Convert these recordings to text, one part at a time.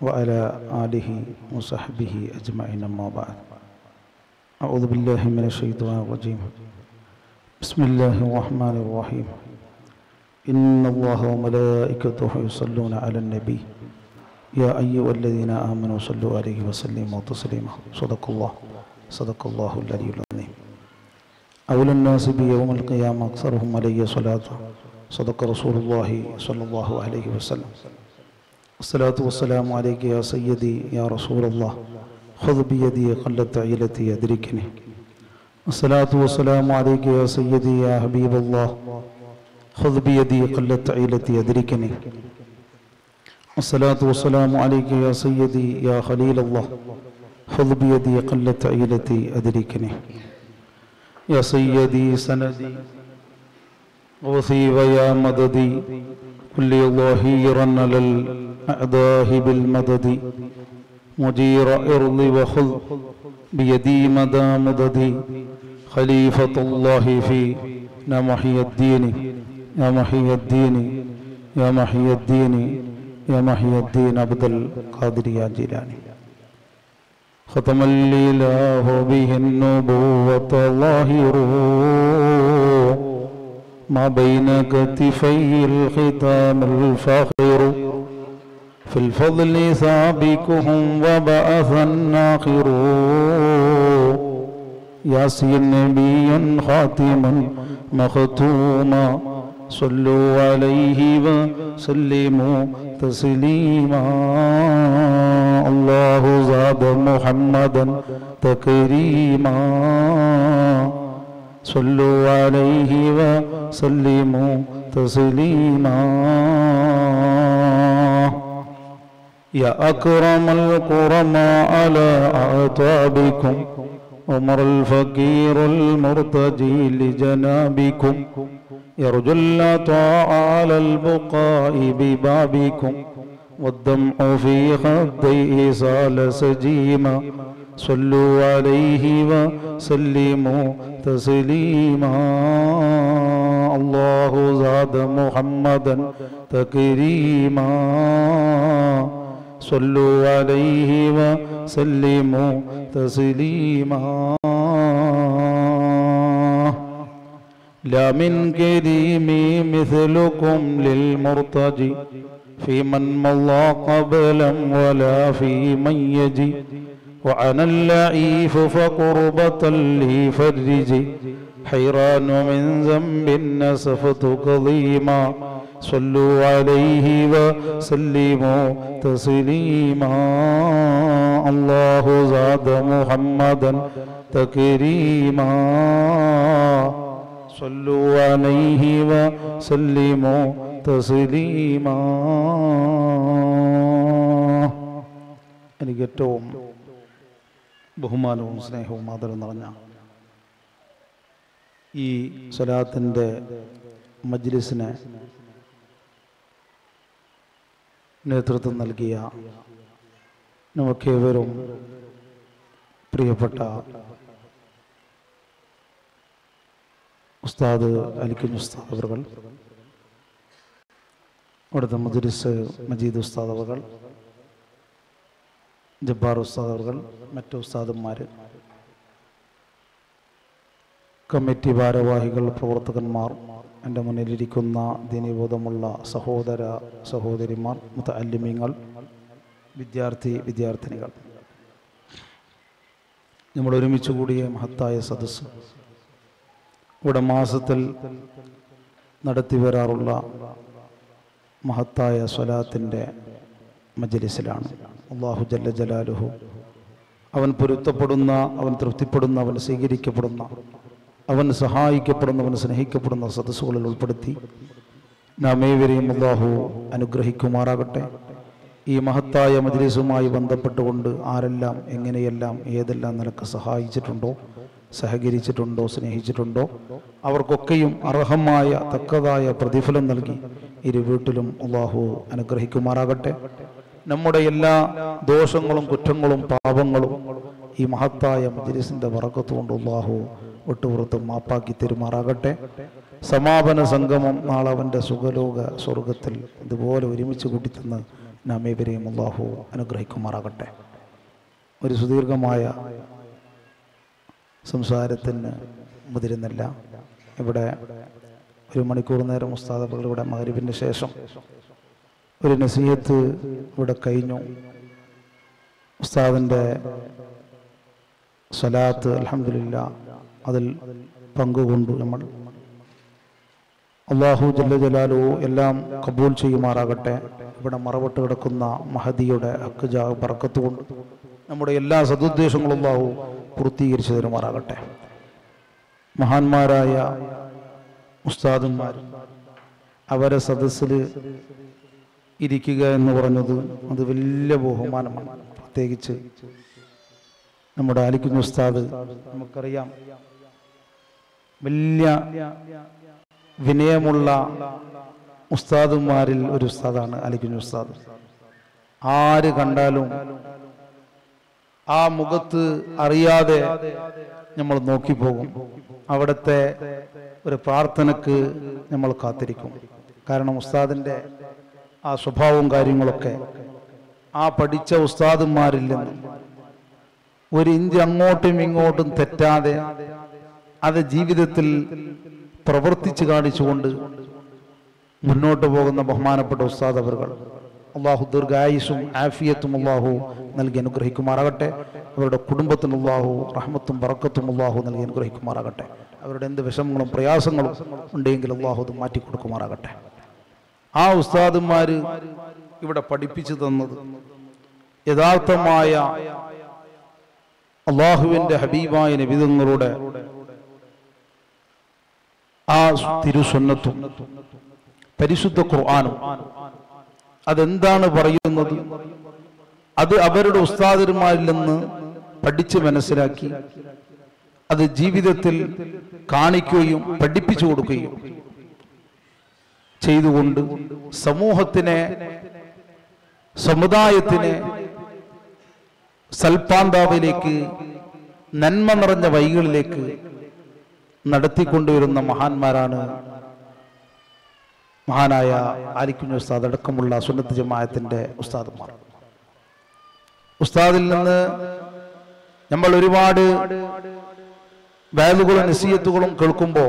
وعلى آله وصحبه أجمعين أما بعد أعوذ بالله من الشيطان الرجيم بسم الله الرحمن الرحيم إن الله وملائكته يصلون على النبي يا أيها الذين آمنوا صلوا عليه وسلموا تسليما صدق الله صدق الله العلي العظيم أولى الناس بيوم القيامة أكثرهم علي صلاة صدق رسول الله صلى الله عليه وسلم الصلاة والسلام عليك يا سيدي يا رسول الله خذ بيدي قلت عيلتي أدركني الصلاة والسلام عليك يا سيدي يا حبيب الله خذ بيدي قلت عيلتي أدركني الصلاة والسلام عليك يا سيدي يا خليل الله خذ بيدي قلت عيلتي أدركني يا سيدي سندي غوثي ويا مددي كل ظهيرا على الأعداء بالمدد مجير إرضي وخذ بيدي مدى مددي خليفة الله في محي الدين يا محي الدين يا محي الدين يا محي الدين عبد القادر يا جيلاني ختم الإله به النبوة ظاهر ما بين كتفي الختام الفاخر في الفضل سابقهم وبعث الناخر ياسين نبي خاتما مختوما صلوا عليه وسلموا تسليما الله زاد محمدا تكريما صلوا عليه وسلموا تسليما يا أكرم الكرماء على أعتابكم عمر الفقير المرتجي لجنابكم يرجو العطاء على البقاء ببابكم والدمع في خديه سال سجيما صلوا عليه وسلموا تسليما الله زاد محمدا تكريما صلوا عليه وسلموا تسليما لا من كريم مثلكم للمرتجي في من مضى قبلا ولا في من يجي وأنا اللعيف فقربة لي فرجي حيران من ذنب نسفت قضيما صلوا عليه وسلموا تسليما الله زاد محمدا تكريما صلوا عليه وسلموا تسليما എനിക്ക് ഏറ്റവും ബഹുമാനവും സ്നേഹവും ആദരവും നിറഞ്ഞ ഈ സ്വലാത്തിൻ്റെ മജ്ലിസിന് നേതൃത്വം നൽകിയ നമുക്കേവരും പ്രിയപ്പെട്ട ഉസ്താദ് അലിക്കുഞ്ഞ് ഉസ്താദ് അവർ അവിടുത്തെ മജുരിസ് മജീദ് ഉസ്താദ് അവർ ജബ്ബാർ ഉസ്താദ് അവർ മറ്റു ഉസ്താദന്മാർ കമ്മിറ്റി ഭാരവാഹികൾ പ്രവർത്തകന്മാർ എൻ്റെ മുന്നിലിരിക്കുന്ന ദീനബോധമുള്ള സഹോദര സഹോദരിമാർ മുത്തല്ലിമീങ്ങൾ വിദ്യാർത്ഥി വിദ്യാർത്ഥിനികൾ നമ്മൾ ഒരുമിച്ച് കൂടിയ മഹത്തായ സദസ്സ് ഇവിടെ മാസത്തിൽ നടത്തി വരാറുള്ള മഹത്തായ സ്വലാത്തിൻ്റെ മജലിസിലാണ് അള്ളാഹു ജല്ല ജലാലുഹു അവൻ പൊരുത്തപ്പെടുന്ന അവൻ തൃപ്തിപ്പെടുന്ന അവൻ സ്വീകരിക്കപ്പെടുന്ന അവൻ സഹായിക്കപ്പെടുന്ന അവൻ സ്നേഹിക്കപ്പെടുന്ന സദസ്സുകളിൽ ഉൾപ്പെടുത്തി നാം ഏവരെയും അള്ളാഹു അനുഗ്രഹിക്കുമാറാകട്ടെ ഈ മഹത്തായ മജ്ലിസുമായി ബന്ധപ്പെട്ടുകൊണ്ട് ആരെല്ലാം എങ്ങനെയെല്ലാം ഏതെല്ലാം നിലക്ക് സഹായിച്ചിട്ടുണ്ടോ സഹകരിച്ചിട്ടുണ്ടോ സ്നേഹിച്ചിട്ടുണ്ടോ അവർക്കൊക്കെയും അർഹമായ തക്കതായ പ്രതിഫലം നൽകി ഇരു വീട്ടിലും അള്ളാഹു അനുഗ്രഹിക്കുമാറാകട്ടെ നമ്മുടെ എല്ലാ ദോഷങ്ങളും കുറ്റങ്ങളും പാപങ്ങളും ഈ മഹത്തായ മജ്ലിസിന്റെ വറക്കത്തുകൊണ്ട് അള്ളാഹു വിട്ടുപുറത്തും മാപ്പാക്കി തെരുമാറാകട്ടെ സമാപന സംഗമം നാളെ അവൻ്റെ സുഖലോക സ്വർഗത്തിൽ ഇതുപോലെ ഒരുമിച്ച് കൂട്ടിത്തന്ന് നാം ഏവരെയും അള്ളാഹു അനുഗ്രഹിക്കുമാറാകട്ടെ ഒരു സുദീർഘമായ സംസാരത്തിന് മുതിരുന്നില്ല ഇവിടെ ഒരു മണിക്കൂർ നേരം ഉസ്താദ് ഇവിടെ മകരിവിന് ശേഷം ഒരു നസീഹത്ത് ഇവിടെ കഴിഞ്ഞു ഉസ്താദിൻ്റെ സ്വലാത്ത് അലഹമില്ല അതിൽ പങ്കുകൊണ്ടു നമ്മൾ അള്ളാഹു ജല്ല ജലാലു എല്ലാം കബൂൽ ചെയ്യുമാറാകട്ടെ ഇവിടെ മറവിട്ട് കിടക്കുന്ന മഹദിയുടെ അക്കുജ പറക്കത്ത് കൊണ്ട് നമ്മുടെ എല്ലാ സതുദ്ദേശങ്ങളും അള്ളാഹു പൂർത്തീകരിച്ചു തരുമാറാകട്ടെ മഹാന്മാരായ ഉസ്താദന്മാർ അവരെ സദസ്സിൽ ഇരിക്കുക എന്ന് പറഞ്ഞത് അത് വലിയ ബഹുമാനമാണ് പ്രത്യേകിച്ച് നമ്മുടെ ആലിക്കുഞ്ഞ് ഉസ്താദ് നമുക്കറിയാം വലിയ വിനയമുള്ള ഉസ്താദുമാരിൽ ഒരു ഉസ്താദാണ് അലിക്കുഞ്ഞ് ഉസ്താദ് ആര് കണ്ടാലും ആ മുഖത്ത് അറിയാതെ നമ്മൾ നോക്കിപ്പോകും അവിടുത്തെ ഒരു പ്രാർത്ഥനക്ക് നമ്മൾ കാത്തിരിക്കും കാരണം ഉസ്താദിൻ്റെ ആ സ്വഭാവവും കാര്യങ്ങളൊക്കെ ആ പഠിച്ച ഉസ്താദുമാരിൽ നിന്ന് ഒരു ഇഞ്ച് അങ്ങോട്ടും ഇങ്ങോട്ടും തെറ്റാതെ അത് ജീവിതത്തിൽ പ്രവർത്തിച്ചു കാണിച്ചുകൊണ്ട് മുന്നോട്ട് പോകുന്ന ബഹുമാനപ്പെട്ട ഉസ്താദ് അവർകൾ അള്ളാഹു ദീർഘായുസും ആഫിയത്തും അള്ളാഹു നൽകി അനുഗ്രഹിക്കുമാറാകട്ടെ അവരുടെ കുടുംബത്തിന് അള്ളാഹു റഹ്മത്തും പറക്കത്തും അള്ളാഹു നൽകി അനുഗ്രഹിക്കുമാറാകട്ടെ അവരുടെ എന്ത് വിഷമങ്ങളും പ്രയാസങ്ങളും ഉണ്ടെങ്കിൽ അള്ളാഹു അത് മാറ്റി കൊടുക്കുമാറാകട്ടെ ആ ഉസ്താദുമാർ ഇവിടെ പഠിപ്പിച്ചു തന്നത് യഥാർത്ഥമായ അള്ളാഹുവിന്റെ ഹബീബായ നബിതങ്ങളുടെ ആ തിരുസുന്നത്തും പരിശുദ്ധ ഖുർആാനും അതെന്താണ് പറയുന്നത് അത് അവരുടെ ഉസ്താദന്മാരിൽ നിന്ന് പഠിച്ച് മനസ്സിലാക്കി അത് ജീവിതത്തിൽ കാണിക്കുകയും പഠിപ്പിച്ചു കൊടുക്കുകയും ചെയ്തുകൊണ്ട് സമൂഹത്തിനെ സമുദായത്തിനെ സൽപാന്താവിലേക്ക് നന്മ നിറഞ്ഞ വഴികളിലേക്ക് നടത്തിക്കൊണ്ടുവരുന്ന മഹാന്മാരാണ് മഹാനായ ആലിക്കുഞ്ഞു ഉസ്താദ് അടക്കമുള്ള സുന്നത്ത് ജമായത്തിന്റെ ഉസ്താദുമാർ ഉസ്താദിൽ നിന്ന് നമ്മൾ ഒരുപാട് വയലുകളും നസീയത്തുകളും കേൾക്കുമ്പോൾ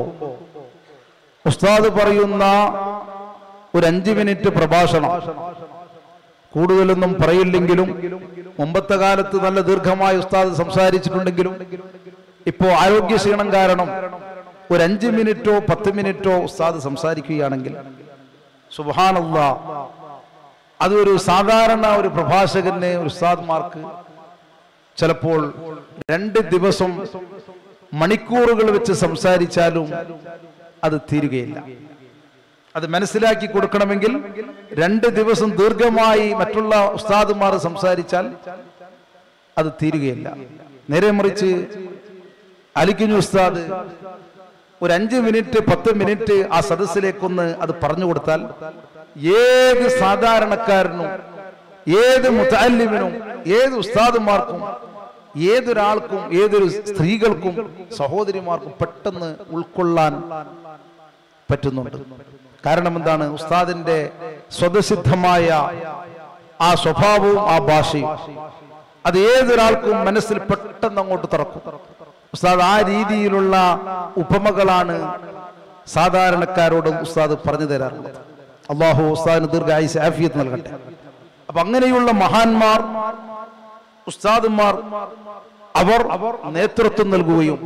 ഉസ്താദ് പറയുന്ന ഒരു അഞ്ച് മിനിറ്റ് പ്രഭാഷണം കൂടുതലൊന്നും പറയില്ലെങ്കിലും മുമ്പത്തെ കാലത്ത് നല്ല ദീർഘമായ ഉസ്താദ് സംസാരിച്ചിട്ടുണ്ടെങ്കിലും ഇപ്പോ ആരോഗ്യ ക്ഷീണം കാരണം ഒരു അഞ്ച് മിനിറ്റോ പത്ത് മിനിറ്റോ ഉസ്താദ് സംസാരിക്കുകയാണെങ്കിൽ സുബാനല്ല അതൊരു സാധാരണ ഒരു പ്രഭാഷകന് ഒരു ഉസ്താദ്മാർക്ക് ചിലപ്പോൾ രണ്ട് ദിവസം മണിക്കൂറുകൾ വെച്ച് സംസാരിച്ചാലും അത് തീരുകയില്ല അത് മനസ്സിലാക്കി കൊടുക്കണമെങ്കിൽ രണ്ട് ദിവസം ദീർഘമായി മറ്റുള്ള ഉസ്താദുമാർ സംസാരിച്ചാൽ അത് തീരുകയില്ല നേരെ മറിച്ച് അലിക്കുഞ്ഞു ഉസ്താദ് ഒരു അഞ്ച് മിനിറ്റ് പത്ത് മിനിറ്റ് ആ സദസ്സിലേക്കൊന്ന് അത് പറഞ്ഞു കൊടുത്താൽ ഏത് സാധാരണക്കാരനും ഏത് മുത്താലിമിനും ഏത് ഉസ്താദുമാർക്കും ഏതൊരാൾക്കും ഏതൊരു സ്ത്രീകൾക്കും സഹോദരിമാർക്കും പെട്ടെന്ന് ഉൾക്കൊള്ളാൻ പറ്റുന്നുണ്ട് കാരണം എന്താണ് ഉസ്താദിന്റെ സ്വതസിദ്ധമായ ആ സ്വഭാവവും ആ ഭാഷയും അത് ഏതൊരാൾക്കും മനസ്സിൽ പെട്ടെന്ന് അങ്ങോട്ട് തുറക്കും ഉസ്താദ് ആ രീതിയിലുള്ള ഉപമകളാണ് സാധാരണക്കാരോട് ഉസ്താദ് പറഞ്ഞു തരാറുള്ളത് അള്ളാഹു ഉസ്താദിന് ദീർഘായുസ് ആഫിയത്ത് നൽകട്ടെ അപ്പൊ അങ്ങനെയുള്ള മഹാന്മാർ ഉസ്താദുമാർ അവർ നേതൃത്വം നൽകുകയും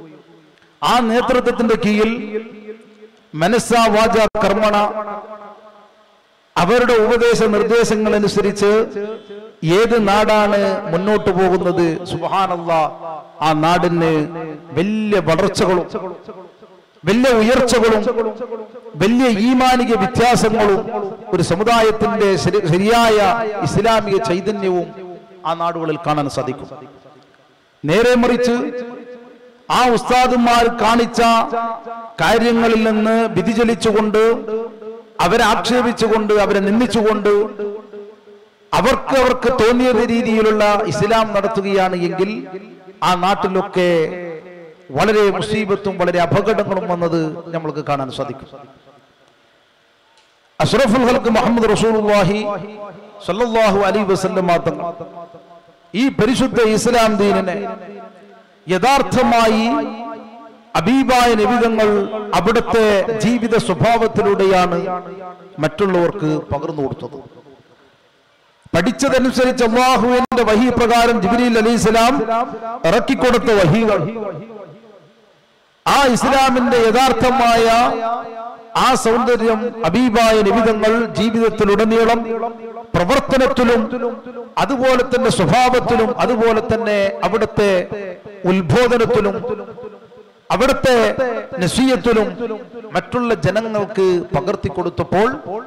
ആ നേതൃത്വത്തിന്റെ കീഴിൽ മനസ്സ വാച കർമ്മണ അവരുടെ ഉപദേശ നിർദ്ദേശങ്ങൾ അനുസരിച്ച് ഏത് നാടാണ് മുന്നോട്ട് പോകുന്നത് സുബാനല്ല ആ നാടിന് വലിയ വളർച്ചകളും വലിയ ഉയർച്ചകളും വലിയ ഈമാനിക വ്യത്യാസങ്ങളും ഒരു സമുദായത്തിന്റെ ശരി- ശരിയായ ഇസ്ലാമിക ചൈതന്യവും ആ നാടുകളിൽ കാണാൻ സാധിക്കും നേരെ മറിച്ച് ആ ഉസ്താദുമാർ കാണിച്ച കാര്യങ്ങളിൽ നിന്ന് വ്യതിചലിച്ചുകൊണ്ട് അവരെ ആക്ഷേപിച്ചുകൊണ്ട് അവരെ നിന്ദിച്ചുകൊണ്ട് അവർക്ക് അവർക്ക് തോന്നിയ രീതിയിലുള്ള ഇസ്ലാം നടത്തുകയാണ് എങ്കിൽ ആ നാട്ടിലൊക്കെ വളരെ മുസീബത്തും വളരെ അപകടങ്ങളും വന്നത് നമ്മൾക്ക് കാണാൻ സാധിക്കും അഷ്റഫുൽ ഹൽക്ക് മുഹമ്മദ് റസൂലുള്ളാഹി സല്ലല്ലാഹു അലൈഹി വസല്ലം തങ്ങൾ ഈ പരിശുദ്ധ ഇസ്ലാം ദീനിനെ യഥാർത്ഥമായി അബീബായ നിബിതങ്ങൾ അവിടുത്തെ ജീവിത സ്വഭാവത്തിലൂടെയാണ് മറ്റുള്ളവർക്ക് പകർന്നു കൊടുത്തത് പഠിച്ചതനുസരിച്ച് അള്ളാഹുവിന്റെ വഹി പ്രകാരം ജിബിരിൽ അലി ഇസ്ലാം ഇറക്കിക്കൊടുത്ത വഹികൾ ആ ഇസ്ലാമിന്റെ യഥാർത്ഥമായ ആ സൗന്ദര്യം അബീബായ നിബിതങ്ങൾ ജീവിതത്തിലുടനീളം പ്രവർത്തനത്തിലും അതുപോലെ തന്നെ സ്വഭാവത്തിലും അതുപോലെ തന്നെ അവിടുത്തെ ഉത്ബോധനത്തിലും അവിടുത്തെ നസീയത്തിലും മറ്റുള്ള ജനങ്ങൾക്ക് പകർത്തി കൊടുത്തപ്പോൾ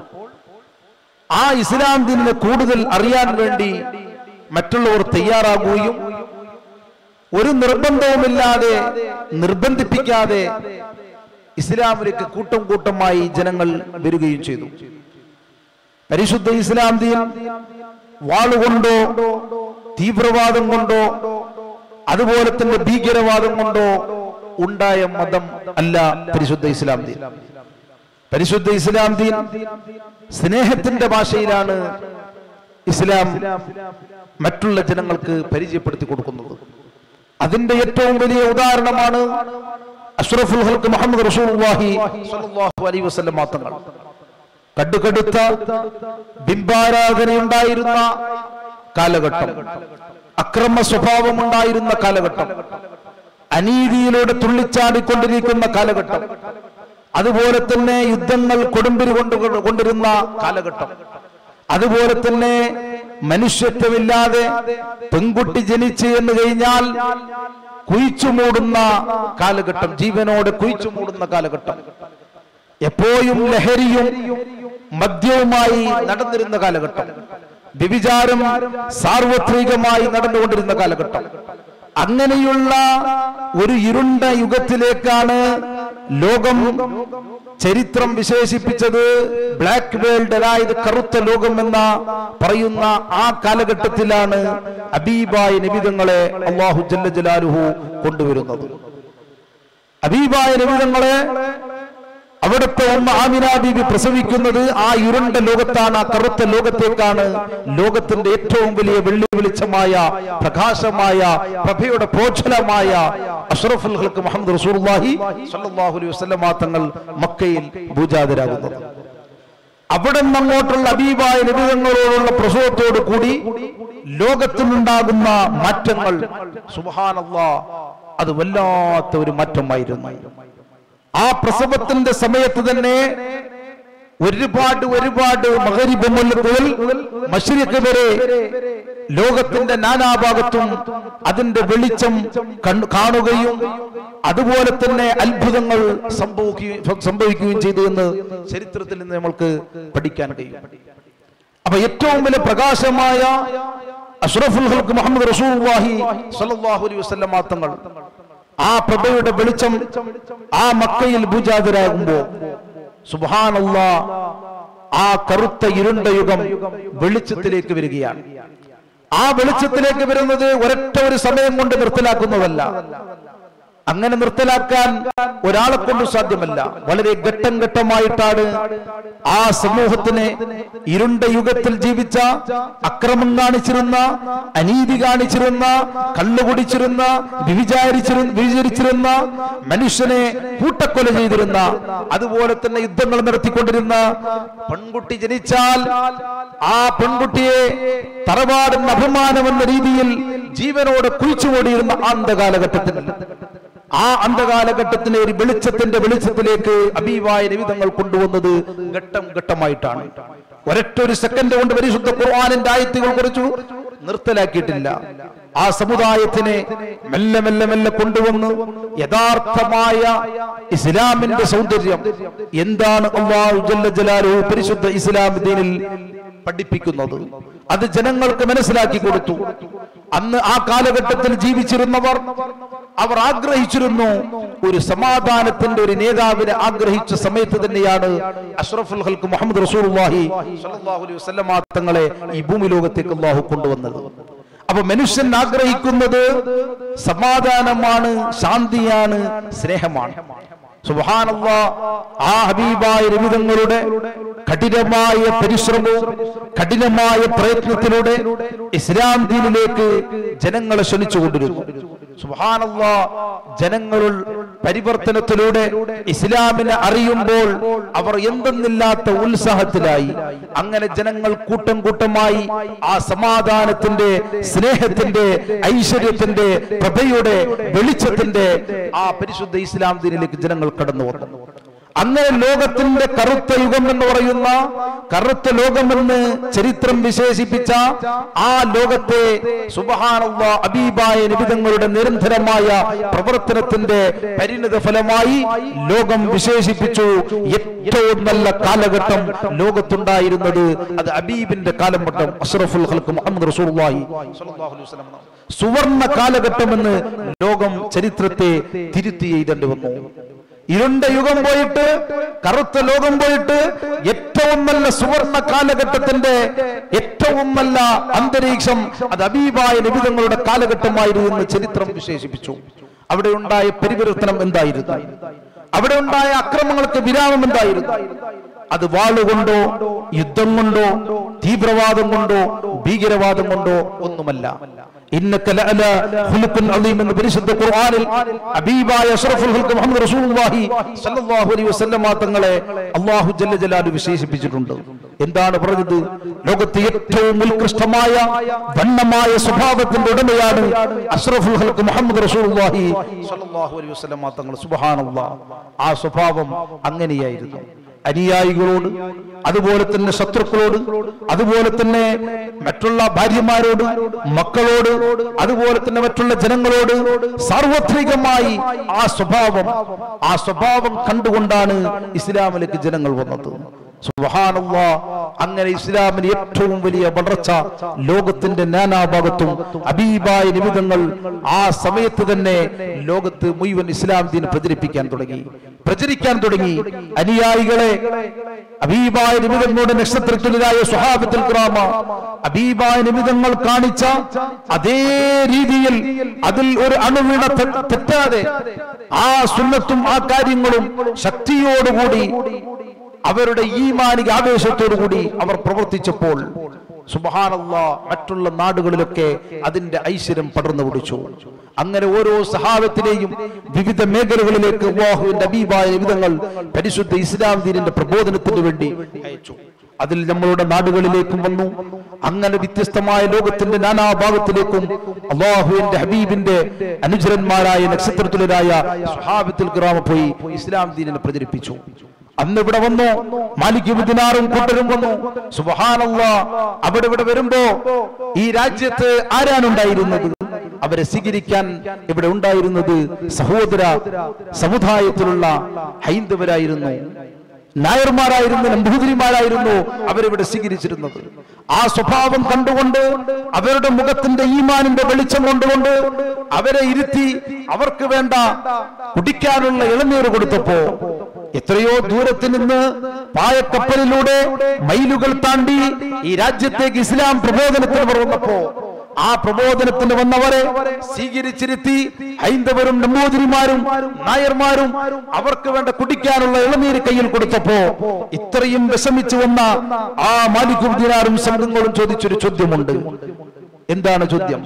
ആ ഇസ്ലാം ദീനിനെ കൂടുതൽ അറിയാൻ വേണ്ടി മറ്റുള്ളവർ തയ്യാറാകുകയും ഒരു നിർബന്ധവുമില്ലാതെ നിർബന്ധിപ്പിക്കാതെ ഇസ്ലാമിലേക്ക് കൂട്ടം കൂട്ടമായി ജനങ്ങൾ വരികയും ചെയ്തു പരിശുദ്ധ ഇസ്ലാം ദീൻ വാളുകൊണ്ടോ തീവ്രവാദം കൊണ്ടോ അതുപോലെ തന്നെ ഭീകരവാദം കൊണ്ടോ ഉണ്ടായ മതം അല്ല പരിശുദ്ധ ഇസ്ലാം ദീൻ പരിശുദ്ധ ഇസ്ലാം ദീൻ സ്നേഹത്തിന്റെ ഭാഷയിലാണ് ഇസ്ലാം മറ്റുള്ള ജനങ്ങൾക്ക് പരിചയപ്പെടുത്തി കൊടുക്കുന്നത് അതിന്റെ ഏറ്റവും വലിയ ഉദാഹരണമാണ് അഷ്റഫുൽ ഹൽക്ക് മുഹമ്മദ് റസൂലുള്ളാഹി സ്വല്ലല്ലാഹു അലൈഹി വസല്ലം മാത്രങ്ങൾ കടുകടുത്ത ബിംബാരാധന ഉണ്ടായിരുന്ന കാലഘട്ടം അക്രമ സ്വഭാവം ഉണ്ടായിരുന്ന കാലഘട്ടം അനീതിയിലൂടെ തുള്ളിച്ചാടിക്കൊണ്ടിരിക്കുന്ന കാലഘട്ടം അതുപോലെ തന്നെ യുദ്ധങ്ങൾ കൊടുമ്പിരി കൊണ്ട് കൊണ്ടിരുന്ന കാലഘട്ടം അതുപോലെ തന്നെ മനുഷ്യത്വമില്ലാതെ പെൺകുട്ടി ജനിച്ച് എന്ന് കഴിഞ്ഞാൽ കുഴിച്ചു മൂടുന്ന കാലഘട്ടം ജീവനോടെ കുഴിച്ചു മൂടുന്ന കാലഘട്ടം എപ്പോഴും ലഹരിയും മദ്യവുമായി നടന്നിരുന്ന കാലഘട്ടം വ്യഭിചാരം സാർവത്രികമായി നടന്നുകൊണ്ടിരുന്ന കാലഘട്ടം അങ്ങനെയുള്ള ഒരു ഇരുണ്ട യുഗത്തിലേക്കാണ് ലോകം ചരിത്രം വിശേഷിപ്പിച്ചത് ബ്ലാക്ക് വേൾഡ് അതായത് കറുത്ത ലോകം എന്ന പറയുന്ന ആ കാലഘട്ടത്തിലാണ് അബീബായ നിബിതങ്ങളെ അള്ളാഹു ജല്ല ജലാലുഹു കൊണ്ടുവരുന്നത് അബീബായ നിബിതങ്ങളെ അവിടുത്തെ ഉമ്മ ആമിന ബീബി പ്രസവിക്കുന്നത് ആ ഇരുണ്ട ലോകത്താണ് ആ കറുത്ത ലോകത്തേക്കാണ് ലോകത്തിന്റെ ഏറ്റവും വലിയ വെള്ളി വെളിച്ചമായ പ്രകാശമായ പ്രഭയുടെ പ്രോജ്വലമായ അഷ്റഫുൽ ഹൽക്ക് മുഹമ്മദ് റസൂലുള്ളാഹി സ്വല്ലല്ലാഹു അലൈഹി വസല്ലമ തങ്ങൾ മക്കയിൽ പൂജാതരാകുന്നത് അവിടെ നിന്ന് അങ്ങോട്ടുള്ള അബീബായ നിബിധങ്ങളോടുള്ള പ്രസവത്തോടു കൂടി ലോകത്തിനുണ്ടാകുന്ന മാറ്റങ്ങൾ സുബഹാനല്ലാ അത് വല്ലാത്ത ഒരു മാറ്റമായിരുന്നു ആ പ്രസവത്തിന്റെ സമയത്ത് തന്നെ ഒരുപാട് ഒരുപാട് മകരിബ് മുതൽ മഷരിക്ക് വരെ ലോകത്തിന്റെ നാനാഭാഗത്തും അതിന്റെ വെളിച്ചം കണ്ടു- കാണുകയും അതുപോലെ തന്നെ അത്ഭുതങ്ങൾ സംഭവിക്കുകയും സംഭവിക്കുകയും ചെയ്തു എന്ന് ചരിത്രത്തിൽ നിന്ന് നമ്മൾക്ക് പഠിക്കാൻ കഴിയും അപ്പൊ ഏറ്റവും വലിയ പ്രകാശമായ അഷ്റഫുൽ ഹൽക്ക് മുഹമ്മദ് റസൂലുള്ളാഹി സ്വല്ലല്ലാഹു അലൈഹി വസല്ലം തങ്ങൾ ആ പ്രഭയുടെ വെളിച്ചം ആ മക്കയിൽ ഭൂജാതരാകുമ്പോ സുബാനല്ലാ ആ കറുത്ത ഇരുണ്ട യുഗം വെളിച്ചത്തിലേക്ക് വരികയാണ് ആ വെളിച്ചത്തിലേക്ക് വരുന്നത് ഒരൊറ്റ ഒരു സമയം കൊണ്ട് നിർത്തലാക്കുന്നതല്ല അങ്ങനെ നിർത്തലാക്കാൻ ഒരാളെ കൊണ്ട് സാധ്യമല്ല വളരെ ഘട്ടം ഘട്ടമായിട്ടാണ് ആ സമൂഹത്തിനെ ഇരുണ്ട യുഗത്തിൽ ജീവിച്ച അക്രമം കാണിച്ചിരുന്ന അനീതി കാണിച്ചിരുന്ന കള്ളുകുടിച്ചിരുന്ന വിവിചാരിച്ചിരുന്ന വിചരിച്ചിരുന്ന മനുഷ്യനെ കൂട്ടക്കൊല ചെയ്തിരുന്ന അതുപോലെ തന്നെ യുദ്ധങ്ങൾ നടത്തിക്കൊണ്ടിരുന്ന പെൺകുട്ടി ജനിച്ചാൽ ആ പെൺകുട്ടിയെ തറവാടുന്ന അഭിമാനമെന്ന രീതിയിൽ ജീവനോടെ കുഴിച്ചുകൂടിയിരുന്ന ആ അന്ധകാലഘട്ടത്തിൽ ആ അന്ധകാലഘട്ടത്തിലെ ഒരു വെളിച്ചത്തിന്റെ വെളിച്ചത്തിലേക്ക് അബീവായ നിമിതങ്ങൾ കൊണ്ടുവന്നത് ഘട്ടം ഘട്ടമായിട്ടാണ് ഒരൊറ്റ ഒരു സെക്കൻഡ് കൊണ്ട് പരിശുദ്ധ ഖുർആാനിന്റെ ആയത്തുകൾ കുറിച്ചു നിർത്തലാക്കിയിട്ടില്ല ആ സമുദായത്തിനെ മെല്ലെ മെല്ലെ മെല്ലെ കൊണ്ടുവന്ന് യഥാർത്ഥമായ ഇസ്ലാമിന്റെ സൗന്ദര്യം എന്താണ് അള്ളാഹു ജല്ല ജലാലുഹു പരിശുദ്ധ ഇസ്ലാം ദീനിൽ പഠിപ്പിക്കുന്നത് അത് ജനങ്ങൾക്ക് മനസ്സിലാക്കി കൊടുത്തു അന്ന് ആ കാലഘട്ടത്തിൽ ജീവിച്ചിരുന്നവർ അവർ ആഗ്രഹിച്ചിരുന്നു ഒരു സമാധാനത്തിന്റെ ഒരു നേതാവിനെ ആഗ്രഹിച്ച സമയത്ത് തന്നെയാണ് അഷ്റഫുൽ ഹൽക്ക് മുഹമ്മദ് റസൂലുള്ളാഹി സ്വല്ലല്ലാഹു അലൈഹി വസല്ലമ തങ്ങളെ ഈ ഭൂമി ലോകത്തേക്ക് അള്ളാഹു കൊണ്ടുവന്നത് അപ്പൊ മനുഷ്യൻ ആഗ്രഹിക്കുന്നത് സമാധാനമാണ് ശാന്തിയാണ് സ്നേഹമാണ് സുബ്ഹാനല്ലാ ആ ഹബീബായ രവിതങ്ങളുടെ കഠിനമായ പരിശ്രമവും കഠിനമായ പ്രയത്നത്തിലൂടെ ഇസ്ലാം ദീനിലേക്ക് ജനങ്ങളെ ക്ഷണിച്ചുകൊണ്ടിരുന്നു സുബ്ഹാനല്ലാ ജനങ്ങളുൾ പരിവർത്തനത്തിലൂടെ ഇസ്ലാമിനെ അറിയുമ്പോൾ അവർ എന്തെന്നില്ലാത്ത ഉത്സാഹത്തിലായി അങ്ങനെ ജനങ്ങൾ കൂട്ടം കൂട്ടമായി ആ സമാധാനത്തിന്റെ സ്നേഹത്തിന്റെ ഐശ്വര്യത്തിന്റെ പ്രഭയുടെ വെളിച്ചത്തിന്റെ ആ പരിശുദ്ധ ഇസ്ലാം ദീനിലേക്ക് ജനങ്ങൾ കടന്നു വന്നു അങ്ങനെ ലോകത്തിന്റെ കറുത്ത യുഗം എന്ന് പറയുന്ന കറുത്ത ലോകമെന്ന് ചരിത്രം വിശേഷിപ്പിച്ച ആ ലോകത്തെ സുബഹാനുള്ള അബീബായ നിബിതങ്ങളുടെ നിരന്തരമായ പ്രവർത്തനത്തിന്റെ പരിണിത ഫലമായി ലോകം വിശേഷിപ്പിച്ചു ഏറ്റവും നല്ല കാലഘട്ടം ലോകത്തുണ്ടായിരുന്നത് അത് അബീബിന്റെ കാലഘട്ടം അഷ്റഫുൽ ഖൽഖ് മുഹമ്മദ് റസൂലുള്ളാഹി സ്വല്ലല്ലാഹു അലൈഹി വസല്ലം സുവർണ കാലഘട്ടമെന്ന് ലോകം ചരിത്രത്തെ തിരുത്തി എഴുതേണ്ടി വന്നു ഇരുണ്ട യുഗം പോയിട്ട് കറുത്ത ലോകം പോയിട്ട് ഏറ്റവും നല്ല സുവർണ കാലഘട്ടത്തിന്റെ ഏറ്റവും നല്ല അന്തരീക്ഷം അത് അബീബായ നിബിതങ്ങളുടെ കാലഘട്ടമായിരുന്നു എന്ന് ചരിത്രം വിശേഷിപ്പിച്ചു അവിടെ ഉണ്ടായ പരിവർത്തനം എന്തായിരുന്നു അവിടെ ഉണ്ടായ അക്രമങ്ങൾക്ക് വിരാമം എന്തായിരുന്നു അത് വാളുകൊണ്ടോ യുദ്ധം കൊണ്ടോ തീവ്രവാദം കൊണ്ടോ ഭീകരവാദം കൊണ്ടോ ഒന്നുമല്ല ഇന്നക ലഅല ഖുലുഖുൻ അളീം എന്ന് പരിശുദ്ധ ഖുർആനിൽ ഹബീബായ അഷ്റഫുൽ ഖൽഖ് മുഹമ്മദ് റസൂലുള്ളാഹി സ്വല്ലല്ലാഹു അലൈഹി വസല്ലമ തങ്ങളെ അല്ലാഹു ജല്ല ജലാലു വിശേഷിപ്പിച്ചിട്ടുണ്ട് എന്താണ് പറഞ്ഞത് ലോകത്തെ ഏറ്റവും ഉത്കൃഷ്ടമായ വണ്ണമായ സ്വഭാവത്തിന്റെ ഉടമയാണ് അഷ്റഫുൽ ഖൽഖ് മുഹമ്മദ് റസൂലുള്ളാഹി സ്വല്ലല്ലാഹു അലൈഹി വസല്ലമ തങ്ങൾ സുബ്ഹാനല്ലാഹ് ആ സ്വഭാവം അങ്ങനെയായിരുന്നു അനുയായികളോട് അതുപോലെ തന്നെ ശത്രുക്കളോട് അതുപോലെ തന്നെ മറ്റുള്ള ഭാര്യമാരോട് മക്കളോട് അതുപോലെ തന്നെ മറ്റുള്ള ജനങ്ങളോട് സാർവത്രികമായി ആ സ്വഭാവം ആ സ്വഭാവം കണ്ടുകൊണ്ടാണ് ഇസ്ലാമിലേക്ക് ജനങ്ങൾ വന്നത് സുബ്ഹാനല്ലാ അങ്ങനെ ഇസ്ലാമിന് ഏറ്റവും വലിയ വളർച്ച ലോകത്തിന്റെ നാനാഭാഗത്തും അബീബായ നിമിതങ്ങൾ ആ സമയത്ത് തന്നെ ലോകത്ത് മുഴുവൻ ഇസ്ലാം ദീൻ പ്രചരിപ്പിക്കാൻ തുടങ്ങി പ്രചരിക്കാൻ തുടങ്ങി അനുയായികളെ അബീബായ നിമിതങ്ങളുടെ നക്ഷത്രത്തിലായ സ്വഹാബത്തിൽ ഗ്രാമ അബീബായ നിമിതങ്ങൾ കാണിച്ച അതേ രീതിയിൽ അതിൽ ഒരു അണുവീണ തെ- തെറ്റാതെ ആ സുന്നത്തും ആ കാര്യങ്ങളും ശക്തിയോടുകൂടി അവരുടെ ഈമാനിക ആവേശത്തോടു കൂടി അവർ പ്രവർത്തിച്ചപ്പോൾ സുബഹാനല്ല മറ്റുള്ള നാടുകളിലൊക്കെ അതിന്റെ ഐശ്വര്യം പടർന്നു പിടിച്ചു അങ്ങനെ ഓരോ സഹാബത്തിലെയും വിവിധ മേഖലകളിലേക്ക് അല്ലാഹുവിന്റെ അബീബായ വിധങ്ങൾ പരിശുദ്ധ ഇസ്ലാം ദീനിന്റെ പ്രബോധനത്തിന് വേണ്ടി അയച്ചു അതിൽ നമ്മളുടെ നാടുകളിലേക്കും വന്നു അങ്ങനെ വ്യത്യസ്തമായ ലോകത്തിന്റെ നാനാഭാഗത്തിലേക്കും അള്ളാഹുവിന്റെ ഹബീബിന്റെ അനുചരന്മാരായ നക്ഷത്രത്തിലരായ സുഹാബത്തിൽ ഗ്രാമ പോയി ഇസ്ലാം ദീനിനെ പ്രചരിപ്പിച്ചു അന്ന് ഇവിടെ വന്നു മാലിക്കുബിദിനാറും കൂട്ടരും വന്നു സുബഹാനല്ല അവിടെ ഇവിടെ വരുമ്പോ ഈ രാജ്യത്ത് ആരാണുണ്ടായിരുന്നത് അവരെ സ്വീകരിക്കാൻ ഇവിടെ ഉണ്ടായിരുന്നത് സഹോദര സമുദായത്തിലുള്ള ഹൈന്ദവരായിരുന്നു നായർമാരായിരുന്നു നമ്പൂതിരിമാരായിരുന്നു അവരിവിടെ സ്വീകരിച്ചിരുന്നത് ആ സ്വഭാവം കണ്ടുകൊണ്ട് അവരുടെ മുഖത്തിന്റെ ഈമാനിന്റെ വെളിച്ചം കൊണ്ടുകൊണ്ട് അവരെ ഇരുത്തി അവർക്ക് വേണ്ട കുടിക്കാനുള്ള ഇളനീർ കൊടുത്തപ്പോ എത്രയോ ദൂരത്ത് നിന്ന് പായക്കപ്പലിലൂടെ മൈലുകൾ താണ്ടി ഈ രാജ്യത്തേക്ക് ഇസ്ലാം പ്രബോധനത്തിന് അവർ വന്നപ്പോ ആ പ്രബോധനത്തിന് വന്നവരെ സ്വീകരിച്ചിരുത്തി ഹൈന്ദവരും നമ്പൂതിരിമാരും നായർമാരും അവർക്ക് വേണ്ട കുടിക്കാനുള്ള ഇളനീര് കയ്യിൽ കൊടുത്തപ്പോ ഇത്രയും വിഷമിച്ചു വന്ന ആ മാലിക്കുദ്ദീനാറും സംഘങ്ങളും ചോദിച്ചൊരു ചോദ്യമുണ്ട് എന്താണ് ചോദ്യം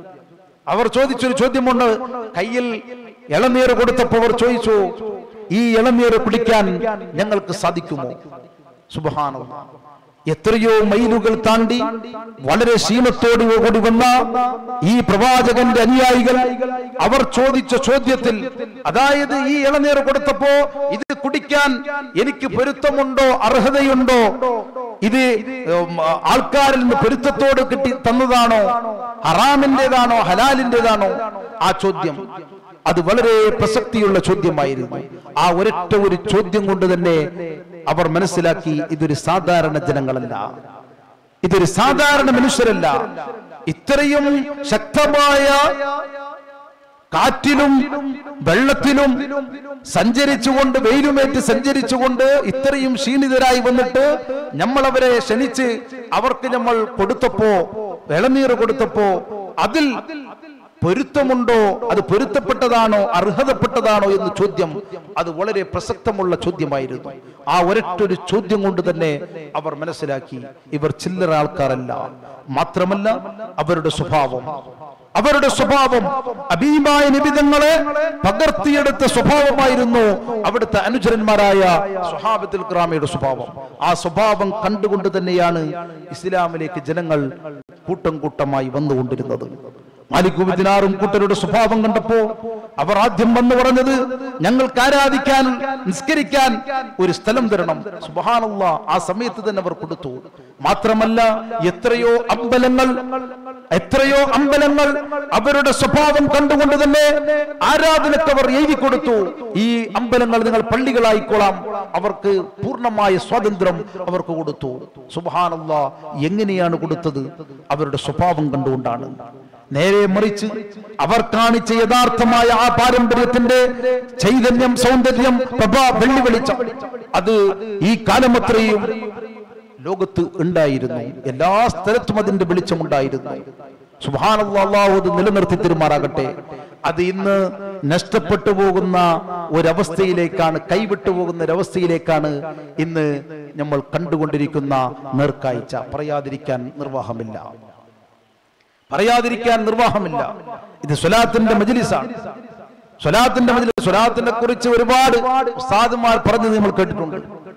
അവർ ചോദിച്ചൊരു ചോദ്യമുണ്ട് കയ്യിൽ ഇളനീര് കൊടുത്തപ്പോ അവർ ചോദിച്ചു ഈ ഇളനീര് കുടിക്കാൻ ഞങ്ങൾക്ക് സാധിക്കുമോ സുബഹാനല്ലാ എത്രയോ മൈലുകൾ താണ്ടി വളരെ ക്ഷീണത്തോടു കൂടി വന്ന ഈ പ്രവാചകന്റെ അനുയായികൾ അവർ ചോദിച്ച ചോദ്യത്തിൽ അതായത് ഈ ഇളനീർ കൊടുത്തപ്പോ ഇത് കുടിക്കാൻ എനിക്ക് പൊരുത്തമുണ്ടോ അർഹതയുണ്ടോ ഇത് ഉം, ആൾക്കാരിൽ നിന്ന് പൊരുത്തത്തോട് കിട്ടി തന്നതാണോ ഹറാമിന്റേതാണോ ഹലാലിന്റേതാണോ ആ ചോദ്യം അത് വളരെ പ്രസക്തിയുള്ള ചോദ്യമായിരുന്നു ആ ഒരൊറ്റ ഒരു ചോദ്യം കൊണ്ട് തന്നെ അവർ മനസ്സിലാക്കി ഇതൊരു സാധാരണ ജനങ്ങളല്ല ഇതൊരു സാധാരണ മനുഷ്യരല്ല ഇത്രയും ശക്തമായ കാറ്റിലും വെള്ളത്തിലും സഞ്ചരിച്ചുകൊണ്ട് വെയിലുമേറ്റ് സഞ്ചരിച്ചുകൊണ്ട് ഇത്രയും ക്ഷീണിതരായി വന്നിട്ട് നമ്മൾ അവരെ ക്ഷണിച്ച് അവർക്ക് നമ്മൾ കൊടുത്തപ്പോ ഇളനീർ കൊടുത്തപ്പോ അതിൽ പൊരുത്തമുണ്ടോ അത് പൊരുത്തപ്പെട്ടതാണോ അർഹതപ്പെട്ടതാണോ എന്ന് ചോദ്യം അത് വളരെ പ്രസക്തമുള്ള ചോദ്യമായിരുന്നു ആ ഒരൊറ്റൊരു ചോദ്യം കൊണ്ട് തന്നെ അവർ മനസ്സിലാക്കി ഇവർ ചില്ലറ ആൾക്കാരല്ല മാത്രമല്ല അവരുടെ സ്വഭാവം അവരുടെ സ്വഭാവം അഭീമായ നിബിധങ്ങളെ പകർത്തിയെടുത്ത സ്വഭാവമായിരുന്നു അവിടുത്തെ അനുചരന്മാരായ സ്വഹാബത്തുൽ ക്രാമയുടെ സ്വഭാവം ആ സ്വഭാവം കണ്ടുകൊണ്ട് തന്നെയാണ് ഇസ്ലാമിലേക്ക് ജനങ്ങൾ കൂട്ടം കൂട്ടമായി വന്നുകൊണ്ടിരുന്നത് മാലിക്കുബിദിനാറും കൂട്ടരുടെ സ്വഭാവം കണ്ടപ്പോ അവർ ആദ്യം വന്നു പറഞ്ഞത് ഞങ്ങൾക്ക് ആരാധിക്കാൻ നിസ്കരിക്കാൻ ഒരു സ്ഥലം തരണം സുബഹാനല്ല ആ സമയത്ത് തന്നെ അവർ കൊടുത്തു മാത്രമല്ല എത്രയോ അമ്പലങ്ങൾ എത്രയോ അമ്പലങ്ങൾ അവരുടെ സ്വഭാവം കണ്ടുകൊണ്ട് തന്നെ ആരാധനക്ക് അവർ എഴുതി കൊടുത്തു ഈ അമ്പലങ്ങൾ നിങ്ങൾ പള്ളികളായിക്കോളാം അവർക്ക് പൂർണ്ണമായ സ്വാതന്ത്ര്യം അവർക്ക് കൊടുത്തു സുബഹാനല്ല എങ്ങനെയാണ് കൊടുത്തത് അവരുടെ സ്വഭാവം കണ്ടുകൊണ്ടാണ് നേരെ മറിച്ച് അവർ കാണിച്ച യഥാർത്ഥമായ ആ പാരമ്പര്യത്തിന്റെ ചൈതന്യം സൗന്ദര്യം പ്രഭ വെള്ളി വെളിച്ചം അത് ഈ കാലമത്രയും ലോകത്ത് ഉണ്ടായിരുന്നു എല്ലാ സ്ഥലത്തും അതിന്റെ വെളിച്ചമുണ്ടായിരുന്നു സുബാനല്ലാഹു അത് നിലനിർത്തി തരുമാറാകട്ടെ അത് ഇന്ന് നഷ്ടപ്പെട്ടു പോകുന്ന ഒരവസ്ഥയിലേക്കാണ് കൈവിട്ടു പോകുന്ന ഒരവസ്ഥയിലേക്കാണ് ഇന്ന് നമ്മൾ കണ്ടുകൊണ്ടിരിക്കുന്ന നേർക്കാഴ്ച പറയാതിരിക്കാൻ നിർവാഹമില്ല പറയാതിരിക്കാൻ നിർവാഹമില്ല ഇത് സ്വലാത്തിന്റെ മജിലിസാണ് സ്വലാത്തിന്റെ മജിലിസ് സ്വലാത്തിനെ കുറിച്ച് ഒരുപാട് ഉസ്താദുമാർ പറഞ്ഞത് നമ്മൾ കേട്ടിട്ടുണ്ട്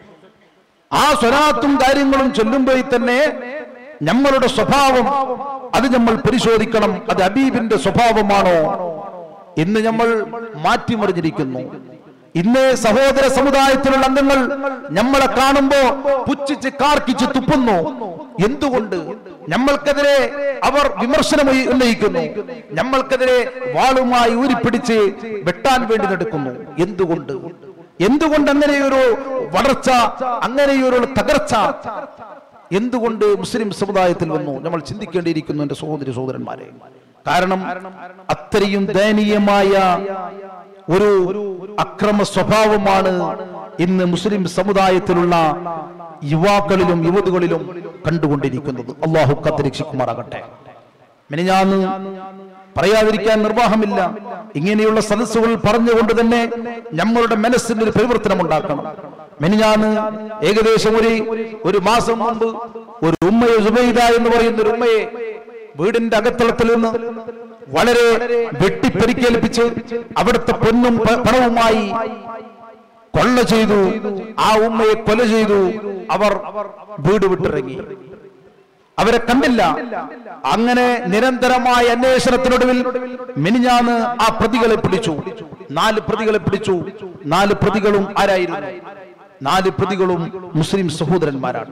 ആ സ്വലാത്തും കാര്യങ്ങളും ചൊല്ലുമ്പോൾ തന്നെ നമ്മളുടെ സ്വഭാവം അത് നമ്മൾ പരിശോധിക്കണം അത് അബീബിന്റെ സ്വഭാവമാണോ ഇന്ന് നമ്മൾ മാറ്റിമറിഞ്ഞിരിക്കുന്നു ഇന്ന് സഹോദര സമുദായത്തിലുള്ള അംഗങ്ങൾ നമ്മളെ കാണുമ്പോ പുച്ഛിച്ച് കാർക്കിച്ച് തുപ്പുന്നു എന്തുകൊണ്ട് നമ്മൾക്കെതിരെ അവർ വിമർശനം ഉയ- ഉന്നയിക്കുന്നു നമ്മൾക്കെതിരെ വാളുമായി ഊരിപ്പിടിച്ച് വെട്ടാൻ വേണ്ടി നടക്കുന്നു എന്തുകൊണ്ട് എന്തുകൊണ്ട് അങ്ങനെയൊരു വളർച്ച അങ്ങനെയൊരു തകർച്ച എന്തുകൊണ്ട് മുസ്ലിം സമുദായത്തിൽ വന്നു നമ്മൾ ചിന്തിക്കേണ്ടിയിരിക്കുന്നു എന്റെ സഹോദരി സഹോദരന്മാരെ കാരണം അത്രയും ദയനീയമായ ഒരു അക്രമ സ്വഭാവമാണ് ഇന്ന് മുസ്ലിം സമുദായത്തിലുള്ള യുവാക്കളിലും യുവതികളിലും കണ്ടുകൊണ്ടിരിക്കുന്നത് അള്ളാഹു കത്തിരക്ഷിക്കുമാറാകട്ടെ മിനിഞ്ഞാന്ന് പറയാതിരിക്കാൻ നിർവാഹമില്ല ഇങ്ങനെയുള്ള സദസ്സുകൾ പറഞ്ഞുകൊണ്ട് തന്നെ നമ്മളുടെ മനസ്സിന് ഒരു പരിവർത്തനം ഉണ്ടാക്കണം മിനിഞ്ഞാന്ന് ഏകദേശം ഒരു ഒരു മാസം മുമ്പ് ഒരു ഉമ്മയെ സുബൈദ എന്ന് പറയുന്ന ഒരു ഉമ്മയെ വീടിന്റെ അകത്തളത്തിൽ നിന്ന് വളരെ വെട്ടിപ്പരിക്കേൽപ്പിച്ച് അവിടുത്തെ പൊന്നും പ- പണവുമായി കൊള്ള ചെയ്തു ആ ഉമ്മയെ കൊല ചെയ്തു അവർ വീട് വിട്ടിറങ്ങി അവരെ കണ്ടില്ല അങ്ങനെ നിരന്തരമായ അന്വേഷണത്തിനൊടുവിൽ മിനിഞ്ഞാന്ന് ആ പ്രതികളെ പിടിച്ചു നാല് പ്രതികളെ പിടിച്ചു നാല് പ്രതികളും ആരായിരുന്നു നാല് പ്രതികളും മുസ്ലിം സഹോദരന്മാരാണ്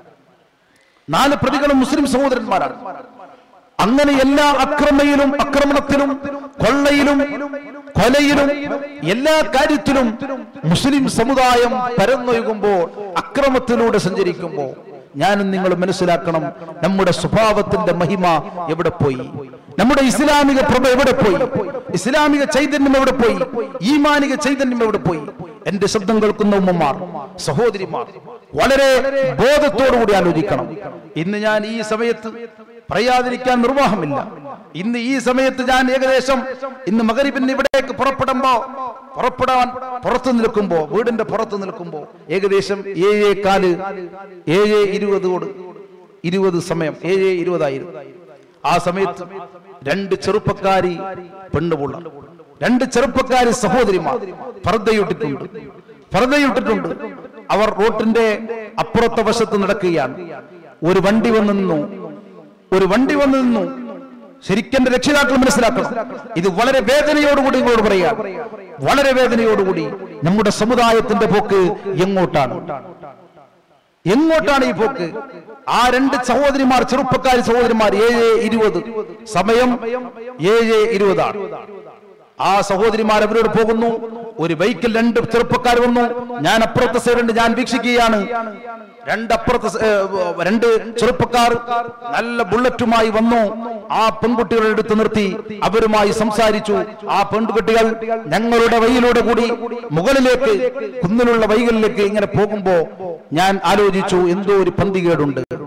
നാല് പ്രതികളും മുസ്ലിം സഹോദരന്മാരാണ് അങ്ങനെ എല്ലാ അക്രമയിലും ആക്രമണത്തിലും കൊള്ളയിലും കൊലയിലും എല്ലാ കാര്യത്തിലും മുസ്ലിം സമുദായം പരന്നൊഴുകുമ്പോൾ അക്രമത്തിലൂടെ സഞ്ചരിക്കുമ്പോൾ ഞാനും നിങ്ങൾ മനസ്സിലാക്കണം നമ്മുടെ സ്വഭാവത്തിന്റെ മഹിമ എവിടെ പോയി നമ്മുടെ ഇസ്ലാമിക പ്രഭ എവിടെ പോയി ഇസ്ലാമിക ചൈതന്യം എവിടെ പോയി ഈമാനിക ചൈതന്യം എവിടെ പോയി എന്റെ ശബ്ദം കേൾക്കുന്ന ഉമ്മമാർ സഹോദരിമാർ വളരെ ബോധത്തോടുകൂടി ആലോചിക്കണം ഇന്ന് ഞാൻ ഈ സമയത്ത് പറയാതിരിക്കാൻ നിർവാഹമില്ല ഇന്ന് ഈ സമയത്ത് ഞാൻ ഏകദേശം ഇന്ന് മകരിബിന് ഇവിടേക്ക് പുറപ്പെടുമ്പോ പുറപ്പെടാൻ പുറത്തു നിൽക്കുമ്പോ വീടിന്റെ പുറത്ത് നിൽക്കുമ്പോ ഏകദേശം ഏഴേ കാല് ഏഴ് ഇരുപതോട് ഇരുപത് സമയം ഏഴ് ഇരുപതായിരുന്നു ആ സമയത്ത് രണ്ട് ചെറുപ്പക്കാരി പെണ്ണുപുള്ള രണ്ട് ചെറുപ്പക്കാരി സഹോദരിമാർ പർദ്ദയിട്ടിട്ടുണ്ട് പർദ്ദയിട്ടിട്ടുണ്ട് അവർ റോട്ടിന്റെ അപ്പുറത്തെ വശത്ത് നടക്കുകയാണ് ഒരു വണ്ടി വന്നു നിന്നു ഒരു വണ്ടി വന്നു നിന്നു ശരിക്കും എന്റെ രക്ഷിതാക്കൾ മനസ്സിലാക്കണം ഇത് വളരെ വേദനയോടുകൂടി നിങ്ങളോട് പറയാം വളരെ വേദനയോടുകൂടി നമ്മുടെ സമുദായത്തിന്റെ പോക്ക് എങ്ങോട്ടാണ് എങ്ങോട്ടാണ് ഈ പോക്ക് ആ രണ്ട് സഹോദരിമാർ ചെറുപ്പക്കാരി സഹോദരിമാർ ഏഴ് ഇരുപത് സമയം ഏഴ് ഇരുപതാണ് ആ സഹോദരിമാർ അവരോട് പോകുന്നു ഒരു ബൈക്കിൽ രണ്ട് ചെറുപ്പക്കാർ വന്നു ഞാൻ അപ്പുറത്തെ സൈഡുണ്ട് ഞാൻ വീക്ഷിക്കുകയാണ് രണ്ടപ്പുറത്തെ സ- ഏ, രണ്ട് ചെറുപ്പക്കാർ നല്ല ബുള്ളറ്റുമായി വന്നു ആ പെൺകുട്ടികളെ എടുത്ത് നിർത്തി അവരുമായി സംസാരിച്ചു ആ പെൺകുട്ടികൾ ഞങ്ങളുടെ വഴിയിലൂടെ കൂടി മുകളിലേക്ക് കുന്നിലുള്ള വഴികളിലേക്ക് ഇങ്ങനെ പോകുമ്പോ ഞാൻ ആലോചിച്ചു എന്തോ ഒരു പന്തികേടുണ്ട്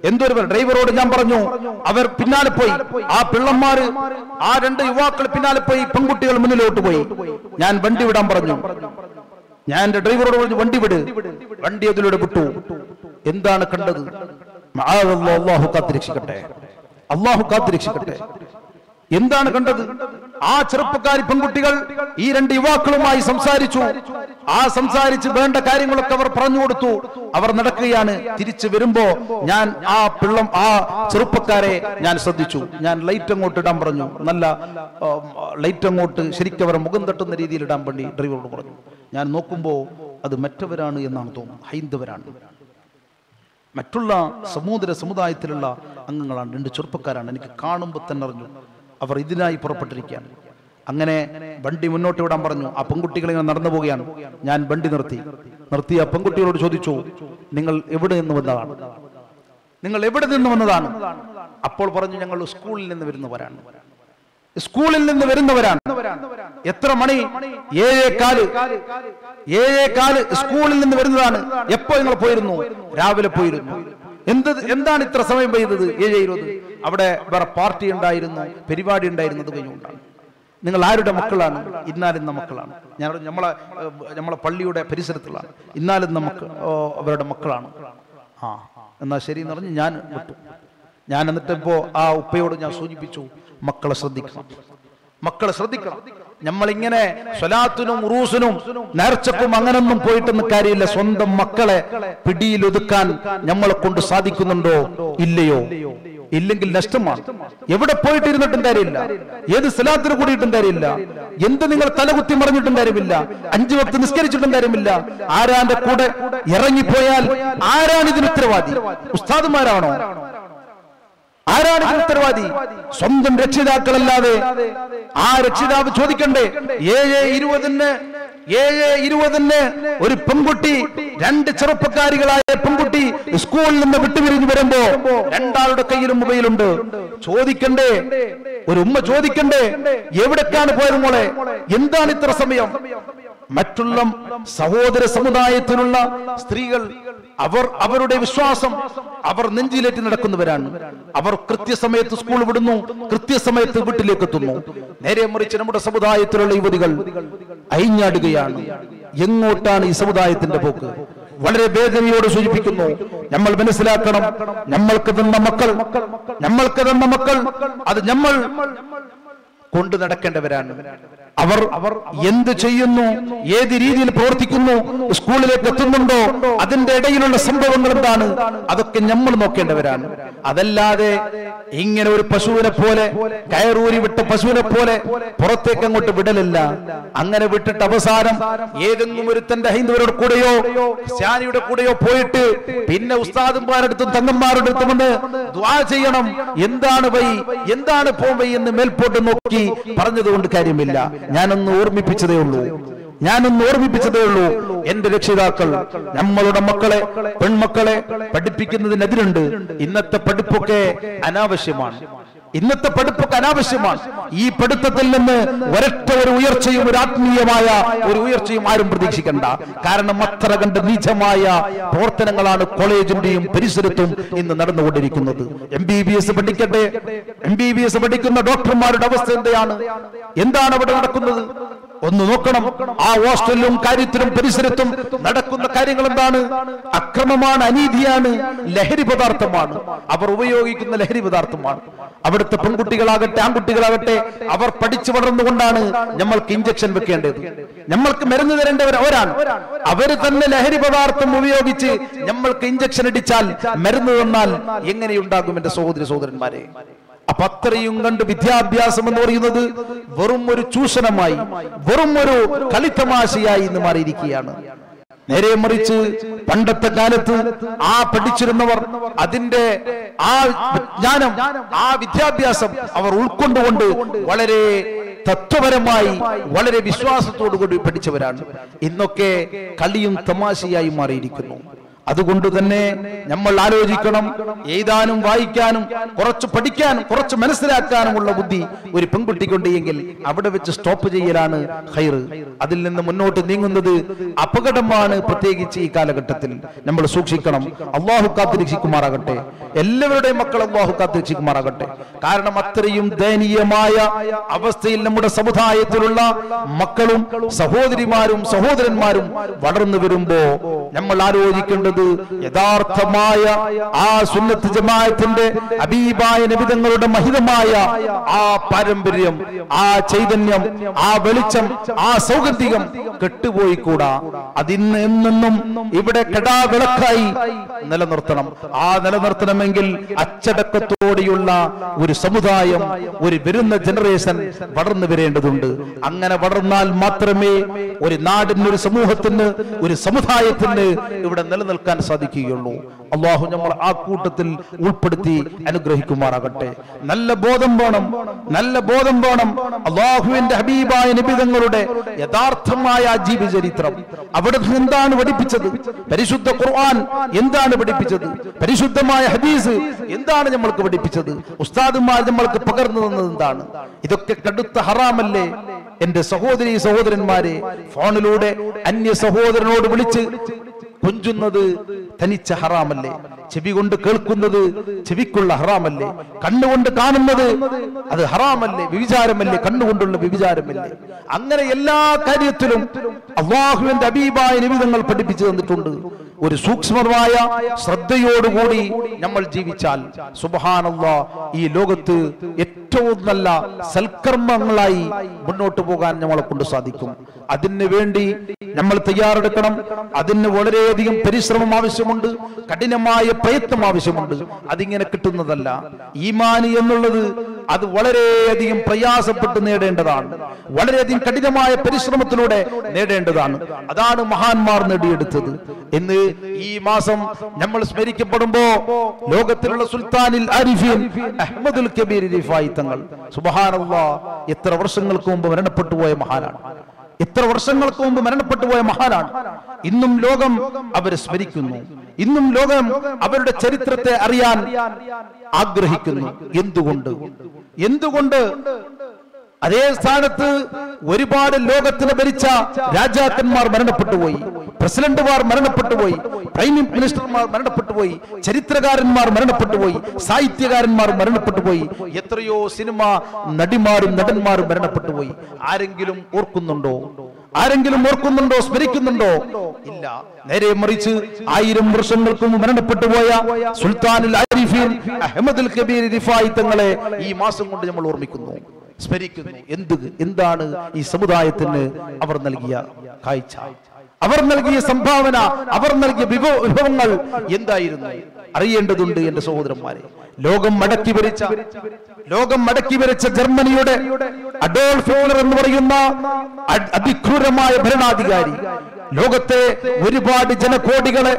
എന്തൊരു ഡ്രൈവറോട് ഞാൻ പറഞ്ഞു അവർ പിന്നാലെ പോയി ആ പിള്ളന്മാര് ആ രണ്ട് യുവാക്കൾ പിന്നാലെ പോയി പെൺകുട്ടികൾ മുന്നിലോട്ട് പോയി ഞാൻ വണ്ടി വിടാൻ പറഞ്ഞു ഞാൻ എന്റെ ഡ്രൈവറോട് പറഞ്ഞു വണ്ടി വിട് വണ്ടി അതിലൂടെ വിട്ടു എന്താണ് കണ്ടത് മഅാദല്ലാഹ്, അള്ളാഹു കാത്തിരക്ഷിക്കട്ടെ അള്ളാഹു കാത്തിരക്ഷിക്കട്ടെ എന്താണ് കണ്ടത് ആ ചെറുപ്പക്കാരി പെൺകുട്ടികൾ ഈ രണ്ട് യുവാക്കളുമായി സംസാരിച്ചു ആ സംസാരിച്ച് വേണ്ട കാര്യങ്ങളൊക്കെ അവർ പറഞ്ഞു കൊടുത്തു അവർ നടക്കുകയാണ് തിരിച്ചു വരുമ്പോ ഞാൻ ആ പിള്ളം ആ ചെറുപ്പക്കാരെ ഞാൻ ശ്രദ്ധിച്ചു ഞാൻ ലൈറ്റ് അങ്ങോട്ട് ഇടാൻ പറഞ്ഞു നല്ല ലൈറ്റ് അങ്ങോട്ട് ശരിക്കും അവർ മുഖം തട്ടുന്ന രീതിയിൽ ഇടാൻ വേണ്ടി ഡ്രൈവറോട് പറഞ്ഞു ഞാൻ നോക്കുമ്പോൾ അത് മറ്റവരാണ് എന്നാണ് തോന്നുന്നത് ഹൈന്ദവരാണ് മറ്റുള്ള സമുദ്ര സമുദായത്തിലുള്ള അംഗങ്ങളാണ് രണ്ട് ചെറുപ്പക്കാരാണ് എനിക്ക് കാണുമ്പോൾ തന്നെ അറിഞ്ഞു അവർ ഇതിനായി പുറപ്പെട്ടിരിക്കുകയാണ് അങ്ങനെ വണ്ടി മുന്നോട്ട് വിടാൻ പറഞ്ഞു ആ പെൺകുട്ടികൾ ഇങ്ങനെ നടന്നു പോവുകയാണ് ഞാൻ വണ്ടി നിർത്തി നിർത്തി ആ പെൺകുട്ടികളോട് ചോദിച്ചു നിങ്ങൾ എവിടെ നിന്ന് വന്നതാണ് നിങ്ങൾ എവിടെ നിന്ന് വന്നതാണ് അപ്പോൾ പറഞ്ഞു ഞങ്ങൾ സ്കൂളിൽ നിന്ന് വരുന്നവരാണ് സ്കൂളിൽ നിന്ന് വരുന്നവരാണ് എത്ര മണി ഏഴേ കാല് ഏഴേ കാല് സ്കൂളിൽ നിന്ന് വരുന്നതാണ് എപ്പോ നിങ്ങൾ പോയിരുന്നു രാവിലെ പോയിരുന്നു എന്ത് എന്താണ് ഇത്ര സമയം പെയ്തത് ഏഴ് ഇരുപത് അവിടെ വേറെ പാർട്ടി ഉണ്ടായിരുന്നു പരിപാടി ഉണ്ടായിരുന്നത് കഴിഞ്ഞുകൊണ്ടാണ് നിങ്ങൾ ആരുടെ മക്കളാണ് ഇന്നാലിന്ന മക്കളാണ് ഞാൻ പറഞ്ഞു, നമ്മളെ ഏഹ്, നമ്മളെ പള്ളിയുടെ പരിസരത്തുള്ളതാണ് ഇന്നാലിന്ന മക്കൾ ഓ, അവരുടെ മക്കളാണ് ആ എന്നാ ശരി എന്ന് പറഞ്ഞ് ഞാൻ വിട്ടു ഞാൻ എന്നിട്ട് ഇപ്പോ ആ ഉപ്പയോട് ഞാൻ സൂചിപ്പിച്ചു മക്കളെ ശ്രദ്ധിക്കണം മക്കളെ ശ്രദ്ധിക്കണം നമ്മളിങ്ങനെ സ്വലാത്തിനും ഉറൂസിനും നേർച്ചക്കും അങ്ങനൊന്നും പോയിട്ടൊന്നും കാര്യമില്ല സ്വന്തം മക്കളെ പിടിയിലൊതുക്കാൻ നമ്മളെ കൊണ്ട് സാധിക്കുന്നുണ്ടോ ഇല്ലയോ ഇല്ലെങ്കിൽ നഷ്ടമാണ് എവിടെ പോയിട്ടിരുന്നിട്ടും കാര്യമില്ല ഏത് സ്ഥലത്തിന് കൂടിയിട്ടും കാര്യമില്ല എന്ത് നിങ്ങൾ തലകുത്തി മറിഞ്ഞിട്ടും കാര്യമില്ല അഞ്ചു വക്ത് നിസ്കരിച്ചിട്ടും കാര്യമില്ല ആരാന്റെ കൂടെ ഇറങ്ങിപ്പോയാൽ ആരാണ് ഇതിന് ഉത്തരവാദി ഉസ്താദുമാരാണോ ആരാണ് ഇതിന് ഉത്തരവാദി സ്വന്തം രക്ഷിതാക്കളല്ലാതെ ആ രക്ഷിതാവ് ചോദിക്കണ്ടേ ഏഴ് ഇരുപതിന് ഏഴ് ഇരുപതിന് ഒരു പെൺകുട്ടി രണ്ട് ചെറുപ്പക്കാരികളായ പെൺകുട്ടി സ്കൂളിൽ നിന്ന് വിട്ടുപിരിഞ്ഞു വരുമ്പോ രണ്ടാളുടെ കയ്യിലും മൊബൈലുണ്ട് ചോദിക്കണ്ടേ ഒരു ഉമ്മ ചോദിക്കണ്ടേ എവിടേക്കാണ് പോയത് മോളെ എന്താണ് ഇത്ര സമയം മറ്റുള്ള സഹോദര സമുദായത്തിലുള്ള സ്ത്രീകൾ അവർ അവരുടെ വിശ്വാസം അവർ നെഞ്ചിലേറ്റി നടക്കുന്നവരാണ് അവർ കൃത്യസമയത്ത് സ്കൂൾ വിടുന്നു കൃത്യസമയത്ത് വീട്ടിലേക്ക് എത്തുന്നു നേരെ മറിച്ച് നമ്മുടെ സമുദായത്തിലുള്ള യുവതികൾ അയിഞ്ഞാടുകയാണ് എങ്ങോട്ടാണ് ഈ സമുദായത്തിന്റെ പോക്ക് വളരെ വേദനയോട് സൂചിപ്പിക്കുന്നു നമ്മൾ മനസ്സിലാക്കണം നമ്മൾക്ക് തന്ന മക്കൾ നമ്മൾക്ക് തന്ന മക്കൾ അത് നമ്മൾ കൊണ്ടു നടക്കേണ്ടവരാണ് അവർ അവർ എന്ത് ചെയ്യുന്നു ഏത് രീതിയിൽ പ്രവർത്തിക്കുന്നു സ്കൂളിലേക്ക് എത്തുന്നുണ്ടോ അതിന്റെ ഇടയിലുള്ള സംഭവങ്ങൾ എന്താണ് അതൊക്കെ നമ്മൾ നോക്കേണ്ടവരാണ് അതല്ലാതെ ഇങ്ങനെ ഒരു പശുവിനെ പോലെ കയറൂരി വിട്ട പശുവിനെ പോലെ പുറത്തേക്ക് അങ്ങോട്ട് വിടലില്ല അങ്ങനെ വിട്ടിട്ട് അവസാനം ഏതെങ്കിലും ഒരു തന്റെ ഹൈന്ദവരുടെ കൂടെയോ സ്യാനിയുടെ കൂടെയോ പോയിട്ട് പിന്നെ ഉസ്താദന്മാരടുത്തും തങ്ങന്മാരുടെ അടുത്തും വന്ന് ദ്വാ ചെയ്യണം എന്താണ് വൈ എന്താണ് പോം വൈ എന്ന് മേൽപോട്ട് നോക്കി പറഞ്ഞതുകൊണ്ട് കാര്യമില്ല ഞാനൊന്ന് ഓർമ്മിപ്പിച്ചതേ ഉള്ളൂ ഞാനൊന്ന് ഓർമ്മിപ്പിച്ചതേ ഉള്ളൂ എന്റെ രക്ഷിതാക്കൾ നമ്മളുടെ മക്കളെ പെൺമക്കളെ പഠിപ്പിക്കുന്നതിനെതിരുണ്ട് ഇന്നത്തെ പഠിപ്പൊക്കെ അനാവശ്യമാണ് ഇന്നത്തെ പഠിപ്പൊക്കെ അനാവശ്യമാണ് ഈ പഠിത്തത്തിൽ നിന്ന് ഒരൊറ്റ ഒരു ഉയർച്ചയും ഒരു ആത്മീയമായ ഒരു ഉയർച്ചയും ആരും പ്രതീക്ഷിക്കണ്ട കാരണം അത്ര കണ്ട് നീചമായ പ്രവർത്തനങ്ങളാണ് കോളേജിന്റെയും പരിസരത്തും ഇന്ന് നടന്നുകൊണ്ടിരിക്കുന്നത് എം ബി ബി എസ് പഠിക്കട്ടെ എം ബി ബി എസ് പഠിക്കുന്ന ഡോക്ടർമാരുടെ അവസ്ഥ എന്താണ് എന്താണ് അവിടെ നടക്കുന്നത് ഒന്ന് നോക്കണം ആ ഹോസ്റ്റലിലും കാര്യത്തിലും പരിസരത്തും നടക്കുന്ന കാര്യങ്ങൾ എന്താണ് അക്രമമാണ് അനീതിയാണ് ലഹരി പദാർത്ഥമാണ് അവർ ഉപയോഗിക്കുന്ന ലഹരി പദാർത്ഥമാണ് അവിടുത്തെ പെൺകുട്ടികളാകട്ടെ ആൺകുട്ടികളാകട്ടെ അവർ പഠിച്ചു വളർന്നുകൊണ്ടാണ് നമ്മൾക്ക് ഇഞ്ചക്ഷൻ വെക്കേണ്ടത് നമ്മൾക്ക് മരുന്ന് തരേണ്ടവർ അവരാണ് അവര് തന്നെ ലഹരി പദാർത്ഥം ഉപയോഗിച്ച് നമ്മൾക്ക് ഇഞ്ചക്ഷൻ അടിച്ചാൽ മരുന്ന് തന്നാൽ എങ്ങനെയുണ്ടാകും എന്റെ സഹോദരി സഹോദരന്മാരെ അപ്പൊ അത്രയും കണ്ട് വിദ്യാഭ്യാസം എന്ന് പറയുന്നത് വെറും ഒരു ചൂഷണമായി വെറും ഒരു കളിത്തമാശയായി ഇന്ന് മാറിയിരിക്കുകയാണ് നേരെ മറിച്ച് പണ്ടത്തെ കാലത്ത് ആ പഠിച്ചിരുന്നവർ അതിന്റെ ആ ജ്ഞാനം ആ വിദ്യാഭ്യാസം അവർ ഉൾക്കൊണ്ടുകൊണ്ട് വളരെ തത്വപരമായി വളരെ വിശ്വാസത്തോടു കൂടി പഠിച്ചവരാണ് ഇന്നൊക്കെ കളിയും തമാശയായി മാറിയിരിക്കുന്നു അതുകൊണ്ട് തന്നെ നമ്മൾ ആലോചിക്കണം എഴുതാനും വായിക്കാനും കുറച്ച് പഠിക്കാനും കുറച്ച് മനസ്സിലാക്കാനുമുള്ള ബുദ്ധി ഒരു പെൺകുട്ടിക്കുണ്ടെങ്കിൽ അവിടെ വെച്ച് സ്റ്റോപ്പ് ചെയ്യലാണ് ഹൈർ അതിൽ നിന്ന് മുന്നോട്ട് നീങ്ങുന്നത് അപകടമാണ് പ്രത്യേകിച്ച് ഈ കാലഘട്ടത്തിൽ നമ്മൾ സൂക്ഷിക്കണം അള്ളാഹു കാത്തിരക്ഷിക്കുമാറാകട്ടെ എല്ലാവരുടെയും മക്കൾ അള്ളാഹു കാത്തിരക്ഷിക്കുമാറാകട്ടെ കാരണം അത്രയും ദയനീയമായ അവസ്ഥയിൽ നമ്മുടെ സമുദായത്തിലുള്ള മക്കളും സഹോദരിമാരും സഹോദരന്മാരും വളർന്നു വരുമ്പോ നമ്മൾ ആലോചിക്കേണ്ടത് യഥാർത്ഥമായ ആ സുന്നത്ത് ജമാഅത്തിന്റെ അബീബായ നബിതങ്ങളുടെ മഹിതമായ ആ പാരമ്പര്യം ആ ചൈതന്യം ആ വെളിച്ചം ആ സൗഗന്ധികം കെട്ടുപോയി കൂടാ അതിന്ന് എന്നെന്നും ഇവിടെ കെടാവിളക്കായി നിലനിർത്തണം ആ നിലനിർത്തണമെങ്കിൽ അച്ചടക്കത്തോടെയുള്ള ഒരു സമുദായം ഒരു വരുന്ന ജനറേഷൻ വളർന്നു വരേണ്ടതുണ്ട് അങ്ങനെ വളർന്നാൽ മാത്രമേ ഒരു നാടിന് ഒരു സമൂഹത്തിന് ഒരു സമുദായത്തിന് ഇവിടെ നിലനിൽക്കാൻ സാധിക്കുകയുള്ളൂ അള്ളാഹു നമ്മൾ ആ കൂട്ടത്തിൽ ഉൾപ്പെടുത്തി അനുഗ്രഹിക്കുമാറാകട്ടെ നല്ല ബോധം വേണം നല്ല ബോധം വേണം അള്ളാഹുവിന്റെ ഹബീബായ നിബിതങ്ങളുടെ യഥാർത്ഥമായ ആ ജീവചരിത്രം അവിടെ നിന്ന് എന്താണ് പഠിപ്പിച്ചത് പരിശുദ്ധ ഖുർആൻ എന്താണ് പഠിപ്പിച്ചത് പരിശുദ്ധമായ ഹദീസ് എന്താണ് നമ്മൾക്ക് പഠിപ്പിച്ചത് ഉസ്താദുമാർ നമ്മൾക്ക് പകർന്നു തന്നത് എന്താണ് ഇതൊക്കെ കടുത്ത ഹറാമല്ലേ എന്റെ സഹോദരി സഹോദരന്മാരെ ഫോണിലൂടെ അന്യ സഹോദരനോട് വിളിച്ച് കൊഞ്ചുന്നത് തനിച്ച ഹറാമല്ലേ ചെവി കൊണ്ട് കേൾക്കുന്നത് ചെവിക്കുള്ള ഹറാമല്ലേ കണ്ണുകൊണ്ട് കാണുന്നത് അത് ഹറാമല്ലേ വിവിചാരമല്ലേ കണ്ണുകൊണ്ടുള്ള വിവിചാരമല്ലേ അങ്ങനെ എല്ലാ കാര്യത്തിലും അള്ളാഹുവിന്റെ അബീബായ നിമിതങ്ങൾ പഠിപ്പിച്ചു തന്നിട്ടുണ്ട് ഒരു സൂക്ഷ്മമായ ശ്രദ്ധയോടുകൂടി നമ്മൾ ജീവിച്ചാൽ സുബഹാനല്ലാ ഈ ലോകത്ത് ഏറ്റവും നല്ല സൽക്കർമ്മങ്ങളായി മുന്നോട്ട് പോകാൻ നമ്മളെ കൊണ്ട് സാധിക്കും അതിന് വേണ്ടി നമ്മൾ തയ്യാറെടുക്കണം അതിന് വളരെയധികം പരിശ്രമം ആവശ്യമുണ്ട് കഠിനമായ പ്രയത്നം ആവശ്യമുണ്ട് അതിങ്ങനെ കിട്ടുന്നതല്ല ഈമാനി എന്നുള്ളത് അത് വളരെയധികം പ്രയാസപ്പെട്ട് നേടേണ്ടതാണ് വളരെയധികം കഠിനമായ പരിശ്രമത്തിലൂടെ നേടേണ്ടതാണ് അതാണ് മഹാന്മാർ നേടിയെടുത്തത് എന്ന് ഈ മാസം നമ്മൾ സ്മരിക്കപ്പെടുമ്പോ ലോകത്തിലുള്ള സുൽത്താനിൽ ആരിഫീൻ അഹമ്മദുൽ കബീർ റിഫായി തങ്ങൾ സുബഹാനല്ലാ എത്ര വർഷങ്ങൾക്ക് മുമ്പ് മരണപ്പെട്ടു പോയ മഹാനാണ് എത്ര വർഷങ്ങൾക്ക് മുമ്പ് മരണപ്പെട്ടു പോയ മഹാനാണ് ഇന്നും ലോകം അവരെ സ്മരിക്കുന്നു ഇന്നും ലോകം അവരുടെ ചരിത്രത്തെ അറിയാൻ ആഗ്രഹിക്കുന്നു എന്തുകൊണ്ട് എന്തുകൊണ്ട് അതേ സ്ഥാനത്ത് ഒരുപാട് ലോകത്തിന് ഭരിച്ച രാജാക്കന്മാർ മരണപ്പെട്ടുപോയി പ്രസിഡന്റുമാർ മരണപ്പെട്ടുപോയി പ്രൈം മിനിസ്റ്റർമാർ മരണപ്പെട്ടുപോയി ചരിത്രകാരന്മാർ മരണപ്പെട്ടുപോയി സാഹിത്യകാരന്മാർ മരണപ്പെട്ടുപോയി എത്രയോ സിനിമ നടിമാരും നടന്മാരും മരണപ്പെട്ടുപോയി ആരെങ്കിലും ഓർക്കുന്നുണ്ടോ ആരെങ്കിലും ഓർക്കുന്നുണ്ടോ സ്മരിക്കുന്നുണ്ടോ ഇല്ല നേരെ മറിച്ച് ആയിരം വർഷങ്ങൾക്ക് മുമ്പ് മരണപ്പെട്ടു പോയ സുൽത്താനുൽ ആരിഫീൻ അഹമ്മദുൽ കബീർ റിഫായി തങ്ങളെ ഈ മാസം കൊണ്ട് നമ്മൾ ഓർമ്മിക്കുന്നു സ്മരിക്കുന്നു എന്ത് എന്താണ് ഈ സമുദായത്തിന് അവർ നൽകിയ കാഴ്ച അവർ നൽകിയ സംഭാവന അവർ നൽകിയ വിഭവ വിഭവങ്ങൾ എന്തായിരുന്നു അറിയേണ്ടതുണ്ട് എന്റെ സഹോദരന്മാരെ ലോകം മടക്കി ഭരിച്ച ലോകം മടക്കി ഭരിച്ച ജർമ്മനിയുടെ അഡോൾഫ് ഹിറ്റ്ലർ എന്ന് പറയുന്ന അ- അതിക്രൂരമായ ഭരണാധികാരി ലോകത്തെ ഒരുപാട് ജനകോടികളെ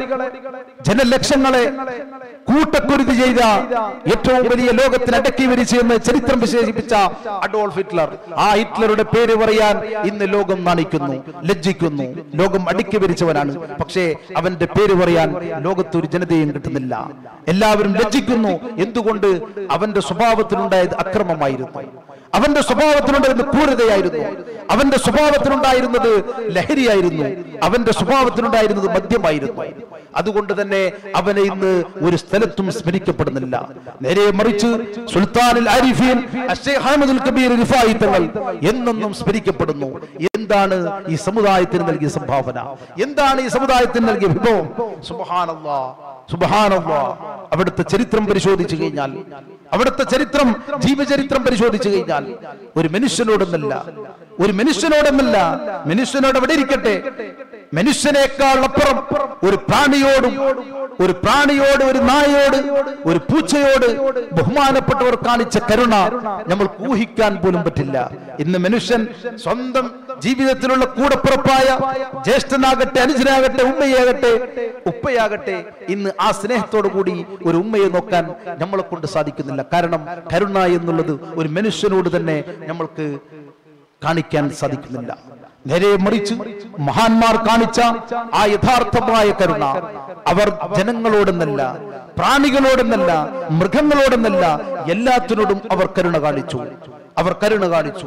ജനലക്ഷങ്ങളെ കൂട്ടക്കുരുതി ചെയ്ത ഏറ്റവും വലിയ ലോകത്തിൽ അടക്കി വരിച്ചു എന്ന് ചരിത്രം വിശേഷിപ്പിച്ച അഡോൾഫ് ഹിറ്റ്ലർ ആ ഹിറ്റ്ലറുടെ പേര് പറയാൻ ഇന്ന് ലോകം നാണിക്കുന്നു ലജ്ജിക്കുന്നു ലോകം അടുക്കി വരിച്ചവനാണ് പക്ഷേ അവന്റെ പേര് പറയാൻ ലോകത്ത് ഒരു ജനതയും കിട്ടുന്നില്ല എല്ലാവരും ലജ്ജിക്കുന്നു എന്തുകൊണ്ട് അവന്റെ സ്വഭാവത്തിലുണ്ടായത് അക്രമമായിരുന്നു അവന്റെ സ്വഭാവത്തിലുണ്ടായിരുന്ന ക്രൂരതയായിരുന്നു അവന്റെ സ്വഭാവത്തിലുണ്ടായിരുന്നത് ലഹരിയായിരുന്നു അവന്റെ സ്വഭാവത്തിലുണ്ടായിരുന്നത് മദ്യമായിരുന്നു അതുകൊണ്ട് തന്നെ അവനെ ഇന്ന് ഒരു സ്ഥലത്തും സ്മരിക്കപ്പെടുന്നില്ല നേരെ മറിച്ച് സുൽത്താനിൽ ആരിഫീൻ അഷേ അഹമ്മദുൽ കബീർ റിഫായി തങ്ങൾ എന്നെന്നും സ്മരിക്കപ്പെടുന്നു എന്താണ് ഈ സമുദായത്തിന് നൽകിയ സംഭാവന എന്താണ് ഈ സമുദായത്തിന് നൽകിയ വിഭവം സുബഹാനല്ലാ സുബഹാനല്ലാ അവിടുത്തെ ചരിത്രം പരിശോധിച്ചു കഴിഞ്ഞാൽ അവിടുത്തെ ചരിത്രം ജീവചരിത്രം പരിശോധിച്ചു കഴിഞ്ഞാൽ ഒരു മനുഷ്യനോടൊന്നല്ല ഒരു മനുഷ്യനോടൊന്നല്ല മനുഷ്യനോട് അവിടെ ഇരിക്കട്ടെ മനുഷ്യനേക്കാൾ അപ്പുറം ഒരു പ്രാണിയോടും ഒരു പ്രാണിയോട് ഒരു നായയോട് ഒരു പൂച്ചയോട് ബഹുമാനപ്പെട്ടവർ കാണിച്ച കരുണ നമ്മൾ ഊഹിക്കാൻ പോലും പറ്റില്ല ഇന്ന് മനുഷ്യൻ സ്വന്തം ജീവിതത്തിലുള്ള കൂടപ്പുറപ്പായ ജ്യേഷ്ഠനാകട്ടെ അനുജനാകട്ടെ ഉമ്മയാകട്ടെ ഉപ്പയാകട്ടെ ഇന്ന് ആ സ്നേഹത്തോടു കൂടി ഒരു ഉമ്മയെ നോക്കാൻ നമ്മളെ കൊണ്ട് സാധിക്കുന്നില്ല കാരണം കരുണ എന്നുള്ളത് ഒരു മനുഷ്യനോട് തന്നെ നമ്മൾക്ക് കാണിക്കാൻ സാധിക്കുന്നില്ല നേരെ മറിച്ച് മഹാന്മാർ കാണിച്ച ആ യഥാർത്ഥമായ കരുണ അവർ ജനങ്ങളോടെന്നല്ല പ്രാണികളോടെന്നല്ല മൃഗങ്ങളോടെന്നല്ല എല്ലാത്തിനോടും അവർ കരുണ കാണിച്ചു അവർ കരുണ കാണിച്ചു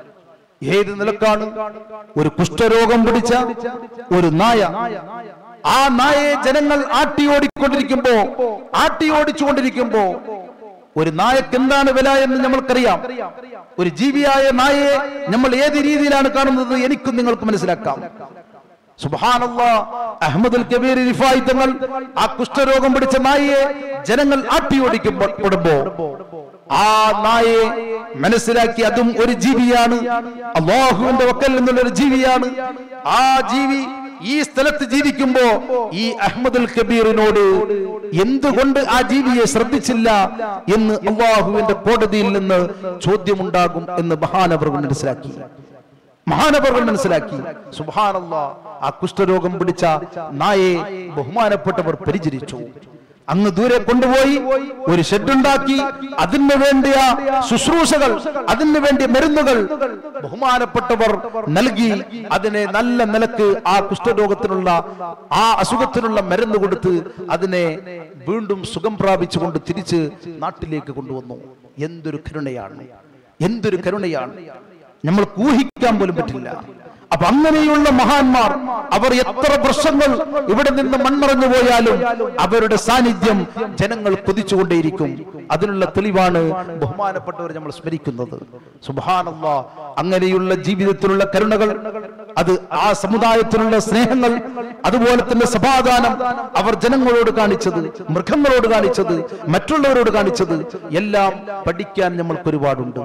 ഏത് നിലക്കാണ് ഒരു കുഷ്ഠരോഗം പിടിച്ച ഒരു നായ ആ നായയെ ജനങ്ങൾ ആട്ടിയോടിക്കൊണ്ടിരിക്കുമ്പോ ആട്ടിയോടിച്ചുകൊണ്ടിരിക്കുമ്പോ ഒരു നായക്ക് എന്താണ് വില എന്ന് നമ്മൾക്കറിയാം ഒരു ജീവിയായ നായയെ നമ്മൾ ഏത് രീതിയിലാണ് കാണുന്നത് എനിക്കും നിങ്ങൾക്ക് മനസ്സിലാക്കാം സുബ്ഹാനല്ലാ അഹമ്മദുൽ കബീർ റിഫായി തങ്ങൾ ആ കുഷ്ഠരോഗം പിടിച്ച നായയെ ജനങ്ങൾ ആട്ടിയോടിക്കപ്പെടുമ്പോ ആ നായയെ മനസ്സിലാക്കി അതും ഒരു ജീവിയാണ് അള്ളാഹുവിന്റെ വക്കൽ നിന്നുള്ള ഒരു ജീവിയാണ് ആ ജീവി ഈ സ്ഥലത്ത് ജീവിക്കുമ്പോ ഈ അഹമ്മദുൽ കബീറിനോട് എന്തുകൊണ്ട് ആ ജീവിയെ ശ്രദ്ധിച്ചില്ല എന്ന് അള്ളാഹുവിന്റെ കോടതിയിൽ നിന്ന് ചോദ്യമുണ്ടാകും എന്ന് മഹാനവർ മനസ്സിലാക്കി മഹാനവർ മനസ്സിലാക്കി സുബാനല്ല ആ കുഷ്ഠരോഗം പിടിച്ച നായെ ബഹുമാനപ്പെട്ടവർ പരിചരിച്ചു അങ്ങ് ദൂരെ കൊണ്ടുപോയി ഒരു ഷെഡുണ്ടാക്കി അതിന് വേണ്ടിയ ശുശ്രൂഷകൾ അതിന് വേണ്ടിയ മരുന്നുകൾ ബഹുമാനപ്പെട്ടവർ നൽകി അതിനെ നല്ല നിലക്ക് ആ കുഷ്ഠരോഗത്തിനുള്ള ആ അസുഖത്തിനുള്ള മരുന്ന് കൊടുത്ത് അതിനെ വീണ്ടും സുഖം പ്രാപിച്ചുകൊണ്ട് തിരിച്ച് നാട്ടിലേക്ക് കൊണ്ടുവന്നു എന്തൊരു കരുണയാണ് എന്തൊരു കരുണയാണ് നമ്മൾ ഊഹിക്കാൻ പോലും പറ്റില്ല അപ്പൊ അങ്ങനെയുള്ള മഹാന്മാർ അവർ എത്ര വർഷങ്ങൾ ഇവിടെ നിന്ന് മൺമറഞ്ഞു പോയാലും അവരുടെ സാന്നിധ്യം ജനങ്ങൾ കൊതിച്ചുകൊണ്ടേയിരിക്കും അതിനുള്ള തെളിവാണ് ബഹുമാനപ്പെട്ടവർ നമ്മൾ സ്മരിക്കുന്നത് സുബാനല്ല അങ്ങനെയുള്ള ജീവിതത്തിലുള്ള കരുണകൾ അത് ആ സമുദായത്തിലുള്ള സ്നേഹങ്ങൾ അതുപോലെ തന്നെ സമാധാനം അവർ ജനങ്ങളോട് കാണിച്ചത് മൃഗങ്ങളോട് കാണിച്ചത് മറ്റുള്ളവരോട് കാണിച്ചത് എല്ലാം പഠിക്കാൻ നമ്മൾക്ക് ഒരുപാടുണ്ട്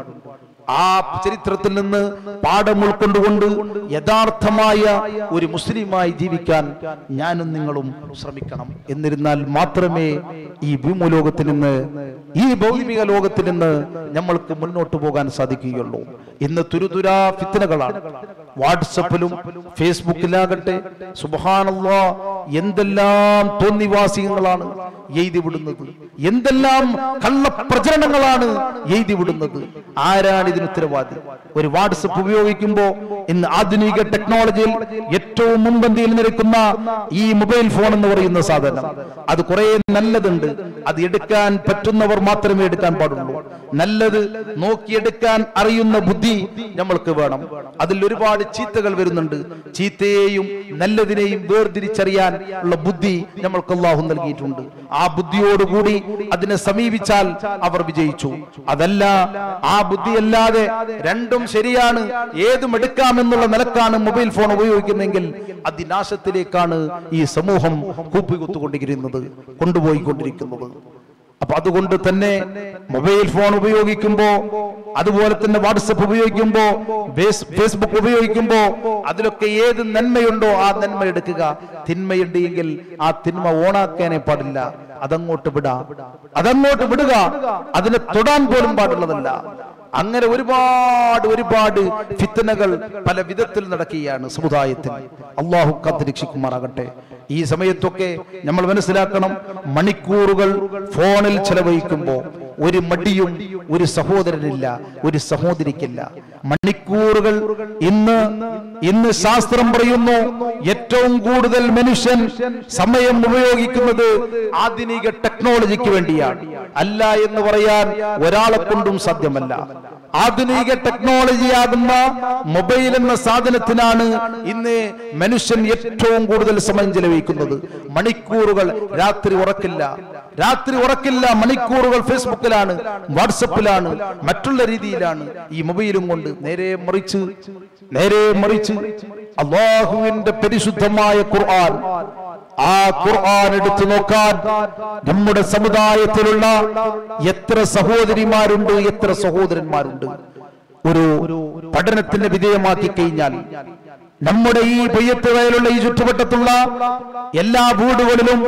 ആ ചരിത്രത്തിൽ നിന്ന് പാഠം ഉൾക്കൊണ്ടുകൊണ്ട് യഥാർത്ഥമായ ഒരു മുസ്ലിമായി ജീവിക്കാൻ ഞാനും നിങ്ങളും ശ്രമിക്കണം എന്നിരുന്നാൽ മാത്രമേ ഈ ഭൂമലോകത്തിൽ നിന്ന് ഈ ഭൗതിക ലോകത്തിൽ നിന്ന് നമ്മൾക്ക് മുന്നോട്ട് പോകാൻ സാധിക്കുകയുള്ളൂ ഇന്ന് തുരുതുരാ ഫിത്തനകളാണ് വാട്സപ്പിലും ഫേസ്ബുക്കിലാകട്ടെ സുബാനല്ല എന്തെല്ലാം തോന്നിവാസികങ്ങളാണ് എഴുതി വിടുന്നത് എന്തെല്ലാം കള്ളപ്രചരണങ്ങളാണ് എഴുതി വിടുന്നത് ആരാണ് ഇതിന് ഉത്തരവാദി ഒരു വാട്സപ്പ് ഉപയോഗിക്കുമ്പോ ഇന്ന് ആധുനിക ടെക്നോളജിയിൽ ഏറ്റവും മുൻപന്തിയിൽ നിൽക്കുന്ന ഈ മൊബൈൽ ഫോൺ എന്ന് പറയുന്ന സാധനം അത് കുറെ നല്ലതുണ്ട് അത് എടുക്കാൻ പറ്റുന്നവർ മാത്രമേ എടുക്കാൻ പാടുള്ളൂ നല്ലത് നോക്കിയെടുക്കാൻ അറിയുന്ന ബുദ്ധി നമ്മൾക്ക് വേണം അതിൽ ഒരുപാട് ചീത്തകൾ വരുന്നുണ്ട് ചീത്തയെയും നല്ലതിനെയും വേർതിരിച്ചറിയാൻ ഉള്ള ബുദ്ധി നമ്മൾക്ക് അള്ളാഹു നൽകിയിട്ടുണ്ട് ആ ബുദ്ധിയോടുകൂടി അതിനെ സമീപിച്ചാൽ അവർ വിജയിച്ചു അതല്ല ആ ബുദ്ധിയല്ലാതെ രണ്ടും ശരിയാണ് ഏതും എടുക്കാമെന്നുള്ള നിലക്കാണ് മൊബൈൽ ഫോൺ ഉപയോഗിക്കുന്നെങ്കിൽ അതിനാശത്തിലേക്കാണ് ഈ സമൂഹം കൂപ്പികുത്തുകൊണ്ടിരിക്കുന്നത് കൊണ്ടുപോയിക്കൊണ്ടിരിക്കുന്നത് അപ്പൊ അതുകൊണ്ട് തന്നെ മൊബൈൽ ഫോൺ ഉപയോഗിക്കുമ്പോ അതുപോലെ തന്നെ വാട്സപ്പ് ഉപയോഗിക്കുമ്പോ ഫേസ്- ഫേസ്ബുക്ക് ഉപയോഗിക്കുമ്പോ അതിലൊക്കെ ഏത് നന്മയുണ്ടോ ആ നന്മ എടുക്കുക തിന്മയുണ്ട് എങ്കിൽ ആ തിന്മ ഓണാക്കാനേ പാടില്ല അതങ്ങോട്ട് വിടാ അതങ്ങോട്ട് വിടുക അതിനെ തൊടാൻ പോലും പാടുള്ളതല്ല അങ്ങനെ ഒരുപാട് ഒരുപാട് ഫിത്തനകൾ പല വിധത്തിൽ നടക്കുകയാണ് സമുദായത്തിൽ അള്ളാഹു കാത്തിരക്ഷിക്കുമാറാകട്ടെ ഈ സമയത്തൊക്കെ നമ്മൾ മനസ്സിലാക്കണം മണിക്കൂറുകൾ ഫോണിൽ ചെലവഴിക്കുമ്പോ ഒരു മടിയും ഒരു സഹോദരനില്ല ഒരു സഹോദരിക്കില്ല മണിക്കൂറുകൾ ഇന്ന് ഇന്ന് ശാസ്ത്രം പറയുന്നു ഏറ്റവും കൂടുതൽ മനുഷ്യൻ സമയം ഉപയോഗിക്കുന്നത് ആധുനിക ടെക്നോളജിക്ക് വേണ്ടിയാണ് അല്ല എന്ന് പറയാൻ ഒരാളെ കൊണ്ടും സാധ്യമല്ല ആധുനിക ടെക്നോളജിയാകുന്ന മൊബൈൽ എന്ന സാധനത്തിനാണ് ഇന്ന് മനുഷ്യൻ ഏറ്റവും കൂടുതൽ സമയം ചെലവഴിക്കുന്നത് മണിക്കൂറുകൾ രാത്രി ഉറക്കില്ല രാത്രി ഉറക്കില്ല മണിക്കൂറുകൾ ഫേസ്ബുക്കിലാണ് വാട്സപ്പിലാണ് മറ്റുള്ള രീതിയിലാണ് ഈ മൊബൈലും കൊണ്ട് നേരെ മറിച്ച് നേരെ മറിച്ച് അള്ളാഹുവിന്റെ പരിശുദ്ധമായ ഖുർആൻ ആ ഖുർആൻ എടുത്തു നോക്കാൻ നമ്മുടെ സമുദായത്തിലുള്ള എത്ര സഹോദരിമാരുണ്ട് എത്ര സഹോദരന്മാരുണ്ട് ഒരു പഠനത്തിന് വിധേയമാക്കി കഴിഞ്ഞാൽ നമ്മുടെ ഈ പൊയ്യത്ത് വയലുള്ള ഈ ചുറ്റുവട്ടത്തുള്ള എല്ലാ വീടുകളിലും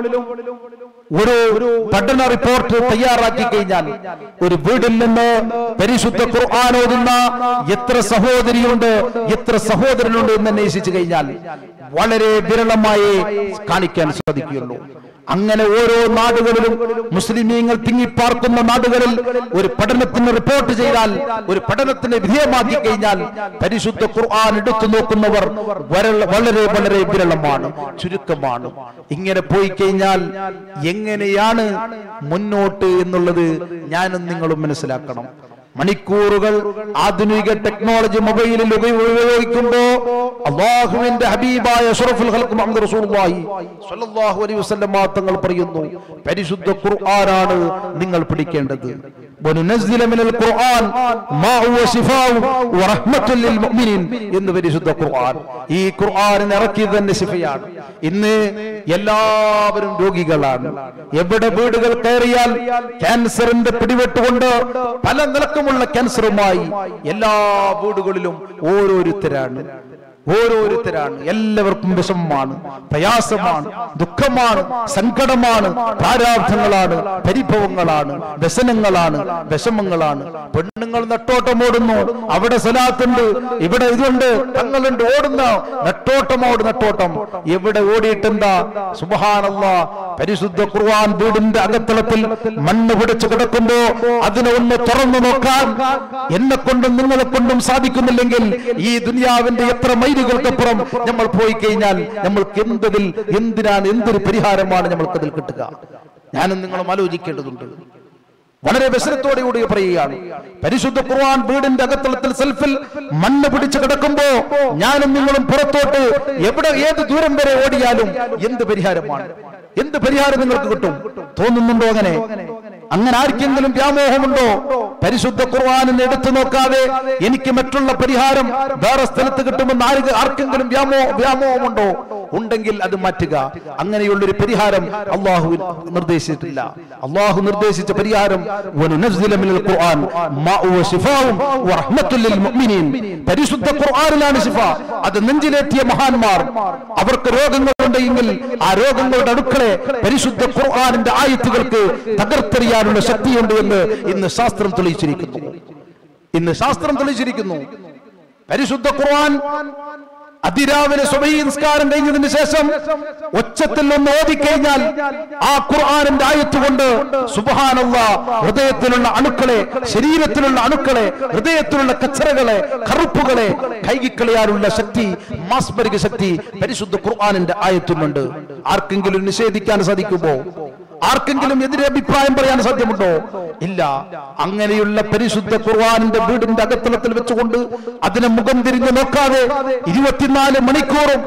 ഒരു പഠന റിപ്പോർട്ട് തയ്യാറാക്കി കഴിഞ്ഞാൽ ഒരു വീടിൽ നിന്ന് പരിശുദ്ധ ഖുർആൻ ഓതുന്ന എത്ര സഹോദരിയുണ്ട് എത്ര സഹോദരനുണ്ട് എന്ന് അന്വേഷിച്ചു കഴിഞ്ഞാൽ വളരെ വിരളമായി കാണിക്കാൻ സാധിക്കുകയുള്ളൂ അങ്ങനെ ഓരോ നാടുകളിലും മുസ്ലിമീങ്ങൾ തിങ്ങിപ്പാർക്കുന്ന നാടുകളിൽ ഒരു പഠനത്തിന് റിപ്പോർട്ട് ചെയ്താൽ ഒരു പഠനത്തിന് വിധേയമാക്കി കഴിഞ്ഞാൽ പരിശുദ്ധ ഖുർആൻ എടുത്തു നോക്കുന്നവർ വരള- വളരെ വളരെ വിരളമാണ് ചുരുക്കമാണ് ഇങ്ങനെ പോയി കഴിഞ്ഞാൽ എങ്ങനെയാണ് മുന്നോട്ട് എന്നുള്ളത് ഞാനും നിങ്ങളും മനസ്സിലാക്കണം മണിക്കൂറുകൾ ആധുനിക ടെക്നോളജി മൊബൈലിൽ ഉപ- ഉപയോഗിക്കുമ്പോ അള്ളാഹുവിന്റെ ഹബീബായ അഷ്റഫുൽ ഖൽഖ് മുഹമ്മദ് റസൂലുള്ളാഹി സ്വല്ലല്ലാഹു അലൈഹി വസല്ലം തങ്ങൾ പറയുന്നു പരിശുദ്ധ ഖുർആനാണ് നിങ്ങൾ പിടിക്കേണ്ടത് وَنُنَزِّلَ مِنَ الْقُرْآنِ مَا هُوَ شِفَاءٌ وَرَحْمَةٌ لِلْمُؤْمِنِينَ എന്ന് പരിശുദ്ധ ഖുർആൻ ഈ ഖുർആൻ ഇറക്കിയത് തന്നെ ശിഫയാണ് ഇന്ന് എല്ലാവരും രോഗികളാണ് എവിടെ വീടുകൾ കയറിയാൽ ക്യാൻസറിന്റെ പിടിവെട്ടുകൊണ്ട് പല നിലക്കുമുള്ള ക്യാൻസറുമായി എല്ലാ വീടുകളിലും ഓരോരുത്തരാണ് ഓരോരുത്തരാണ് എല്ലാവർക്കും വിഷമമാണ് പ്രയാസമാണ് ദുഃഖമാണ് സങ്കടമാണ് പ്രാരാബ്ധങ്ങളാണ് പരിഭവങ്ങളാണ് വ്യസനങ്ങളാണ് വിഷമങ്ങളാണ് പെണ്ണുങ്ങൾ നെട്ടോട്ടമോടുന്നു അവിടെ സലാത്തുണ്ട് ഇവിടെ ഇതുണ്ട് തങ്ങളുണ്ട് ഓടുന്ന നെട്ടോട്ടമോട് നെട്ടോട്ടം എവിടെ ഓടിയിട്ടെന്താ സുബഹാനല്ല പരിശുദ്ധ ഖുർആൻ വീടിന്റെ അകത്തളത്തിൽ മണ്ണ് പിടിച്ചു കിടക്കുമ്പോ അതിനെ ഒന്ന് തുറന്നു നോക്കാൻ എന്നെ കൊണ്ടും നിങ്ങളെ കൊണ്ടും സാധിക്കുന്നില്ലെങ്കിൽ ഈ ദുനിയാവിന്റെ എത്ര മൈലുകൾക്കപ്പുറം നമ്മൾ പോയി കഴിഞ്ഞാൽ നമ്മൾക്ക് എന്തതിൽ എന്തിനാണ് എന്തൊരു പരിഹാരമാണ് നമ്മൾക്ക് അതിൽ കിട്ടുക ഞാനും നിങ്ങളും ആലോചിക്കേണ്ടതുണ്ട് വളരെ വ്യസനത്തോടെ കൂടി പറയുകയാണ് പരിശുദ്ധ ഖുർആൻ വീടിന്റെ അകത്തളത്തിൽ സെൽഫിൽ മണ്ണ് പിടിച്ചു കിടക്കുമ്പോ ഞാനും നിങ്ങളും പുറത്തോട്ട് എവിടെ ഏത് ദൂരം വരെ ഓടിയാലും എന്ത് പരിഹാരമാണ് എന്ത് പരിഹാരം നിങ്ങൾക്ക് കിട്ടും തോന്നുന്നുണ്ടോ അങ്ങനെ അങ്ങനെ ആർക്കെങ്കിലും വ്യാമോഹമുണ്ടോ പരിശുദ്ധ ഖുർആാനിനെ എടുത്തു നോക്കാതെ എനിക്ക് മറ്റുള്ള പരിഹാരം വേറെ സ്ഥലത്ത് കിട്ടുമെന്ന് ആർക്ക് ആർക്കെങ്കിലും വ്യാമോ വ്യാമോഹമുണ്ടോ ഉണ്ടെങ്കിൽ അത് മാറ്റുക അങ്ങനെയുള്ളൊരു പരിഹാരം അള്ളാഹു നിർദ്ദേശിച്ചിട്ടില്ല അള്ളാഹു നിർദ്ദേശിച്ച പരിഹാരം വനുനസ്സില മിനൽ ഖുർആൻ മാ ഹുവ ശിഫാഉൻ വറഹ്മത്തുൽ ലിൽ മുഅ്മിനീൻ പരിശുദ്ധ ഖുർആനിലാണ് ശിഫ അത് നെഞ്ചിലേറ്റിയ മഹാന്മാർ അവർക്ക് രോഗങ്ങളുണ്ടെങ്കിൽ ആ രോഗങ്ങളുടെ അടുക്കളെ പരിശുദ്ധ ഖുർആനിന്റെ ആയത്തുകൾക്ക് തകർത്തെറിയാനുള്ള ശക്തിയുണ്ട് എന്ന് ഇന്ന് ശാസ്ത്രം തെളിയിച്ചിരിക്കുന്നു ഇന്ന് ശാസ്ത്രം തെളിയിച്ചിരിക്കുന്നു പരിശുദ്ധ ഖുർആൻ അതിരാവിലെ സ്വഭീ നിസ്കാരം കഴിഞ്ഞതിന് ശേഷം ഒച്ചത്തിൽ ഒന്ന് ഓതിക്കഴിഞ്ഞാൽ ആ ഖുർആാനിന്റെ ആയത്ത് കൊണ്ട് സുബഹാനുള്ള ഹൃദയത്തിലുള്ള അണുക്കളെ ശരീരത്തിലുള്ള അണുക്കളെ ഹൃദയത്തിലുള്ള കച്ചറകളെ കറുപ്പുകളെ കൈകിക്കളയാനുള്ള ശക്തി മാസ്മരിക ശക്തി പരിശുദ്ധ ഖുർആാനിന്റെ ആയത്തിലുണ്ട് ആർക്കെങ്കിലും നിഷേധിക്കാൻ സാധിക്കുമോ ആർക്കെങ്കിലും എതിരെ അഭിപ്രായം പറയാൻ സാധ്യമുണ്ടോ ഇല്ല അങ്ങനെയുള്ള പരിശുദ്ധ ഖുർആാനിന്റെ വീടിന്റെ അകത്തളത്തിൽ വെച്ചുകൊണ്ട് അതിനെ മുഖം തിരിഞ്ഞു നോക്കാതെ ഇരുപത്തിനാല് മണിക്കൂറും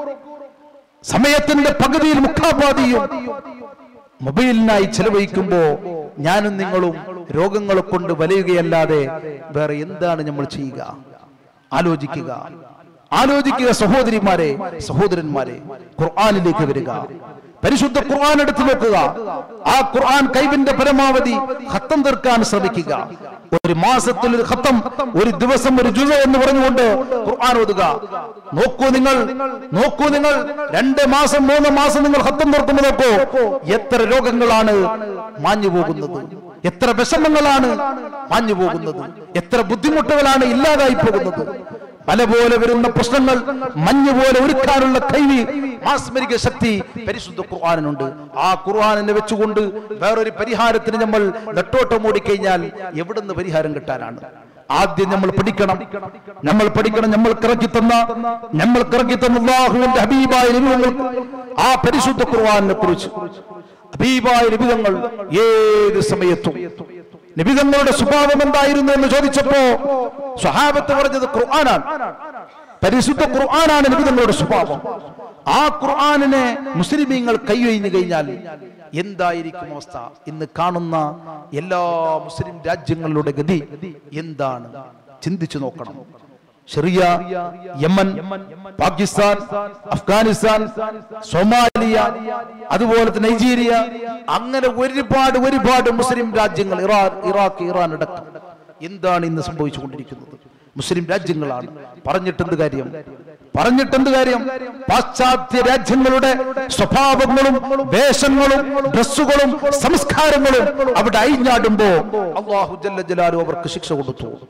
സമയത്തിന്റെ പകുതിയിൽ മുഖാപാതിയും മൊബൈലിനായി ചെലവഴിക്കുമ്പോ ഞാനും നിങ്ങളും രോഗങ്ങളെ കൊണ്ട് വലയുകയല്ലാതെ വേറെ എന്താണ് നമ്മൾ ചെയ്യുക ആലോചിക്കുക ആലോചിക്കുക സഹോദരിമാരെ സഹോദരന്മാരെ ഖുർആാനിലേക്ക് വരിക പരിശുദ്ധ ഖുർആൻ എടുത്തു നോക്കുക ആ ഖുർആൻ കൈവിന്റെ പരമാവധി ഖത്തം തീർക്കാൻ ശ്രമിക്കുക ഒരു മാസത്തിൽ ഒരു ഖത്തം ഒരു ദിവസം ഒരു ജുസ എന്ന് പറഞ്ഞുകൊണ്ട് ഖുർആൻ ഓതുക നോക്കൂ നിങ്ങൾ നോക്കൂ നിങ്ങൾ രണ്ട് മാസം മൂന്ന് മാസം നിങ്ങൾ ഖത്തം തീർക്കുമ്പോൾ നോക്കൂ എത്ര രോഗങ്ങളാണ് മാഞ്ഞു പോകുന്നത് എത്ര വിഷമങ്ങളാണ് മാഞ്ഞു പോകുന്നത് എത്ര ബുദ്ധിമുട്ടുകളാണ് ഇല്ലാതായി പോകുന്നത് പല പോലെ വരുന്ന പ്രശ്നങ്ങൾ മഞ്ഞ് പോലെ ഒരുക്കാനുള്ള കൈവി മാസ്മരിക ശക്തി പരിശുദ്ധ ഖുർആാനുണ്ട് ആ ഖുർആാനിനെ വെച്ചുകൊണ്ട് വേറൊരു പരിഹാരത്തിന് നമ്മൾ നെട്ടോട്ടം ഓടിക്കഴിഞ്ഞാൽ എവിടുന്ന് പരിഹാരം കിട്ടാനാണ് ആദ്യം നമ്മൾ പഠിക്കണം നമ്മൾ പഠിക്കണം നമ്മൾ ഇറക്കി തന്ന നമ്മൾ ഇറക്കി തന്ന അല്ലാഹുവിന്റെ ഹബീബായ നിബിധങ്ങൾ ആ പരിശുദ്ധ ഖുർആാനിനെ കുറിച്ച് ഹബീബായ നിബിധങ്ങൾ ഏത് സമയത്തും നിബിധങ്ങളുടെ സ്വഭാവം എന്തായിരുന്നു എന്ന് ചോദിച്ചപ്പോ സ്വഹാബത്ത് പറഞ്ഞത് ഖുർആനാണ് പരിശുദ്ധ ഖുർആനാണ് നിബിധങ്ങളുടെ സ്വഭാവം ആ ഖുർആനിനെ മുസ്ലിമീങ്ങൾ കൈയൊഴിഞ്ഞു കഴിഞ്ഞാൽ എന്തായിരിക്കും അവസ്ഥ ഇന്ന് കാണുന്ന എല്ലാ മുസ്ലിം രാജ്യങ്ങളുടെ ഗതി എന്താണ് ചിന്തിച്ചു നോക്കണം Syria Yemen Pakistan Afghanistan Somalia അതുപോലെ തന്നെ നൈജീരിയ അങ്ങനെ ഒരുപാട് ഒരുപാട് മുസ്ലിം രാജ്യങ്ങൾ ഇറാൻ ഇറാഖ് ഇറാൻ അടക്കം എന്താണ് ഇന്ന് സംഭവിച്ചുകൊണ്ടിരിക്കുന്നത് മുസ്ലിം രാജ്യങ്ങളാണ് പറഞ്ഞിട്ടെന്ത് കാര്യം പറഞ്ഞിട്ടെന്ത് കാര്യം പാശ്ചാത്യ രാജ്യങ്ങളുടെ സ്വഭാവങ്ങളും വേഷങ്ങളും ഡ്രസ്സുകളും സംസ്കാരങ്ങളും അവിടെ അഴിഞ്ഞാടുമ്പോ അള്ളാഹു ജല്ല ജലാലു അവർക്ക് ശിക്ഷ കൊടുത്തു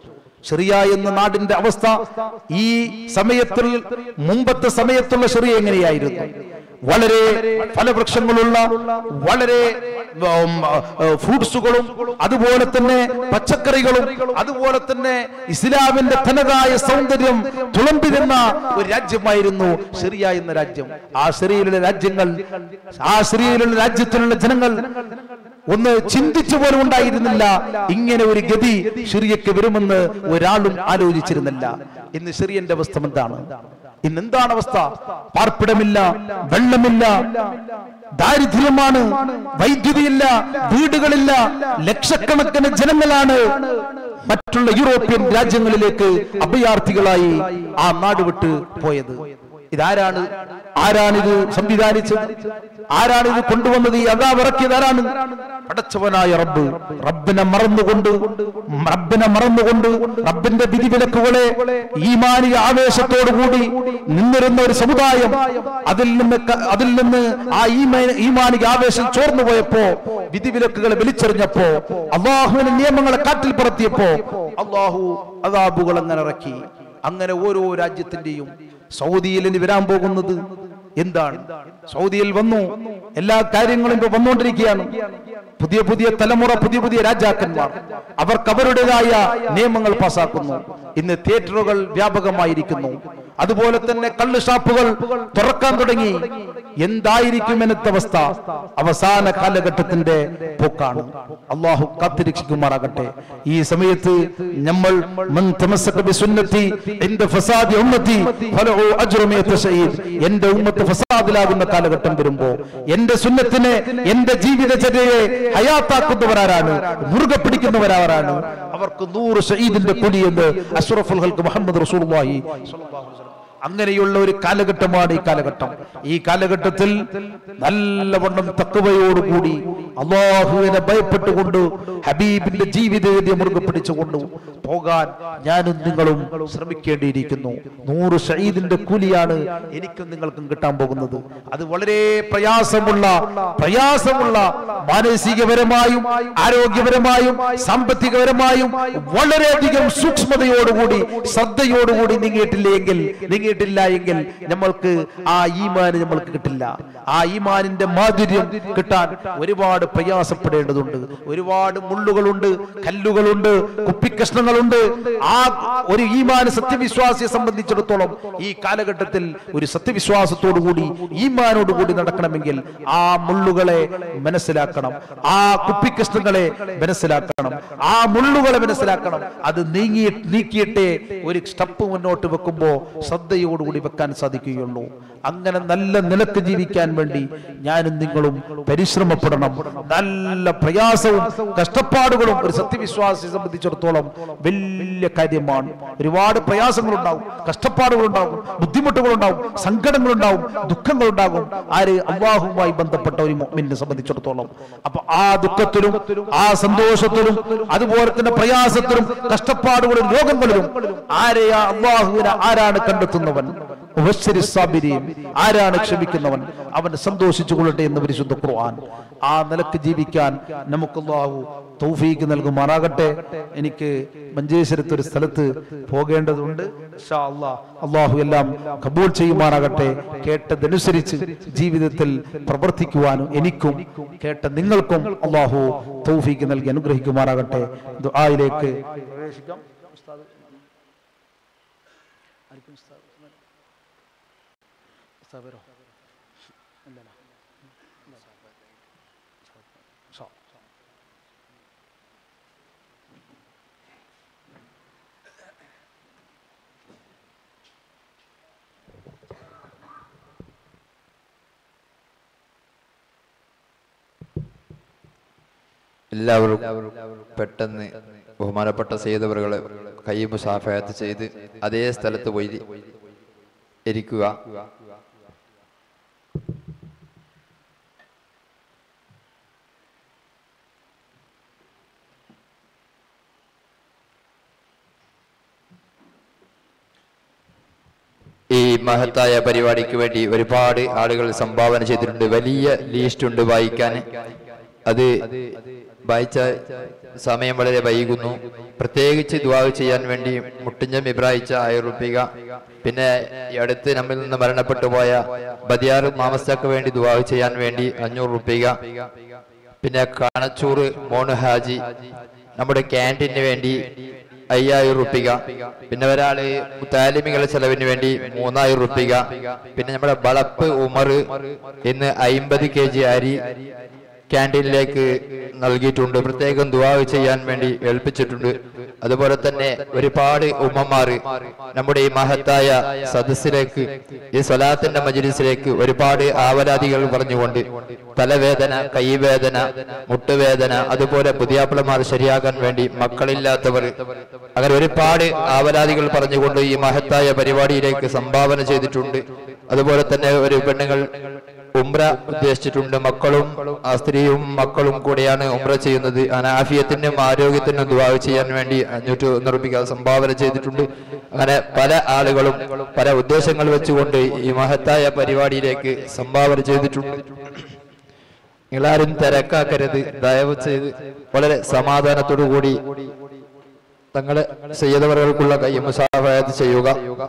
ഷെറിയ എന്ന നാടിന്റെ അവസ്ഥ ഈ സമയത്തിൽ മുമ്പത്തെ സമയത്തുള്ള ഷെറിയ എങ്ങനെയായിരുന്നു വളരെ ഫലവൃക്ഷങ്ങളുള്ള വളരെ ഉം, ആ, ഫ്രൂട്ട്സുകളും അതുപോലെ തന്നെ പച്ചക്കറികളും അതുപോലെ തന്നെ ഇസ്ലാമിന്റെ തനതായ സൗന്ദര്യം തുളമ്പിരുന്ന ഒരു രാജ്യമായിരുന്നു ഷെറിയ എന്ന രാജ്യം ആ ഷെറിയയിലുള്ള രാജ്യങ്ങൾ ആ ഷെറിയയിലുള്ള രാജ്യത്തിലുള്ള ജനങ്ങൾ ഒന്ന് ചിന്തിച്ചു പോലും ഉണ്ടായിരുന്നില്ല ഇങ്ങനെ ഒരു ഗതി ഷെറിയക്ക് വരുമെന്ന് ഒരാളും ആലോചിച്ചിരുന്നില്ല ഇന്ന് ഷെറിയന്റെ അവസ്ഥ എന്താണ് ഇന്ന് എന്താണ് അവസ്ഥ പാർപ്പിടമില്ല വെള്ളമില്ല ദാരിദ്ര്യമാണ് വൈദ്യുതിയില്ല വീടുകളില്ല ലക്ഷക്കണക്കിന് ജനങ്ങളാണ് മറ്റുള്ള യൂറോപ്യൻ രാജ്യങ്ങളിലേക്ക് അഭയാർത്ഥികളായി ആ നാട് വിട്ട് പോയത് ഇതാരാണ് ആരാണിത് സംവിധാനിച്ചത് ആരാണിത് കൊണ്ടുവന്നത് ഈ അതാ ഇറക്കിയത് ആരാണ് പടച്ചവനായ റബ്ബ് റബ്ബിനെ മറന്നുകൊണ്ട് റബ്ബിനെ മറന്നുകൊണ്ട് റബ്ബിന്റെ വിധിവിലക്കുകളെ ഈമാനിക ആവേശത്തോടുകൂടി നിന്നിരുന്ന ഒരു സമുദായം അതിൽ നിന്ന് ക- അതിൽ നിന്ന് ആ ഈമാ- ഈമാനിക ആവേശം ചോർന്നു പോയപ്പോ വിധിവിലക്കുകളെ വലിച്ചെറിഞ്ഞപ്പോ അള്ളാഹുവിന്റെ നിയമങ്ങളെ കാറ്റിൽ പറത്തിയപ്പോ അള്ളാഹു അതാബുകൾ അങ്ങനെ ഇറക്കി അങ്ങനെ ഓരോ രാജ്യത്തിന്റെയും സൗദിയിൽ ഇനി വരാൻ പോകുന്നത് എന്താണ് സൗദിയിൽ വന്നു എല്ലാ കാര്യങ്ങളും ഇപ്പൊ വന്നുകൊണ്ടിരിക്കുകയാണ് പുതിയ പുതിയ തലമുറ പുതിയ പുതിയ രാജാക്കന്മാർ അവർക്ക് അവരുടേതായ നിയമങ്ങൾ പാസാക്കുന്നു ഇന്ന് തിയേറ്ററുകൾ വ്യാപകമായിരിക്കുന്നു അതുപോലെ തന്നെ കള്ള് ഷാപ്പുകൾ തുറക്കാൻ തുടങ്ങി എന്തായിരിക്കും എന്നത്തെ അവസ്ഥ അവസാന കാലഘട്ടത്തിന്റെ പോക്കാണ് അള്ളാഹു കാത്തിരക്ഷിക്കുമാറാകട്ടെ ഈ സമയത്ത് നമ്മൾ മൻ തമസ്സക ബിസുന്നത്തി ഇൻദ ഫസാദി ഉമ്മത്തി ഫലഹു അജ്റു മിഅത്ത ശഹീദ് എന്റെ ഉമ്മത്ത് ഫസാദിലാകുന്ന കാലഘട്ടം വരുമ്പോ എന്റെ സുന്നത്തിനെ എന്റെ ജീവിതചര്യയെ ഹയാത്താക്കുന്നവരാരാണ് മുറുകെ പിടിക്കുന്നവരാരാണ് അവർക്ക് നൂറ് ഷഹീദിന്റെ കൊടിയെന്ന് അഷ്റഫുൽ ഹൽക്ക് മുഹമ്മദ് റസൂലുള്ളാഹി സ്വല്ലല്ലാഹു അലൈഹി വസല്ലം അങ്ങനെയുള്ള ഒരു കാലഘട്ടമാണ് ഈ കാലഘട്ടം ഈ കാലഘട്ടത്തിൽ നല്ലവണ്ണം തക്കവയോടുകൂടി അള്ളാഹുവിനെ ഭയപ്പെട്ടുകൊണ്ട് ഹബീബിന്റെ ജീവിതത്തെ മുറുകെ പിടിച്ചുകൊണ്ട് പോകാൻ ഞാനും നിങ്ങളും ശ്രമിക്കേണ്ടിയിരിക്കുന്നു നൂറ് ഷഹീദിന്റെ കൂലിയാണ് എനിക്കും നിങ്ങൾക്കും കിട്ടാൻ പോകുന്നത് അത് വളരെ പ്രയാസമുള്ള പ്രയാസമുള്ള മാനസികപരമായും ആരോഗ്യപരമായും സാമ്പത്തികപരമായും വളരെയധികം സൂക്ഷ്മതയോടുകൂടി ശ്രദ്ധയോടുകൂടി നീങ്ങിയിട്ടില്ലെങ്കിൽ നീങ്ങിയിട്ടില്ല എങ്കിൽ നമ്മൾക്ക് ആ ഈമാന് നമ്മൾക്ക് കിട്ടില്ല ആ ഈമാനിന്റെ മാധുര്യം കിട്ടാൻ ഒരുപാട് പ്രയാസപ്പെടേണ്ടതുണ്ട് ഒരുപാട് മുള്ളുകളുണ്ട് കല്ലുകളുണ്ട് കുപ്പിക്കഷ്ണങ്ങളുണ്ട് ആ ഒരു ഈമാന് സത്യവിശ്വാസിയെ സംബന്ധിച്ചിടത്തോളം ഈ കാലഘട്ടത്തിൽ ഒരു സത്യവിശ്വാസത്തോടുകൂടി ഈമാനോടുകൂടി നടക്കണമെങ്കിൽ ആ മുള്ളുകളെ മനസ്സിലാക്കണം ആ കുപ്പിക്കഷ്ണങ്ങളെ മനസ്സിലാക്കണം ആ മുള്ളുകളെ മനസ്സിലാക്കണം അത് നീങ്ങി നീക്കിയിട്ടേ ഒരു സ്റ്റെപ്പ് മുന്നോട്ട് വെക്കുമ്പോ ശ്രദ്ധയോടുകൂടി വെക്കാൻ സാധിക്കുകയുള്ളൂ അങ്ങനെ നല്ല നിലക്ക് ജീവിക്കാൻ വേണ്ടി ഞാനും നിങ്ങളും പരിശ്രമപ്പെടണം നല്ല പ്രയാസവും കഷ്ടപ്പാടുകളും ഒരു സത്യവിശ്വാസിയെ സംബന്ധിച്ചിടത്തോളം വലിയ കാര്യമാണ് ഒരുപാട് പ്രയാസങ്ങളുണ്ടാവും കഷ്ടപ്പാടുകളുണ്ടാവും ബുദ്ധിമുട്ടുകളുണ്ടാവും സങ്കടങ്ങളുണ്ടാവും ദുഃഖങ്ങളുണ്ടാകും ആര് അള്ളാഹുവുമായി ബന്ധപ്പെട്ട ഒരു മുഅ്മിനെ സംബന്ധിച്ചിടത്തോളം അപ്പൊ ആ ദുഃഖത്തിലും ആ സന്തോഷത്തിലും അതുപോലെ തന്നെ പ്രയാസത്തിലും കഷ്ടപ്പാടുകളും രോഗങ്ങളിലും ആരെയാ അള്ളാഹുവിനെ ആരാണ് കണ്ടെത്തുന്നവൻ മുബശ്ശിരി സാബിരീൻ. ആരാണ് ക്ഷമിക്കുന്നവൻ അവൻ സന്തോഷിച്ചു കൊള്ളട്ടെ എന്ന് പരിശുദ്ധ ഖുർആൻ ആ നിലക്ക് ജീവിക്കാൻ നമുക്ക് അള്ളാഹു തൗഫീക്ക് നൽകുമാറാകട്ടെ എനിക്ക് മഞ്ചേശ്വരത്ത് ഒരു സ്ഥലത്ത് പോകേണ്ടതുണ്ട് ഇൻഷാ അല്ലാഹ്. അള്ളാഹു എല്ലാം കബൂൾ ചെയ്യുമാറാകട്ടെ കേട്ടതനുസരിച്ച് ജീവിതത്തിൽ പ്രവർത്തിക്കുവാനും എനിക്കും കേട്ട നിങ്ങൾക്കും അള്ളാഹു തൗഫീക്ക് നൽകി അനുഗ്രഹിക്കുമാറാകട്ടെ ദുആയിലേക്ക് പ്രവേശിക്കാം ഉസ്താദ് ആയിരിക്കും ഉസ്താദ് ഉസ്താദ് വരോ ഇല്ലല്ല ഷാ എല്ലാവരും പെട്ടെന്ന് ബഹുമാനപ്പെട്ട സയ്യിദവറുകളെ കൈ മുസാഫയത്ത് ചെയ്ത് അതേ സ്ഥലത്ത് പോയി ഇരിക്കുക ഈ മഹത്തായ പരിപാടിക്ക് വേണ്ടി ഒരുപാട് ആളുകൾ സംഭാവന ചെയ്തിട്ടുണ്ട് വലിയ ലീസ്റ്റ് ഉണ്ട് വായിക്കാൻ അത് വായിച്ച സമയം വളരെ വൈകുന്നു പ്രത്യേകിച്ച് ദ്വാ ചെയ്യാൻ വേണ്ടി മുട്ടിഞ്ഞം ഇബ്രാഹിച്ച ആയിരം റുപ്പിക പിന്നെ ഈ അടുത്ത് നമ്മിൽ നിന്ന് മരണപ്പെട്ടു പോയ ബദിയാർ മാമസ്തക്ക് വേണ്ടി ദ്വാ ചെയ്യാൻ വേണ്ടി അഞ്ഞൂറ് റുപ്പിക പിന്നെ കാണച്ചൂറ് മോണ് ഹാജി നമ്മുടെ ക്യാൻറ്റീന് വേണ്ടി അയ്യായിരം റുപ്പിക പിന്നെ ഒരാള് താലിമികളുടെ ചെലവിന് വേണ്ടി മൂന്നായിരം റുപ്പിക പിന്നെ നമ്മുടെ വളപ്പ് ഉമർ ഇന്ന് അയിമ്പത് കെ ജി അരി ക്യാൻറ്റീനിലേക്ക് നൽകിയിട്ടുണ്ട് പ്രത്യേകം ദുവാ ചെയ്യാൻ വേണ്ടി ഏൽപ്പിച്ചിട്ടുണ്ട് അതുപോലെ തന്നെ ഒരുപാട് ഉമ്മമാര് നമ്മുടെ ഈ മഹത്തായ സദസ്സിലേക്ക് ഈ സ്വലാത്തിന്റെ മജിലിസിലേക്ക് ഒരുപാട് ആവലാദികൾ പറഞ്ഞുകൊണ്ട് തലവേദന കൈവേദന മുട്ടുവേദന അതുപോലെ പുതിയാപ്പിളമാർ ശരിയാകാൻ വേണ്ടി മക്കളില്ലാത്തവർ അങ്ങനെ ഒരുപാട് ആവലാദികൾ പറഞ്ഞുകൊണ്ട് ഈ മഹത്തായ പരിപാടിയിലേക്ക് സംഭാവന ചെയ്തിട്ടുണ്ട് അതുപോലെ തന്നെ ഒരു പെണ്ണുങ്ങൾ ഉംറ ഉദ്ദേശിച്ചിട്ടുണ്ട് മക്കളും ആ സ്ത്രീയും മക്കളും കൂടെയാണ് ഉംറ ചെയ്യുന്നത് അനാഫിയത്തിനും ആരോഗ്യത്തിനും ദുവാ ചെയ്യാൻ വേണ്ടി അഞ്ഞൂറ്റി നിർമ്മിക്കാൻ സംഭാവന ചെയ്തിട്ടുണ്ട് അങ്ങനെ പല ആളുകളും പല ഉദ്ദേശങ്ങൾ വെച്ചുകൊണ്ട് ഈ മഹത്തായ പരിപാടിയിലേക്ക് സംഭാവന ചെയ്തിട്ടുണ്ട് നിങ്ങളാരും തിരക്കാക്കരുത് ദയവ് ചെയ്ത് വളരെ സമാധാനത്തോടു കൂടി തങ്ങളെ ചെയ്തവർക്കുള്ള കൈ മുസാഫായത് ചെയ്യുക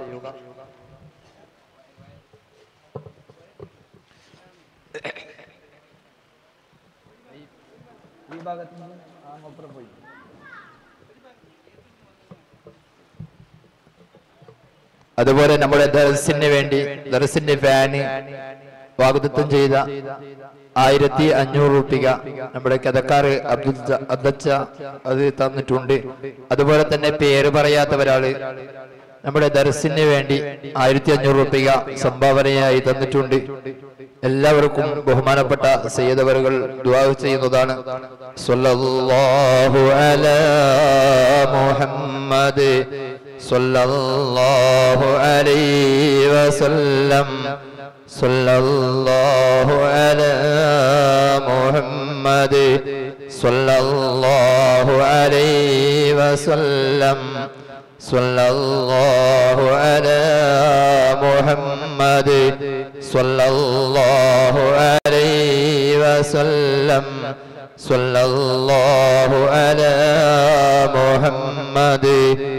അതുപോലെ നമ്മുടെ ദർസിന് വേണ്ടി ദർസിന്റെ ഫാന് വാഗ്ദത്വം ചെയ്ത ആയിരത്തി അഞ്ഞൂറ് റുപ്പിക നമ്മുടെ കഥക്കാർ അബ്ദുൽ ജ- അബ്ദച്ച അത് തന്നിട്ടുണ്ട് അതുപോലെ തന്നെ പേര് പറയാത്ത ഒരാള് നമ്മുടെ ദർസിന് വേണ്ടി ആയിരത്തി അഞ്ഞൂറ് റുപ്പിക സംഭാവനയായി തന്നിട്ടുണ്ട് എല്ലാവർക്കും ബഹുമാനപ്പെട്ട സയ്യദവറുകൾ ദുആ ചെയ്യുന്നതാണ് സ്വല്ലല്ലാഹു അലാ മുഹമ്മദ് സ്വല്ലല്ലാഹു അലൈഹി വസല്ലം സ്വല്ലല്ലാഹു അലാ മുഹമ്മദ് സ്വല്ലല്ലാഹു അലൈഹി വസല്ലം സ്വല്ലല്ലാഹു അലാ മുഹമ്മദ് സ്വല്ലല്ലാഹു അലൈഹി വസല്ലം സ്വല്ലല്ലാഹു അലാ മുഹമ്മദ്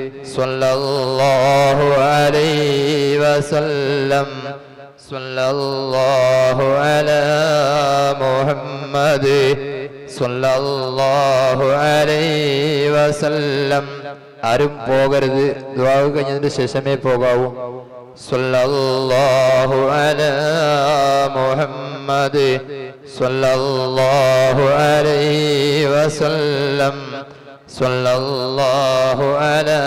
സ്വല്ലല്ലാഹു അലൈഹി വസല്ലം സ്വല്ലല്ലാഹു അലാ മുഹമ്മദ് സ്വല്ലല്ലാഹു അലൈഹി വസല്ലം ആരും പോകരുത് ദുആ കഴിഞ്ഞതിന് ശേഷമേ പോകാവൂ സ്വല്ലല്ലാഹു അലാ മുഹമ്മദ് സ്വല്ലല്ലാഹു അലൈഹി വസല്ലം സ്വല്ലല്ലാഹു അലാ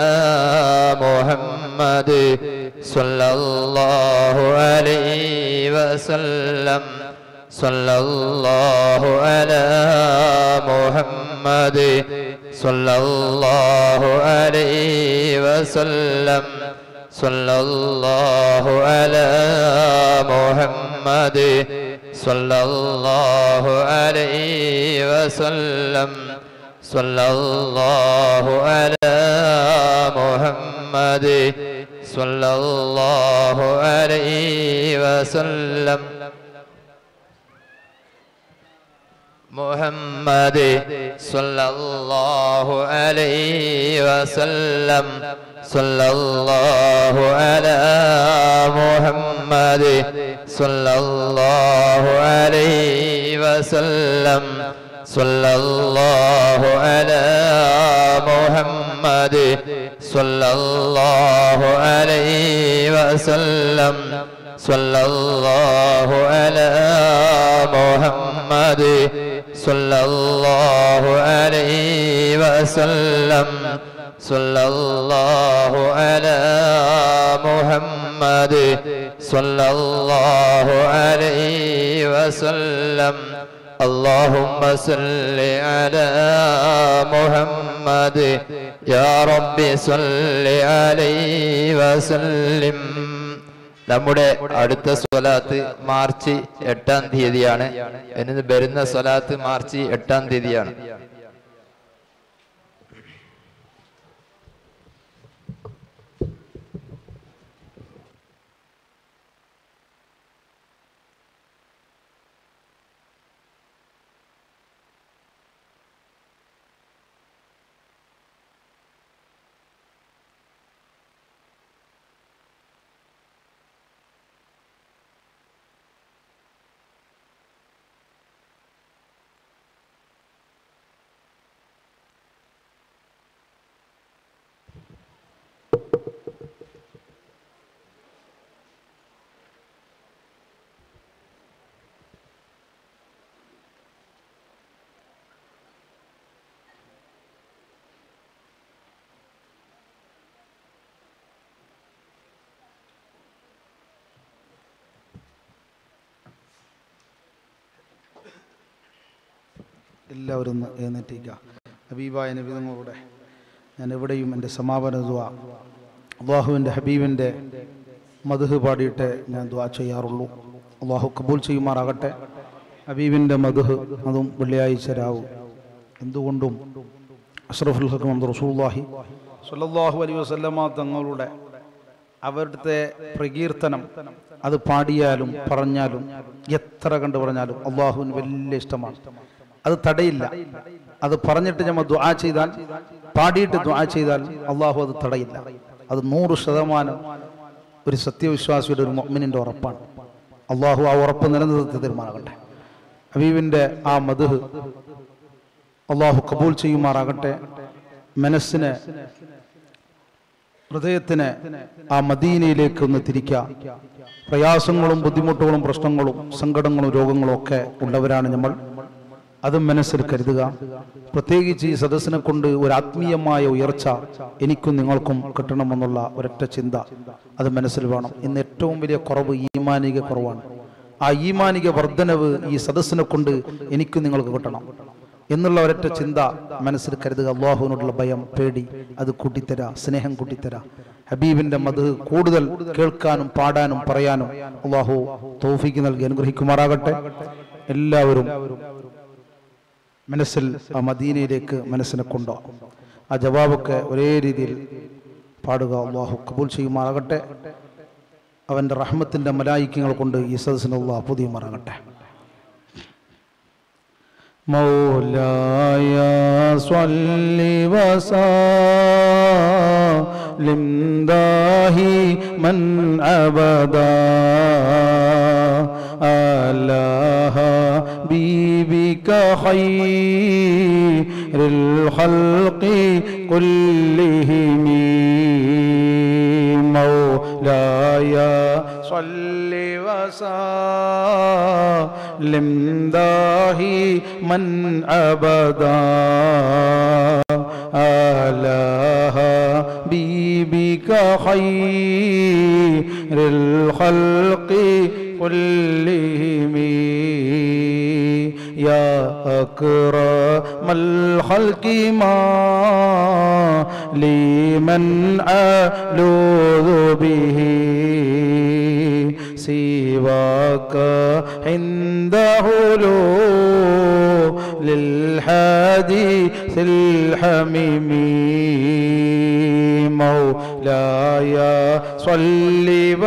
മുഹമ്മദ് സ്വല്ലല്ലാഹു അലൈഹി വസല്ലം സ്വല്ലല്ലാഹു അലാ മുഹമ്മദ് സ്വല്ലല്ലാഹു അലൈഹി വസല്ലം സ്വല്ലല്ലാഹു അലാ മുഹമ്മദ് സ്വല്ലല്ലാഹു അലൈഹി വസല്ലം സ്വല്ലല്ലാഹു അലാ മുഹമ്മദ് സ്വല്ലല്ലാഹു അലൈഹി വസല്ലം മുഹമ്മദ് സ്വല്ലല്ലാഹു അലൈഹി വസല്ലം സ്വല്ലല്ലാഹു അലാ മുഹമ്മദ് സ്വല്ലല്ലാഹു അലൈഹി വസല്ലം സ്വല്ലല്ലാഹു അലാ മുഹമ്മദ് സ്വല്ലല്ലാഹു അലൈഹി വസല്ലം സ്വല്ലല്ലാഹു അലാ മുഹമ്മദ് സ്വല്ലല്ലാഹു അലൈഹി വസല്ലം സ്വല്ലല്ലാഹു അലാ മുഹമ്മദ് സ്വല്ലല്ലാഹു അലൈഹി വസല്ലം اللهم صل على محمد يا رب صل عليه وسلم നമ്മുടെ അടുത്ത സ്വലാത്ത് മാർച്ച് എട്ടാം തീയതിയാണ് ഇനി വരുന്ന സ്വലാത്ത് മാർച്ച് എട്ടാം തീയതിയാണ് എല്ലാവരും ഒന്ന് എഴുന്നേറ്റിക്കുക ഹബീബായ നബിതങ്ങളുടെ ഞാൻ എവിടെയും എൻ്റെ സമാപന ദുവ അള്ളാഹുവിൻ്റെ ഹബീബിൻ്റെ മധുഹ് പാടിയിട്ട് ഞാൻ ദുവ ചെയ്യാറുള്ളൂ അള്ളാഹു കബൂൽ ചെയ്യുമാറാകട്ടെ ഹബീബിൻ്റെ മധുഹ് അതും വെള്ളിയാഴ്ച രാവ് എന്തുകൊണ്ടും അഷ്റഫുൽ ഹക്കം റസൂല്ലാഹി സല്ലല്ലാഹു അലൈഹി വസല്ലമ തങ്ങളുടെ അവരുടെ പ്രകീർത്തനം അത് പാടിയാലും പറഞ്ഞാലും എത്ര കണ്ട് പറഞ്ഞാലും അള്ളാഹുവിന് വലിയ ഇഷ്ടമാണ് അത് തടയില്ല അത് പറഞ്ഞിട്ട് നമ്മൾ ദുആ ചെയ്താൽ പാടിയിട്ട് ദുആ ചെയ്താൽ അള്ളാഹു അത് തടയില്ല അത് നൂറ് ശതമാനം ഒരു സത്യവിശ്വാസിയുടെ ഒരു മൊമിനിൻ്റെ ഉറപ്പാണ് അള്ളാഹു ആ ഉറപ്പ് നിലനിർത്തി തീരുമാനാകട്ടെ ഹബീബിൻ്റെ ആ മധുഹ് അള്ളാഹു കബൂൽ ചെയ്യുമാറാകട്ടെ മനസ്സിനെ ഹൃദയത്തിന് ആ മദീനയിലേക്ക് ഒന്ന് തിരിക്കുക പ്രയാസങ്ങളും ബുദ്ധിമുട്ടുകളും പ്രശ്നങ്ങളും സങ്കടങ്ങളും രോഗങ്ങളും ഒക്കെ ഉള്ളവരാണ് നമ്മൾ അതും മനസ്സിൽ കരുതുക പ്രത്യേകിച്ച് ഈ സദസ്സിനെ കൊണ്ട് ഒരു ആത്മീയമായ ഉയർച്ച എനിക്കും നിങ്ങൾക്കും കിട്ടണമെന്നുള്ള ഒരൊറ്റ ചിന്ത അത് മനസ്സിൽ വേണം ഇന്ന് ഏറ്റവും വലിയ കുറവ് ഈമാനിക കുറവാണ് ആ ഈമാനിക വർധനവ് ഈ സദസ്സിനെ കൊണ്ട് എനിക്കും നിങ്ങൾക്ക് കിട്ടണം എന്നുള്ള ഒരൊറ്റ ചിന്ത മനസ്സിൽ കരുതുക അള്ളാഹുവിനോടുള്ള ഭയം പേടി അത് കൂട്ടിത്തരാ സ്നേഹം കൂട്ടിത്തരാ ഹബീബിന്റെ മത് കൂടുതൽ കേൾക്കാനും പാടാനും പറയാനും അള്ളാഹു തോഫിക്ക് നൽകി അനുഗ്രഹിക്കുമാറാകട്ടെ എല്ലാവരും മനസ്സിൽ ആ മദീനയിലേക്ക് മനസ്സിനെ കൊണ്ടോ ആ ജവാബൊക്കെ ഒരേ രീതിയിൽ പാടുക അള്ളാഹു കബൂൽ ചെയ്യുമാറാകട്ടെ അവൻ്റെ റഹ്മത്തിൻ്റെ മലായിക്യങ്ങൾ കൊണ്ട് ഈ സദസ്സിന് അള്ളാഹു പുതിയുമാറാകട്ടെ مولاي صل وسلم دائما ابدا على حبيبك خير الخلق كلهم مولاي صل وسلم دائما ابدا على حبيبك خير الخلق كلهم يا أكرم الخلق ما لمن ألوذ به سواك عنده للحديث الحميم مولاي صل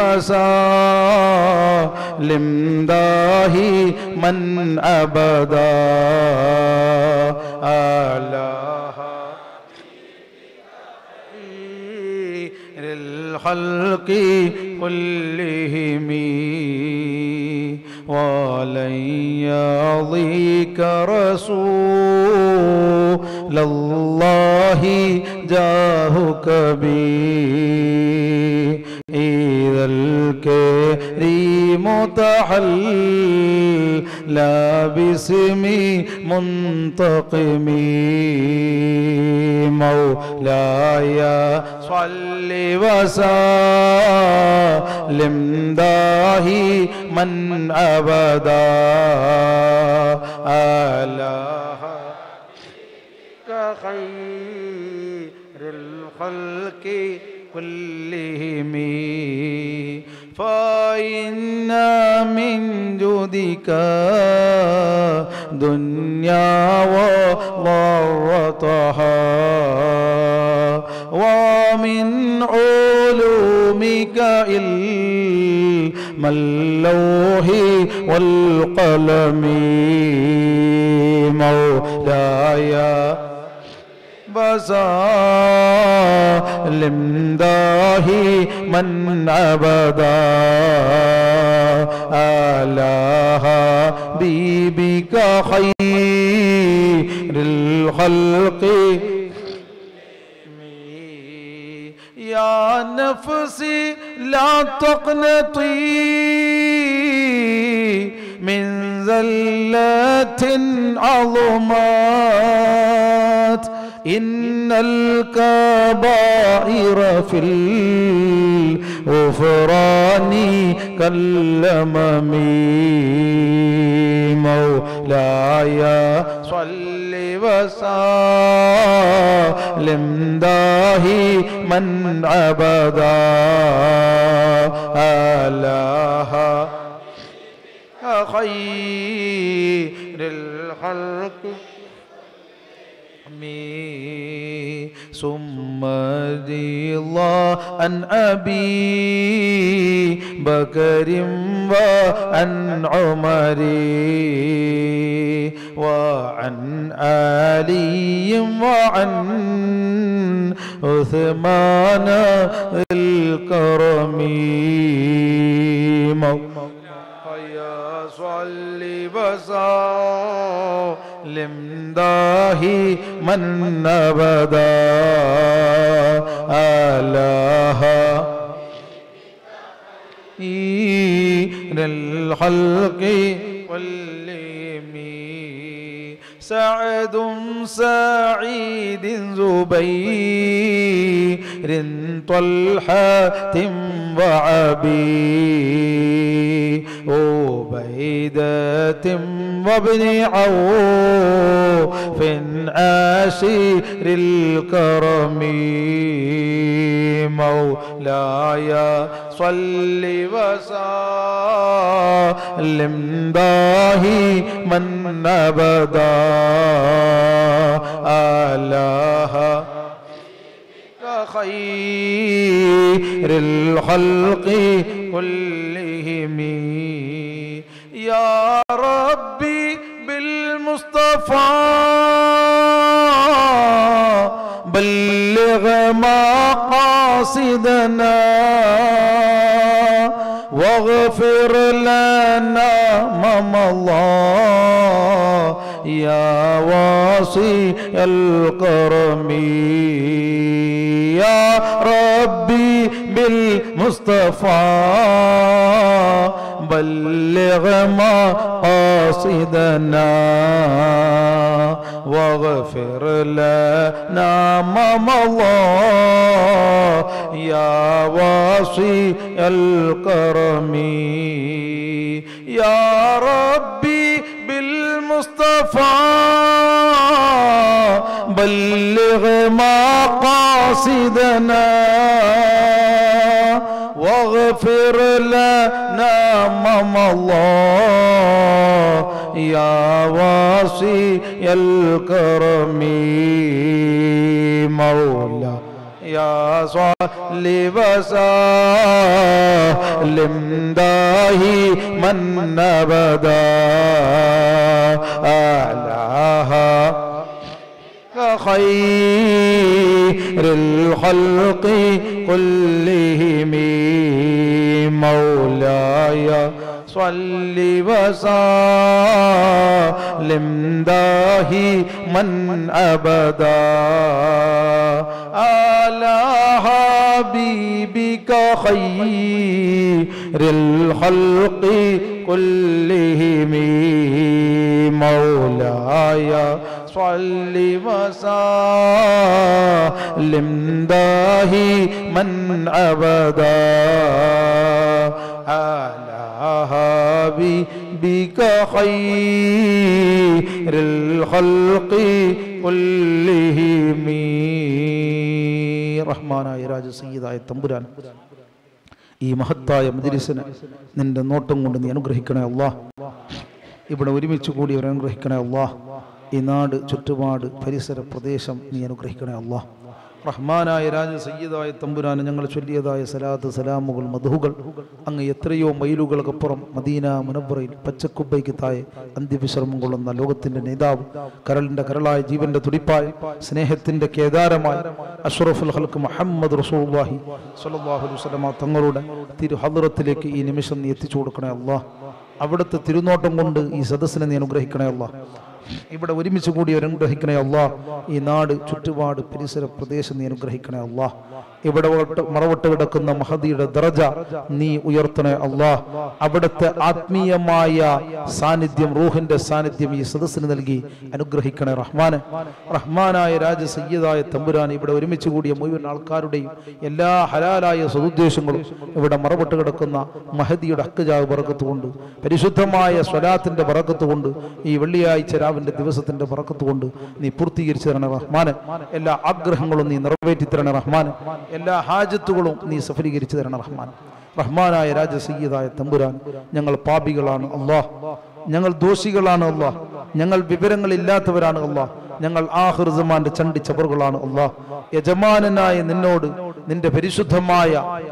وسلم دائما ابدا على خير الخلق كلهم ولن يضيك رسول الله جاهك بي إذا الكريم تحل لا باسم منتقم مولاي صل وسلم داهي من أبدا على خير الخلق كلهم فإن من جودك دنيا وضرتها ومن علومك علم اللوح والقلم مولاي بسالم داهي من أبدا على حبيبك خير الخلق يا نفسي لا تقنطي من زلة عظمات إن الكبائر في الغفران كالأمم مولاي صل وسلم دائما أبدا الله خير الخلق مي ثم رضي الله عن أبي بكر وعن عمر وعن علي وعن عثمان ذي الكرم يا صل وسلم داهي من أبدا الله الخلق والليم سعد سعيد زبير طلحة وعبي عبيدة وابن عوف عاشر الكرم مولاي صل وسلم داهي من أبدا الله خير الخلق كلهم يا ربي بالمصطفى بلغ مقاصدنا واغفر لنا ما مضى يا واصي الكرم يا ربي بالمصطفى بلغ مقاصدنا واغفر لنا ما مضى يا واصي الكرم يا ربي بالمصطفى بلغ مقاصدنا واغفر لنا ما مضى يا واصي الكرم مولا يا صل وسلم داهي من أبدا أعلاها خير الخلق كلهم مولاي صل وسلم داهي من أبدا على حبيبك خير الخلق كلهم مولاي صل وسلم داهي من أبدا على حبيبك خير الخلق كلهم റഹ്മാനായ രാജസംഗീതായ തമ്പുരാൻ ഈ മഹത്തായ മദിരിസിന് നിന്റെ നോട്ടം കൊണ്ട് നീ അനുഗ്രഹിക്കണേ അല്ലാ ഇവിടെ ഒരുമിച്ച് കൂടി അവർ അനുഗ്രഹിക്കണേ അല്ലാ ഈ നാട് ചുറ്റുപാട് പരിസര പ്രദേശം നീ അനുഗ്രഹിക്കണേ അല്ലാ റഹ്മാനായ രാജ സയ്യിദായ തമ്പുരാന് ഞങ്ങൾ ചൊല്ലിയതായ സലാത്ത് സലാമുകൾ മധുകൾ അങ്ങ് എത്രയോ മൈലുകൾക്കപ്പുറം മദീന മുനബ്ബറയിൽ പച്ചക്കുബൈക്ക് താഴെ അന്ത്യവിശ്രമം കൊള്ളുന്ന ലോകത്തിന്റെ നേതാവ് കരളിന്റെ കരളായ ജീവന്റെ തുടിപ്പായ സ്നേഹത്തിന്റെ കേദാരമായ അഷ്റഫുൽ ഹൽക്ക് മുഹമ്മദ് റസൂലുള്ളാഹി സ്വല്ലല്ലാഹു അലൈഹി വസല്ലമ തങ്ങളുടെ തിരു ഹദ്റത്തിലേക്ക് ഈ നിമിഷം നീ എത്തിച്ചു കൊടുക്കണേ അല്ലാ അവിടുത്തെ തിരുനോട്ടം കൊണ്ട് ഈ സദസ്സിനെ നീ അനുഗ്രഹിക്കണേ അല്ലാ ഇവിടെ ഒരുമിച്ച് കൂടി അനുഗ്രഹിക്കണേ അല്ലാ ഈ നാട് ചുറ്റുപാട് പരിസര പ്രദേശം നീ അനുഗ്രഹിക്കണേ അല്ലാ ഇവിടെ വട്ട് മറവട്ട് കിടക്കുന്ന മഹദിയുടെ ദറജ നീ ഉയർത്തണേ അല്ലാ അവിടുത്തെ ആത്മീയമായ സാന്നിധ്യം റൂഹിന്റെ സാന്നിധ്യം ഈ സദസ്സിന് നൽകി അനുഗ്രഹിക്കണേ റഹ്മാന് റഹ്മാനായ രാജ സയ്യദായ തമ്പുരാൻ ഇവിടെ ഒരുമിച്ച് കൂടിയ മുഴുവൻ ആൾക്കാരുടെയും എല്ലാ ഹലാലായ സതുദ്ദേശങ്ങളും ഇവിടെ മറവട്ട് കിടക്കുന്ന മഹദിയുടെ അക്കജാവ് പറക്കത്ത് കൊണ്ട് പരിശുദ്ധമായ സ്വലാത്തിന്റെ പറക്കത്ത് കൊണ്ട് ഈ വെള്ളിയാഴ്ച രാവിന്റെ ദിവസത്തിന്റെ പറക്കത്ത് കൊണ്ട് നീ പൂർത്തീകരിച്ചു തരണേ റഹ്മാന് എല്ലാ ആഗ്രഹങ്ങളും നീ നിറവേറ്റി തരണേ റഹ്മാന് എല്ലാ ഹാജത്തുകളും നീ സഫലീകരിച്ചു തരണേ റഹ്മാൻ റഹ്മാനായ രാജ സയ്യിദായ തമ്പുരാൻ ഞങ്ങൾ പാപികളാണ് അള്ളാഹ് ഞങ്ങൾ ദോഷികളാണ് അള്ളാഹ് ഞങ്ങൾ വിവരങ്ങളില്ലാത്തവരാണ് അള്ളാഹ് ഞങ്ങൾ ആഹൃസമാന്റെ ചണ്ടി ചവറുകളാണ് അള്ളാഹ് യജമാനനായ നിന്നോട് നിന്റെ പരിശുദ്ധമായ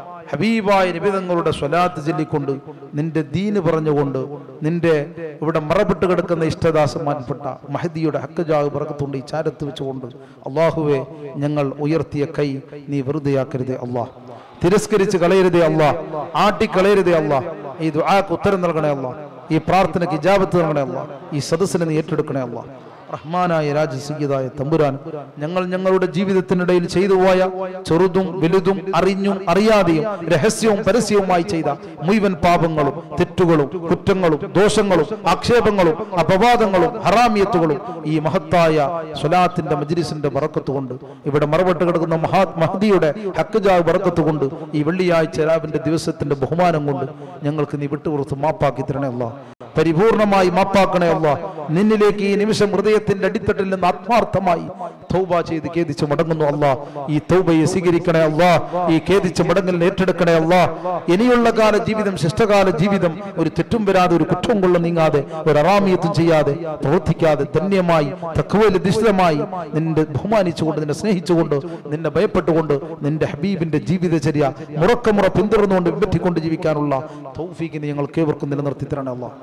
ഹബീബായ നിബിതങ്ങളുടെ സ്വലാത്ത് ചൊല്ലിക്കൊണ്ട് നിന്റെ ദീന് പറഞ്ഞുകൊണ്ട് നിന്റെ ഇവിടെ മറപ്പെട്ട് കിടക്കുന്ന ഇഷ്ടദാസന്മാൻപ്പെട്ട മഹദിയുടെ ഹക്കജാഗ് പറക്കത്തുണ്ട് ഈ ചാരത്ത് വെച്ചുകൊണ്ട് അള്ളാഹുവെ ഞങ്ങൾ ഉയർത്തിയ കൈ നീ വെറുതെയാക്കരുതേ അള്ളാഹ് തിരസ്കരിച്ച് കളയരുതേ അള്ളാഹ് ആട്ടിക്കളയരുതേ അള്ളാഹ് ഈ ദുആക്ക് ഉത്തരം നൽകണേ അള്ളാഹ് ഈ പ്രാർത്ഥനയ്ക്ക് ഇജാബത്ത് നൽകണേ അള്ളാഹ് ഈ സദസ്സിനെ നീ ഏറ്റെടുക്കണേ അള്ളാഹ് റഹ്മാനായ രാജസീയതായ തമ്പുരാൻ ഞങ്ങൾ ഞങ്ങളുടെ ജീവിതത്തിനിടയിൽ ചെയ്തു പോയ ചെറുതും വലുതും അറിഞ്ഞും അറിയാതെയും രഹസ്യവും പരസ്യവുമായി ചെയ്ത മുഴുവൻ പാപങ്ങളും തെറ്റുകളും കുറ്റങ്ങളും ദോഷങ്ങളും ആക്ഷേപങ്ങളും അപവാദങ്ങളും ഹറാമിയത്തുകളും ഈ മഹത്തായ സ്വലാത്തിന്റെ മജ്ലിസിന്റെ ബറക്കത്ത് കൊണ്ട് ഇവിടെ മറവട്ട് കിടക്കുന്ന മഹാത് മഹദിയുടെ ഹക്കജാവ് ബറക്കത്ത് കൊണ്ട് ഈ വെള്ളിയാഴ്ച രാവിന്റെ ദിവസത്തിന്റെ ബഹുമാനം കൊണ്ട് ഞങ്ങൾക്ക് നീ വിട്ടുപുറത്ത് മാപ്പാക്കി തരണേ അല്ലാ പരിപൂർണമായി മാപ്പാക്കണേ അല്ല നിന്നിലേക്ക് ഈ നിമിഷം ഹൃദയത്തിന്റെ അടിത്തട്ടിൽ നിന്ന് ആത്മാർത്ഥമായി തൗബ ചെയ്ത് ഖേദിച്ച് മടങ്ങുന്നു അല്ല ഈ തൗബയെ സ്വീകരിക്കണേ അല്ല ഈ ഖേദിച്ച് മടങ്ങലിനെ ഏറ്റെടുക്കണേ അല്ല ഇനിയുള്ള കാല ജീവിതം ശിഷ്ടകാല ജീവിതം ഒരു തെറ്റും വരാതെ ഒരു കുറ്റവും കൊള്ള നീങ്ങാതെ ഒരു അറാമിയത്തും ചെയ്യാതെ പ്രവർത്തിക്കാതെ ധന്യമായി തക്കവലധിഷ്ഠിതമായി നിന്റെ ബഹുമാനിച്ചുകൊണ്ട് നിന്നെ സ്നേഹിച്ചുകൊണ്ട് നിന്നെ ഭയപ്പെട്ടുകൊണ്ട് നിന്റെ ഹബീബിന്റെ ജീവിതചര്യ മുറക്കമുറ പിന്തുടർന്നുകൊണ്ട് പിൻപറ്റിക്കൊണ്ട് ജീവിക്കാനുള്ള തൗഫീഖിനെ ഞങ്ങൾക്ക് ഏവർക്കും നിലനിർത്തി തരണേ അല്ലാ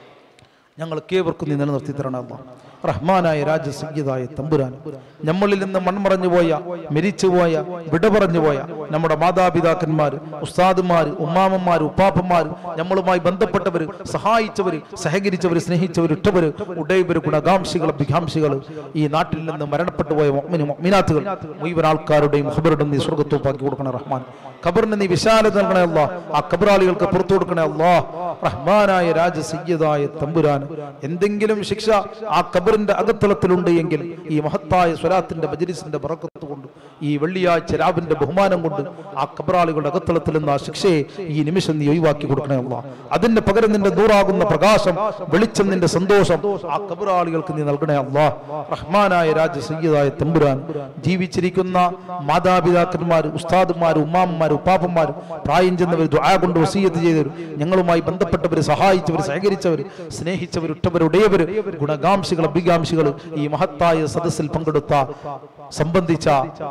ഞങ്ങൾക്ക് ഏവർക്കും നീ നിലനിർത്തി തരണമല്ല റഹ്മാനായ രാജസംഗീതായ തമ്പുരാൻ നമ്മളിൽ നിന്ന് മൺമറഞ്ഞു പോയ മരിച്ചുപോയ വിട പറഞ്ഞു പോയ നമ്മുടെ മാതാപിതാക്കന്മാർ ഉസ്താദുമാർ ഉമ്മാമന്മാർ ഉപ്പാപ്പന്മാർ നമ്മളുമായി ബന്ധപ്പെട്ടവർ സഹായിച്ചവർ സഹകരിച്ചവർ സ്നേഹിച്ചവർ ഇട്ടവർ ഉടയവർ ഗുണകാംക്ഷികൾ അഭികാംക്ഷികൾ ഈ നാട്ടിൽ നിന്ന് മരണപ്പെട്ടു പോയ മീനാത്തുകൾ മുഴുവൻ ആൾക്കാരുടെയും ഖബറുടെയും നീ സ്വർഗത്തോപ്പാക്കി കൊടുക്കണേ റഹ്മാൻ ഖബറിന് നീ വിശാലത നൽകണേ അല്ലാ ആ ഖബറാളികൾക്ക് പുറത്തു കൊടുക്കണേ അല്ലാ റഹ്മാനായ രാജസയ്യതായ തമ്പുരാൻ എന്തെങ്കിലും ശിക്ഷ ആ ഖബറിന്റെ അകത്തളത്തിലുണ്ട് എങ്കിൽ ഈ മഹത്തായ സ്വലാത്തിന്റെ മജ്ലിസിന്റെ ബറക്കത്ത് കൊണ്ട് ഈ വെള്ളിയാഴ്ച രാവിന്റെ ബഹുമാനം കൊണ്ട് ആ ഖബറാളികളുടെ അകത്തളത്തിൽ നിന്ന് ആ ശിക്ഷയെ ഈ നിമിഷം നീ ഒഴിവാക്കി കൊടുക്കണേ അല്ലാ അതിന്റെ പകരം നിന്റെ നൂറാകുന്ന പ്രകാശം വെളിച്ചം നിന്റെ സന്തോഷം ആ ഖബറാളികൾക്ക് നീ നൽകണേ അല്ലാ റഹ്മാനായ രാജസയ്യതായ തമ്പുരാൻ ജീവിച്ചിരിക്കുന്ന മാതാപിതാക്കന്മാർ ഉസ്താദുമാർ ഉമ്മാമ്മമാർ ഉപ്പാപ്പന്മാർ പ്രായം ചെന്നവർ ദുആ കൊണ്ട് വസീയത്ത് ചെയ്തവർ ഞങ്ങളുമായി ബന്ധപ്പെട്ടവർ സഹായിച്ചവർ സഹകരിച്ചവർ സ്നേഹിച്ചവർ ഉറ്റവർ ഉടയവർ ഗുണകാംക്ഷികൾ അഭികാംക്ഷികൾ ഈ മഹത്തായ സദസ്സിൽ പങ്കെടുത്ത സംബന്ധിച്ച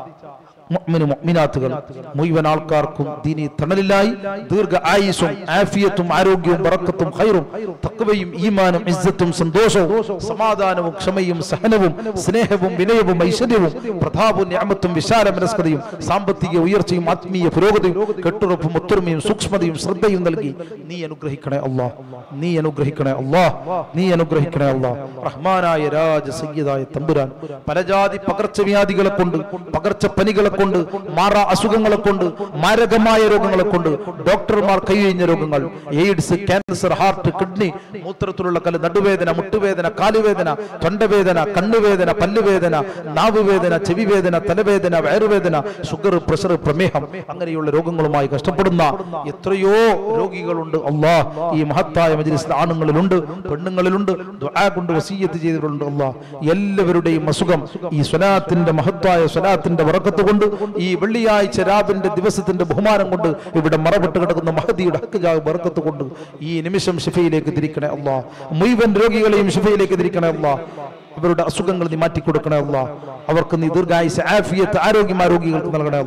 മുഅ്മിനു മുഅ്മിനാത്തുകൾ മുഴുവൻ ആൾക്കാർക്കും ദീനി തണലിലായി ദീർഘ ആയുസ്സും ആഫിയത്തും ആരോഗ്യവും ബറക്കത്തും ഖൈറും തഖ്വയും ഈമാനും ഇസ്സത്തും സന്തോഷവും സമാധാനവും ക്ഷമയും സഹനവും സ്നേഹവും വിനയവും ഐശ്വര്യവും പ്രതാപവും ഞാമത്തും വിശാല മനസ്കതയും സാമ്പത്തിക ഉയർച്ചയും ആത്മീയ പുരോഗതിയും കെട്ടുറപ്പും ഒത്തൊരുമയും സൂക്ഷ്മതയും ശ്രദ്ധയും നൽകി നീ അനുഗ്രഹിക്കണേ അല്ലാ നീ അനുഗ്രഹിക്കണേ അല്ലാ നീ അനുഗ്രഹിക്കണേ അല്ലാ റഹ്മാനായ രാജ സയ്യിദായ തമ്പുരാൻ പലജാതി പകർച്ചവ്യാധികളെ കൊണ്ട് പകർച്ചപ്പനികളെ കൊണ്ട് മാറാ അസുഖങ്ങളെ കൊണ്ട് മാരകമായ രോഗങ്ങളെ കൊണ്ട് ഡോക്ടർമാർ കൈയൊഴിഞ്ഞ രോഗങ്ങൾ എയ്ഡ്സ് ക്യാൻസർ ഹാർട്ട് കിഡ്നി മൂത്രത്തിലുള്ള കല് നടുവേദന മുട്ടുവേദന കാലുവേദന തൊണ്ടവേദന കണ്ണുവേദന പല്ലുവേദന നാവുവേദന ചെവിവേദന തലവേദന വയറുവേദന ഷുഗർ പ്രഷർ പ്രമേഹം അങ്ങനെയുള്ള രോഗങ്ങളുമായി കഷ്ടപ്പെടുന്ന എത്രയോ രോഗികളുണ്ട് അള്ളാ ഈ മഹത്തായ മജ്ലിസിൽ ആണുങ്ങളിലുണ്ട് പെണ്ണുങ്ങളിലുണ്ട് ദുആ കൊണ്ട് വസീയത്ത് ചെയ്തിട്ടുണ്ട് അള്ളാ എല്ലാവരുടെയും അസുഖം ഈ സ്വലാത്തിന്റെ മഹത്തായ സ്വലാത്തിന്റെ വറക്കത്ത് കൊണ്ട് ഈ വെള്ളിയാഴ്ച രാവിന്റെ ദിവസത്തിന്റെ ബഹുമാനം കൊണ്ട് ഇവിടെ മറപ്പെട്ട് കിടക്കുന്ന മഹദിയുടെ ഹക്കുജാവ് ബറക്കത്ത് കൊണ്ട് ഈ നിമിഷം ഷിഫയിലേക്ക് തിരിക്കണേ അല്ലാ മുഴുവൻ രോഗികളെയും ഷിഫയിലേക്ക് തിരിക്കണേ അല്ലാ അവരുടെ അസുഖങ്ങൾ നീ മാറ്റി കൊടുക്കണേ അല്ല അവർക്ക് നീ ദീർഘായുസ് ആഫിയത്ത് ആരോഗ്യം ആ രോഗികൾക്ക് നൽകണേ അല്ല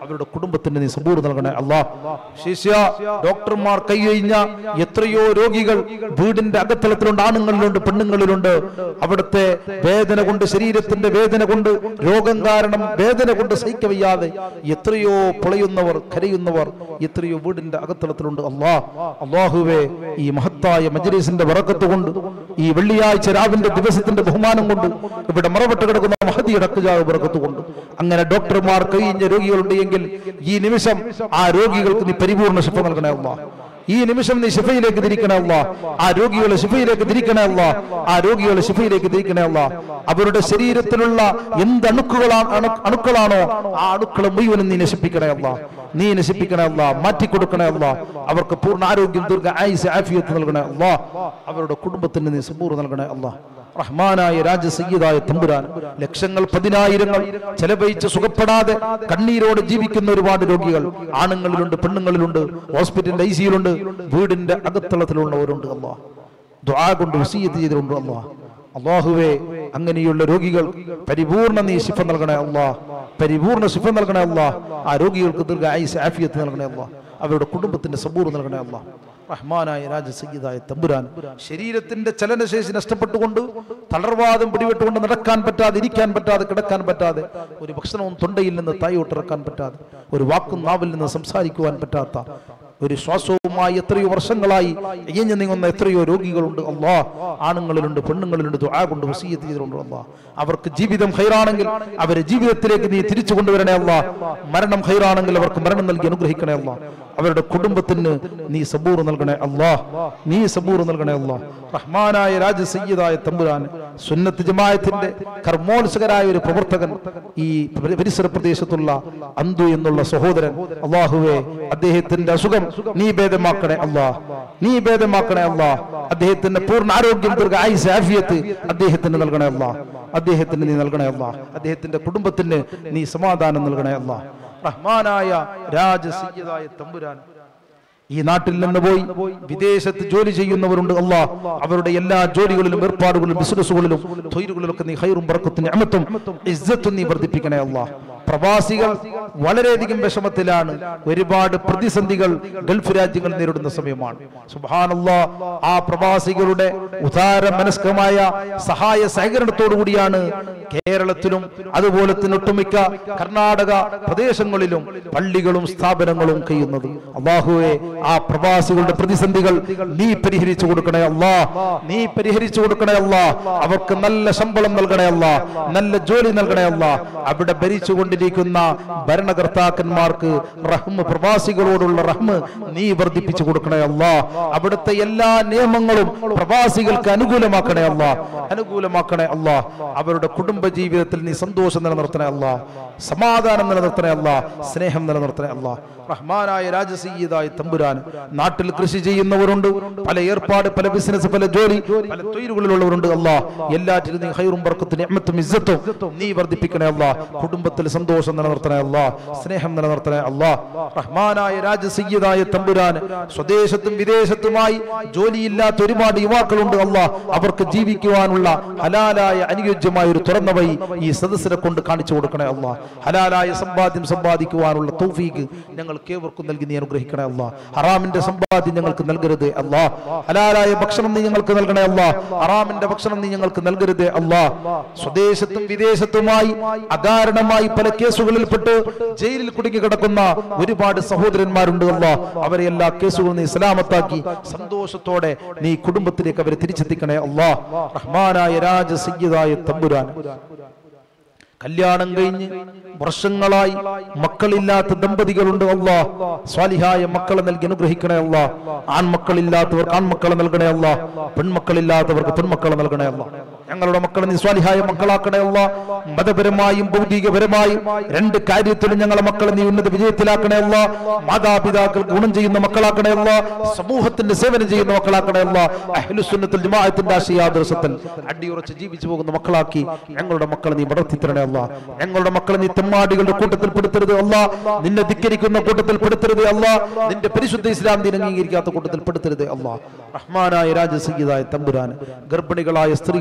അവരുടെ കുടുംബത്തിന് നീ സബൂർ നൽകണേ അല്ലാ ശിഷ്യ ഡോക്ടർമാർ കൈയൊഴിഞ്ഞ എത്രയോ രോഗികൾ വീടിന്റെ അകത്തളത്തിലുണ്ട് ആണുങ്ങളിലുണ്ട് പെണ്ണുങ്ങളിലുണ്ട് അവിടുത്തെ വേദന കൊണ്ട് ശരീരത്തിന്റെ വേദന കൊണ്ട് രോഗം കാരണം വേദന കൊണ്ട് സഹിക്കവയ്യാതെ എത്രയോ പൊളയുന്നവർ കരയുന്നവർ എത്രയോ വീടിന്റെ അകത്തളത്തിലുണ്ട് അല്ലാ അള്ളാഹുവേ ഈ മഹത്തായ മജ്ലിസിന്റെ വറക്കത്ത് കൊണ്ട് ഈ വെള്ളിയാഴ്ച രാവിന്റെ ദിവസത്തിന്റെ ബഹുമാനം കൊണ്ട് ഇവിടെ മറവിട്ട് കിടക്കുന്ന മഹതി അടക്കുജാവ് വറക്കത്ത് കൊണ്ട് അങ്ങനെ ഡോക്ടർമാർ കഴിഞ്ഞ രോഗികളുണ്ട് എങ്കിൽ ഈ നിമിഷം ആ രോഗികൾക്ക് നീ പരിപൂർണ ശിഫ നൽകണേ അല്ലാ ഈ നിമിഷം നീ ശിഫയിലേക്ക് തിരിക്കണേ അല്ല ആ രോഗികളെ ശിഫയിലേക്ക് തിരിക്കണേ അല്ല ആ രോഗികളെ ശിഫയിലേക്ക് തിരിക്കണേ അല്ല അവരുടെ ശരീരത്തിലുള്ള എന്ത് അണുക്കളാണ് അണു- അണുക്കളാണോ ആ അണുക്കളെ മുഴുവനും നീ നശിപ്പിക്കണേ അല്ല നീ നശിപ്പിക്കണേ അല്ല മാറ്റിക്കൊടുക്കണേ അല്ല അവർക്ക് പൂർണ്ണ ആരോഗ്യം ദീർഘ ആയുസ് ആഫിയത്ത് നൽകണേ അല്ല അവരുടെ കുടുംബത്തിന് നീ സബൂർ നൽകണേ അല്ല റഹ്മാനായ രാജസയ്യദായ തമ്പുരാൻ ലക്ഷങ്ങൾ പതിനായിരങ്ങൾ ചെലവഴിച്ച് സുഖപ്പെടാതെ കണ്ണീരോടെ ജീവിക്കുന്ന ഒരുപാട് രോഗികൾ ആണുങ്ങളിലുണ്ട് പെണ്ണുങ്ങളിലുണ്ട് ഹോസ്പിറ്റലിന്റെ ഐ സിയിലുണ്ട് വീടിന്റെ അകത്തളത്തിലുള്ളവരുണ്ട് അല്ലാ ദുആ കൊണ്ട് വസീയത്ത് ചെയ്തിട്ടുണ്ട് അല്ലാ അള്ളാഹുവേ അങ്ങനെയുള്ള രോഗികൾ പരിപൂർണ നീ ശിഫ നൽകണേ അല്ലാ പരിപൂർണ ശിഫ നൽകണേ അല്ലാ ആ രോഗികൾക്ക് ദീർഘ ആയുസ് ആഫിയത്ത് നൽകണേ അല്ലാ അവരുടെ കുടുംബത്തിന്റെ സബൂർ നൽകണേ അല്ലാ റഹ്മാനായ രാജസംഗീതായ തമ്പുരാൻ ശരീരത്തിന്റെ ചലനശേഷി നഷ്ടപ്പെട്ടുകൊണ്ട് തളർവാദം പിടിവിട്ടുകൊണ്ട് നടക്കാൻ പറ്റാതെ ഇരിക്കാൻ പറ്റാതെ കിടക്കാൻ പറ്റാതെ ഒരു ഭക്ഷണവും തൊണ്ടയിൽ നിന്ന് തായോട്ടിറക്കാൻ പറ്റാതെ ഒരു വാക്കും നാവിൽ നിന്ന് സംസാരിക്കുവാൻ പറ്റാത്ത ഒരു ശ്വാസവുമായി എത്രയോ വർഷങ്ങളായി ഇയഞ്ഞു നീങ്ങുന്ന എത്രയോ രോഗികളുണ്ട് അള്ളാ ആണുങ്ങളിലുണ്ട് പെണ്ണുങ്ങളിലുണ്ട് ദുആ കൊണ്ട് വസീയത്ത് ചെയ്തിട്ടുണ്ട് അള്ളാ അവർക്ക് ജീവിതം ഹൈറാണെങ്കിൽ അവരെ ജീവിതത്തിലേക്ക് നീ തിരിച്ചു കൊണ്ടുവരണേ അള്ളാ മരണം ഹൈറാണെങ്കിൽ അവർക്ക് മരണം നൽകി അനുഗ്രഹിക്കണേ അള്ളാ അവരുടെ കുടുംബത്തിന് നീ സബൂർ നൽകണേ അള്ളാ നീ സബൂർ നൽകണേ അള്ളാ റഹ്മാനായ രാജസയ്യദായ തമ്പുരാൻ സുന്നത്ത് ജമായത്തിന്റെ കർമ്മോത്സകരായ ഒരു പ്രവർത്തകൻ ഈ പരി- പരിസര പ്രദേശത്തുള്ള അന്തു എന്നുള്ള സഹോദരൻ അള്ളാഹുവെ അദ്ദേഹത്തിന്റെ അസുഖം നീ ഭേദമാക്കണേ അള്ളാ നീ ഭേദമാക്കണേ അള്ളാ അദ്ദേഹത്തിന്റെ പൂർണ്ണ ആരോഗ്യം ദീർഘ ആയുസ് ആഫിയത്ത് അദ്ദേഹത്തിന് നൽകണേ അള്ളാ അദ്ദേഹത്തിന് നീ നൽകണേ അള്ളാ അദ്ദേഹത്തിന്റെ കുടുംബത്തിന് നീ സമാധാനം നൽകണേ അള്ളാ റഹ്മാനായ രാജസയ്യദായ തമ്പുരാൻ ഈ നാട്ടിൽ നിന്ന് പോയി വിദേശത്ത് ജോലി ചെയ്യുന്നവരുണ്ട് അല്ലാ അവരുടെ എല്ലാ ജോലികളിലും ഏർപ്പാടുകളിലും ബിസിനസ്സുകളിലും തൊഴിലുകളിലൊക്കെ നീ ഹൈറും ബർക്കത്തും അമത്തും ഇസ്സത്തും നീ വർദ്ധിപ്പിക്കണേ അല്ലാ പ്രവാസികൾ വളരെയധികം വിഷമത്തിലാണ് ഒരുപാട് പ്രതിസന്ധികൾ ഗൾഫ് രാജ്യങ്ങൾ നേരിടുന്ന സമയമാണ് സുബ്ഹാനല്ലാ ആ പ്രവാസികളുടെ ഉദാര മനസ്കമായ സഹായ സഹകരണത്തോടു കൂടിയാണ് കേരളത്തിലും അതുപോലെ തന്നെ ഒട്ടുമിക്ക കർണാടക പ്രദേശങ്ങളിലും പള്ളികളും സ്ഥാപനങ്ങളും കഴിയുന്നത് അള്ളാഹുവെ ആ പ്രവാസികളുടെ പ്രതിസന്ധികൾ നീ പരിഹരിച്ചു കൊടുക്കണേ അല്ലാ നീ പരിഹരിച്ചു കൊടുക്കണേ അല്ലാ അവർക്ക് നല്ല ശമ്പളം നൽകണേ അല്ലാ നല്ല ജോലി നൽകണേ അല്ലാ അവിടെ ഭരിച്ചുകൊണ്ടിരിക്കുന്ന ഭരണകർത്താക്കന്മാർക്ക് റഹ്മ് പ്രവാസികളോടുള്ള റഹ്മ് നീ വർദ്ധിപ്പിച്ചു കൊടുക്കണേ അല്ലാ അവിടുത്തെ എല്ലാ നിയമങ്ങളും പ്രവാസികൾക്ക് അനുകൂലമാക്കണേ അല്ലാ അനുകൂലമാക്കണേ അല്ലാ അവരുടെ കുടുംബ ജീവിതത്തിൽ നീ സന്തോഷം നിലനിർത്തണേ അല്ലാ സമാധാനം നിലനിർത്തണേ അല്ലാ സ്നേഹം നിലനിർത്തണേ അല്ലാ റഹ്മാനായ രാജസീയതായ തമ്പുരാൻ നാട്ടിൽ കൃഷി ചെയ്യുന്നവരുണ്ട് പല ഏർപ്പാട് പല ബിസിനസ് പല ജോലി പല തൊഴിലുകളിലുള്ളവരുണ്ട് അല്ലാ എല്ലാറ്റിലും നീ ഹൈറും ബർക്കത്തും നിഅമത്തും ഇസ്സത്തും നീ വർദ്ധിപ്പിക്കണേ അല്ലാ കുടുംബത്തിൽ സന്തോഷം നിലനിർത്തണേ അല്ലാ സ്നേഹം നിലനിർത്തണേ അല്ലാ റഹ്മാനായ രാജസീയതായ തമ്പുരാൻ സ്വദേശത്തും വിദേശത്തുമായി ജോലിയില്ലാത്ത ഒരുപാട് യുവാക്കളുണ്ട് അല്ലാ അവർക്ക് ജീവിക്കുവാനുള്ള ഹലാലായ അനുയോജ്യമായ ഒരു തുറന്ന വഴി ഈ സദസ്സിനെ കൊണ്ട് കാണിച്ചു കൊടുക്കണേ അല്ലാ ഹലാലായ സമ്പാദ്യം സമ്പാദിക്കുവാനുള്ള തൗഫീക്ക് ഞങ്ങൾക്ക് ഏവർക്കും നൽകി നീ അനുഗ്രഹിക്കണേ അല്ലാ ഹറാമിന്റെ സമ്പാദ്യം ഞങ്ങൾക്ക് നൽകരുതേ അല്ലാ ഹലാലായ ഭക്ഷണം നീ ഞങ്ങൾക്ക് നൽകണേ അല്ലാ ഹറാമിന്റെ ഭക്ഷണം നീ ഞങ്ങൾക്ക് നൽകരുതേ അല്ലാ സ്വദേശത്തും വിദേശത്തുമായി അകാരണമായി പല കേസുകളിൽപ്പെട്ട് ജയിലിൽ കുടുങ്ങി കിടക്കുന്ന ഒരുപാട് സഹോദരന്മാരുണ്ട് അല്ലാ അവരെ എല്ലാ കേസുകളും നീ സലാമത്താക്കി സന്തോഷത്തോടെ നീ കുടുംബത്തിലേക്ക് അവരെ തിരിച്ചെത്തിക്കണേ അല്ലാ റഹ്മാനായ രാജസയ്യതായ തമ്പുരാൻ കല്യാണം കഴിഞ്ഞ് വർഷങ്ങളായി മക്കളില്ലാത്ത ദമ്പതികളുണ്ട് അല്ലാ സ്വാലിഹായ മക്കളെ നൽകി അനുഗ്രഹിക്കണേ അല്ലാ ആൺമക്കളില്ലാത്തവർക്ക് ആൺമക്കളെ നൽകണേ അല്ലാ പെൺമക്കളില്ലാത്തവർക്ക് പെൺമക്കളെ നൽകണേ അല്ലാ ഞങ്ങളുടെ മക്കളെ നീ സ്വാലിഹായ മക്കളാക്കണേ അല്ലാ മതപരമായും ഭൗതികപരമായും രണ്ട് കാര്യത്തിലും ഞങ്ങളെ മക്കളെ നീ ഉന്നത വിജയത്തിലാക്കണേ അല്ലാ മാതാപിതാക്കൾക്ക് ഗുണം ചെയ്യുന്ന മക്കളാക്കണേ അല്ലാ സമൂഹത്തിന്റെ സേവനം ചെയ്യുന്ന മക്കളാക്കണേ അല്ലാ അഹ്ലുസുന്നത്തുൽ ജമാഅത്തിന്റെ ആശയാദർശത്തിൽ അടിയുറച്ച് ജീവിച്ചു പോകുന്ന മക്കളാക്കി ഞങ്ങളുടെ മക്കളെ നീ വളർത്തി തരണേ അല്ലാ ഞങ്ങളുടെ മക്കളെ നീ തെമ്മാടികളുടെ കൂട്ടത്തിൽ പെടുത്തരുത് അല്ലാ നിന്നെ ധിക്കരിക്കുന്ന കൂട്ടത്തിൽ പെടുത്തരുത് അല്ലാ നിന്റെ പരിശുദ്ധ ഇസ്ലാം നീ അംഗീകരിക്കാത്ത കൂട്ടത്തിൽ പെടുത്തരുത് അല്ലാ റഹ്മാനായ രാജസംഗീതായ തമ്പുരാൻ ഗർഭിണികളായ സ്ത്രീകളുണ്ട്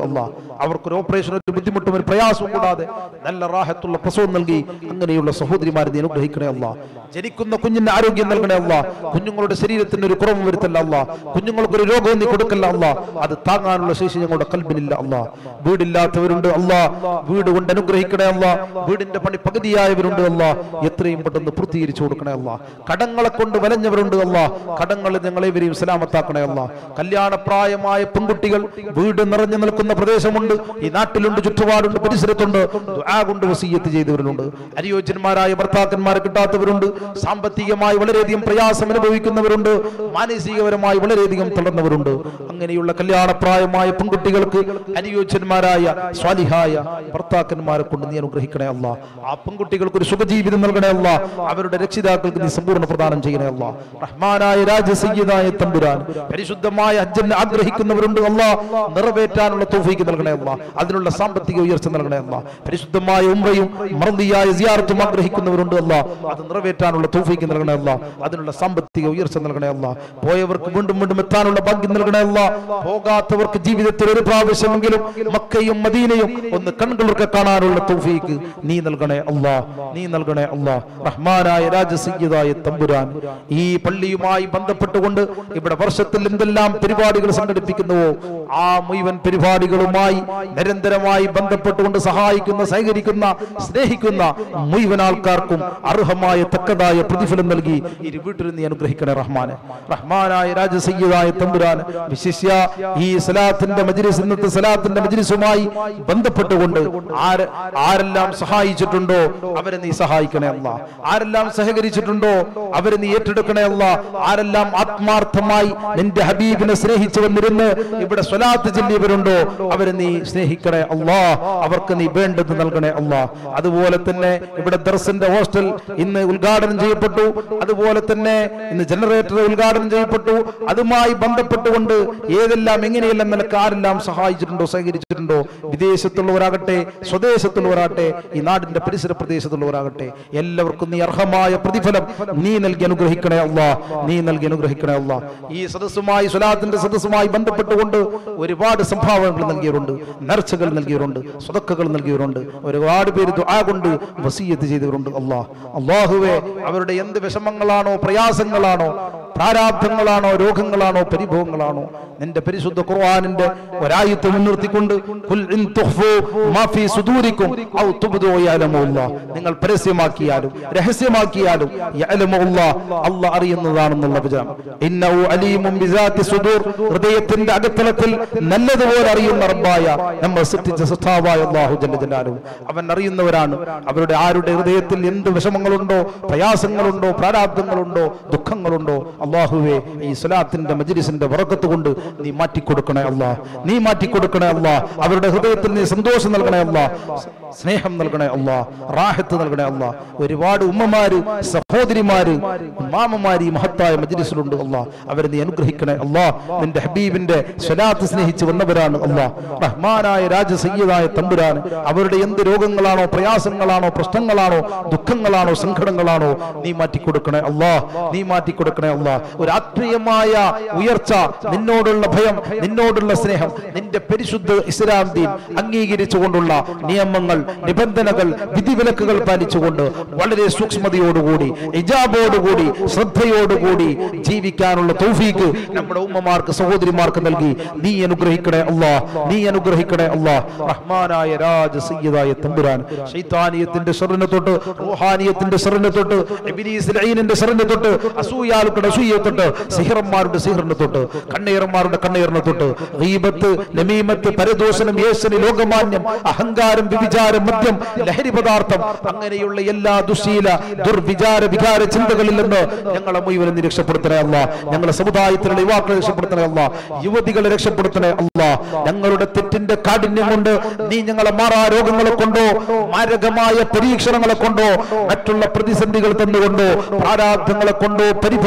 അല്ലാ അവർക്കൊരു ഓപ്പറേഷൻ ഒരു ബുദ്ധിമുട്ടും ഒരു പ്രയാസവും കൂടാതെ നല്ല റാഹത്തുള്ള പ്രസവം നൽകി അങ്ങനെയുള്ള സഹോദരിമാരെ നീ അനുഗ്രഹിക്കണേ അല്ല ജനിക്കുന്ന കുഞ്ഞിന് ആരോഗ്യം നൽകണേ അല്ല കുഞ്ഞുങ്ങളുടെ ശരീരത്തിന് ഒരു കുറവ് വരുത്തല്ല അല്ല കുഞ്ഞുങ്ങൾക്ക് ഒരു രോഗവും നീ കൊടുക്കല്ല അല്ല അത് താങ്ങാനുള്ള ശേഷി ഞങ്ങളുടെ കൽബിനില്ല അല്ല വീടില്ലാത്തവരുണ്ട് അല്ല വീട് കൊണ്ട് അനുഗ്രഹിക്കണേ അല്ല വീടിന്റെ പണി പകുതിയായവരുണ്ട് അല്ല എത്രയും പെട്ടെന്ന് പൂർത്തീകരിച്ചു കൊടുക്കണേ അല്ല കടങ്ങളെ കൊണ്ട് വലഞ്ഞവരുണ്ട് അല്ല കടങ്ങൾ ഞങ്ങളെവരെയും സലാമത്താക്കണേ അല്ല കല്യാണപ്രായമായ പെൺകുട്ടികൾ വീട് നിറഞ്ഞു നിൽക്കുന്ന പ്രദേശമുണ്ട് ഈ നാട്ടിലുണ്ട് ചുറ്റുപാടുണ്ട് പരിസരത്തുണ്ട് ദുആ കൊണ്ട് വസീയത്ത് ചെയ്തവരുണ്ട് അനുയോജ്യന്മാരായ ഭർത്താക്കന്മാരെ കിട്ടാത്തവരുണ്ട് സാമ്പത്തികമായി വളരെയധികം പ്രയാസം അനുഭവിക്കുന്നവരുണ്ട് മാനസികപരമായി വളരെയധികം തളർന്നവരുണ്ട് അങ്ങനെയുള്ള കല്യാണപ്രായമായ പെൺകുട്ടികൾക്ക് അനുയോജ്യന്മാരായ സ്വാലിഹായ ഭർത്താക്കന്മാരെ കൊണ്ട് നീ അനുഗ്രഹിക്കണേ അല്ല ആ പെൺകുട്ടികൾക്ക് ഒരു സുഖജീവിതം നൽകണേ അല്ല അവരുടെ രക്ഷിതാക്കൾക്ക് നീ സമ്പൂർണ്ണ പ്രദാനം ചെയ്യണേ അല്ല റഹ്മാനായ രാജസയ്യദായ തമ്പുരാൻ പരിശുദ്ധമായ ഹജ്ജനെ ആഗ്രഹിക്കുന്നവരുണ്ട് അല്ല നിറവേറ്റാനുള്ള തൗഫീക്ക് നൽകണേ അല്ല അതിനുള്ള സാമ്പത്തിക ഉയർച്ച നൽകണേ അല്ല പരിശുദ്ധമായ ഉംറയും മറന്നിയായ സിയാറത്തും ആഗ്രഹിക്കുന്നവരുണ്ട് അല്ല അത് നിറവേറ്റാനുള്ള തൗഫീക്ക് നൽകണേ അല്ല അതിനുള്ള സാമ്പത്തിക ഉയർച്ച നൽകണേ അല്ല പോയവർക്ക് വീണ്ടും വീണ്ടും എത്താനുള്ള ഭാഗ്യം നൽകണേ അല്ല പോകാത്തവർക്ക് ജീവിതത്തിൽ ഒരു പ്രാവശ്യമെങ്കിലും മക്കയും മദീനയും ഒന്ന് കൺകുളിർക്കെ കാണാനുള്ള തൗഫീക്ക് നീ നൽകണേ അല്ല നീ നൽകണേ അല്ല റഹ്മാനായ രാജസീയതായ തമ്പുരാൻ ഈ പള്ളിയുമായി ബന്ധപ്പെട്ടുകൊണ്ട് ഇവിടെ വർഷത്തിൽ എന്തെല്ലാം പരിപാടികൾ സംഘടിപ്പിക്കുന്നുവോ ആ മുഴുവൻ പരിപാടികളുമായി നിരന്തരമായി ബന്ധപ്പെട്ടുകൊണ്ട് സഹായിക്കുന്ന സഹകരിക്കുന്ന സ്നേഹിക്കുന്ന മുഴുവൻ ആൾക്കാർക്കും അർഹമായ തക്കതായ പ്രതിഫലം നൽകി ഈ വീട്ടിൽ നീ അനുഗ്രഹിക്കണേ റഹ്മാനെ റഹ്മാനായ രാജസയ്യതായ തമ്പുരാൻ വിശിഷ്യ ഈ സലാത്തിന്റെ മജ്ലിസ് ഇന്നത്തെ സലാത്തിന്റെ മജ്ലിസുമായി ബന്ധപ്പെട്ടുകൊണ്ട് ആര് ആരെല്ലാം സഹായിച്ചിട്ടുണ്ടോ അവരെ നീ സഹായിക്കണേ അല്ല ആരെല്ലാം സഹകരിച്ചിട്ടുണ്ടോ അവരെ നീ ഏറ്റെടുക്കണേ അല്ല ആരെല്ലാം ആത്മാർത്ഥമായി നിന്റെ ഹബീബിനെ സ്നേഹിച്ചു വന്നിരുന്ന് ഇവിടെ സ്വലാത്ത് ചൊല്ലിയവരുണ്ടോ അവരെ നീ സ്നേഹിക്കണേ അല്ലാ അവർക്ക് നീ വേണ്ടത് നൽകണേ അല്ലാ അതുപോലെ തന്നെ ഇവിടെ ദർസിന്റെ ഹോസ്റ്റൽ ഇന്ന് ഉദ്ഘാടനം ചെയ്യപ്പെട്ടു അതുപോലെ തന്നെ ഇന്ന് ജനറേറ്റർ ഉദ്ഘാടനം ചെയ്യപ്പെട്ടു അതുമായി ബന്ധപ്പെട്ടുകൊണ്ട് ഏതെല്ലാം എങ്ങനെയെല്ലാം നിനക്ക് ആരെല്ലാം സഹായിച്ചിട്ടുണ്ടോ സഹകരിച്ചിട്ടുണ്ടോ വിദേശത്തുള്ളവരാകട്ടെ സ്വദേശത്തുള്ളവരാകട്ടെ ഈ നാടിന്റെ പരിസര പ്രദേശത്തുള്ളവരാകട്ടെ എല്ലാവർക്കും നീ അർഹമായ പ്രതിഫലം നീ നൽകി അനുഗ്രഹിക്കണേ അല്ല നീ നൽകി അനുഗ്രഹിക്കണേ അല്ല ഈ സദസ്സുമായി സ്വലാത്തിന്റെ സദസ്സുമായി ബന്ധപ്പെട്ടുകൊണ്ട് ഒരുപാട് സംഭാവനകൾ നൽകിയവരുണ്ട് നേർച്ചകൾ നൽകിയവരുണ്ട് സ്വതക്കകൾ നൽകിയവരുണ്ട് ഒരുപാട് പേര് ദുആ കൊണ്ട് വസീയത്ത് ചെയ്തവരുണ്ട് അല്ലാ അള്ളാഹുവെ അവരുടെ എന്ത് വിഷമങ്ങളാണോ പ്രയാസങ്ങളാണോ പ്രാരാബ്ധങ്ങളാണോ രോഗങ്ങളാണോ പരിഭവങ്ങളാണോ നിന്റെ പരിശുദ്ധ ഖുർആനിന്റെ ഒരായത്ത് മുൻനിർത്തിക്കൊണ്ട് ഖുൽ ഇൻ തുഖ്ഫു മാ ഫീ സുദൂരിക്കും ഔ തുബ്ദു യഅലമു അല്ലാഹ് നിങ്ങൾ പരസ്യമാക്കിയാലും രഹസ്യമാക്കിയാലും യഅലമു അല്ലാഹ് അല്ലാഹ് അറിയുന്നതാണെന്നുള്ള വിചാരം ഇന്നഹു അലീമും ബിസാത്തി സുദൂർ ഹൃദയത്തിന്റെ അകത്തളത്തിൽ നല്ലതുപോലെ അറിയുന്ന റബ്ബായ നമ്മൾ സൃഷ്ടിച്ച സൃഷ്ടാവായ അല്ലാഹു ജല്ല ജലാലു അവൻ അറിയുന്നവരാണ് അവരുടെ ആരുടെ ഹൃദയത്തിൽ എന്ത് വിഷമങ്ങളുണ്ടോ പ്രയാസങ്ങളുണ്ടോ പ്രാരാബ്ദങ്ങളുണ്ടോ ദുഃഖങ്ങളുണ്ടോ അള്ളാഹുവെ ഈ സ്വലാത്തിന്റെ മജ്ലിസിന്റെ വറക്കത്ത് കൊണ്ട് നീ മാറ്റിക്കൊടുക്കണേ അല്ലാ നീ മാറ്റിക്കൊടുക്കണേ അല്ലാ അവരുടെ ഹൃദയത്തിൽ നീ സന്തോഷം നൽകണേ അല്ലാ സ്നേഹം നൽകണേ അല്ലാ റാഹത്ത് നൽകണേ അല്ലാ ഒരുപാട് ഉമ്മമാര് സഹോദരിമാര് മാമമാര് ഈ മഹത്തായ മജ്ലിസിലുണ്ട് അല്ലാ അവരെ നീ അനുഗ്രഹിക്കണേ അല്ലാ നിന്റെ ഹബീബിന്റെ സ്വലാത്ത് സ്നേഹിച്ച് വന്നവരാണ് അല്ലാ റഹ്മാനായ രാജസയ്യതായ തമ്പുരാൻ അവരുടെ എന്ത് രോഗങ്ങളാണോ പ്രയാസങ്ങളാണോ പ്രശ്നങ്ങളാണോ ദുഃഖങ്ങളാണോ സങ്കടങ്ങളാണോ നീ മാറ്റിക്കൊടുക്കണേ അല്ലാ നീ മാറ്റിക്കൊടുക്കണേ അല്ലാ ഒരു ആത്മീയമായ ഉയർച്ച നിന്നോടുള്ള ഭയം നിന്നോടുള്ള സ്നേഹം നിന്റെ പരിശുദ്ധ ഇസ്ലാം ദീൻ അംഗീകരിച്ചുകൊണ്ടുള്ള നിയമങ്ങൾ നിബന്ധനകൾ വിധിവിലക്കുകൾ പാലിച്ചുകൊണ്ട് വളരെ സൂക്ഷ്മതയോടുകൂടി ഇജാബോടുകൂടി ശ്രദ്ധയോടുകൂടി ജീവിക്കാനുള്ള തൗഫീക്ക് നമ്മുടെ ഉമ്മമാർക്ക് സഹോദരിമാർക്ക് നൽകി നീ അനുഗ്രഹിക്കണേ അല്ലാ നീ അനുഗ്രഹിക്കണേ അല്ലാ റഹ്മാനായ രാജ സയ്യിദായ തമ്പുരാൻ ശൈത്താനിയത്തിന്റെ ഷറിനെ തൊട്ട് റൂഹാനിയത്തിന്റെ ഷറിനെ തൊട്ട് ഇബ്ലീസ് ലഈനിന്റെ ഷറിനെ തൊട്ട് അസൂയാലുക്കളുടെ അസൂയയെ തൊട്ട് സിഹറന്മാരുടെ സിഹറിനെ തൊട്ട് കണ്ണീറന്മാരുടെ കണ്ണീറിനെ തൊട്ട് ഗീബത്ത് നമീമത്ത് പരദോഷണം യേശന് ലോകമാന്യം അഹങ്കാരം വിവിചാരം മദ്യം ലഹരി പദാർത്ഥം അങ്ങനെയുള്ള എല്ലാ ദുശീല ദുർവിചാര വികാര ചിന്തകളിൽ നിന്ന് ഞങ്ങളെ മുഴുവൻ നീ രക്ഷപ്പെടുത്തണേ അല്ല ഞങ്ങളെ സമുദായത്തിലുള്ള യുവാക്കളെ രക്ഷപ്പെടുത്തണേ അല്ല യുവതികളെ രക്ഷപ്പെടുത്തണേ അല്ല ഞങ്ങളുടെ തെറ്റിന്റെ കാഠിന്യം കൊണ്ട് നീ ഞങ്ങളെ മാറാ രോഗങ്ങളെ കൊണ്ടോ മാരകമായ പരീക്ഷണങ്ങളെ കൊണ്ടോ മറ്റുള്ള പ്രതിസന്ധികൾ തന്നുകൊണ്ടോ പ്രാരാബ്ധങ്ങളെ കൊണ്ടോ പരിഭവങ്ങളെ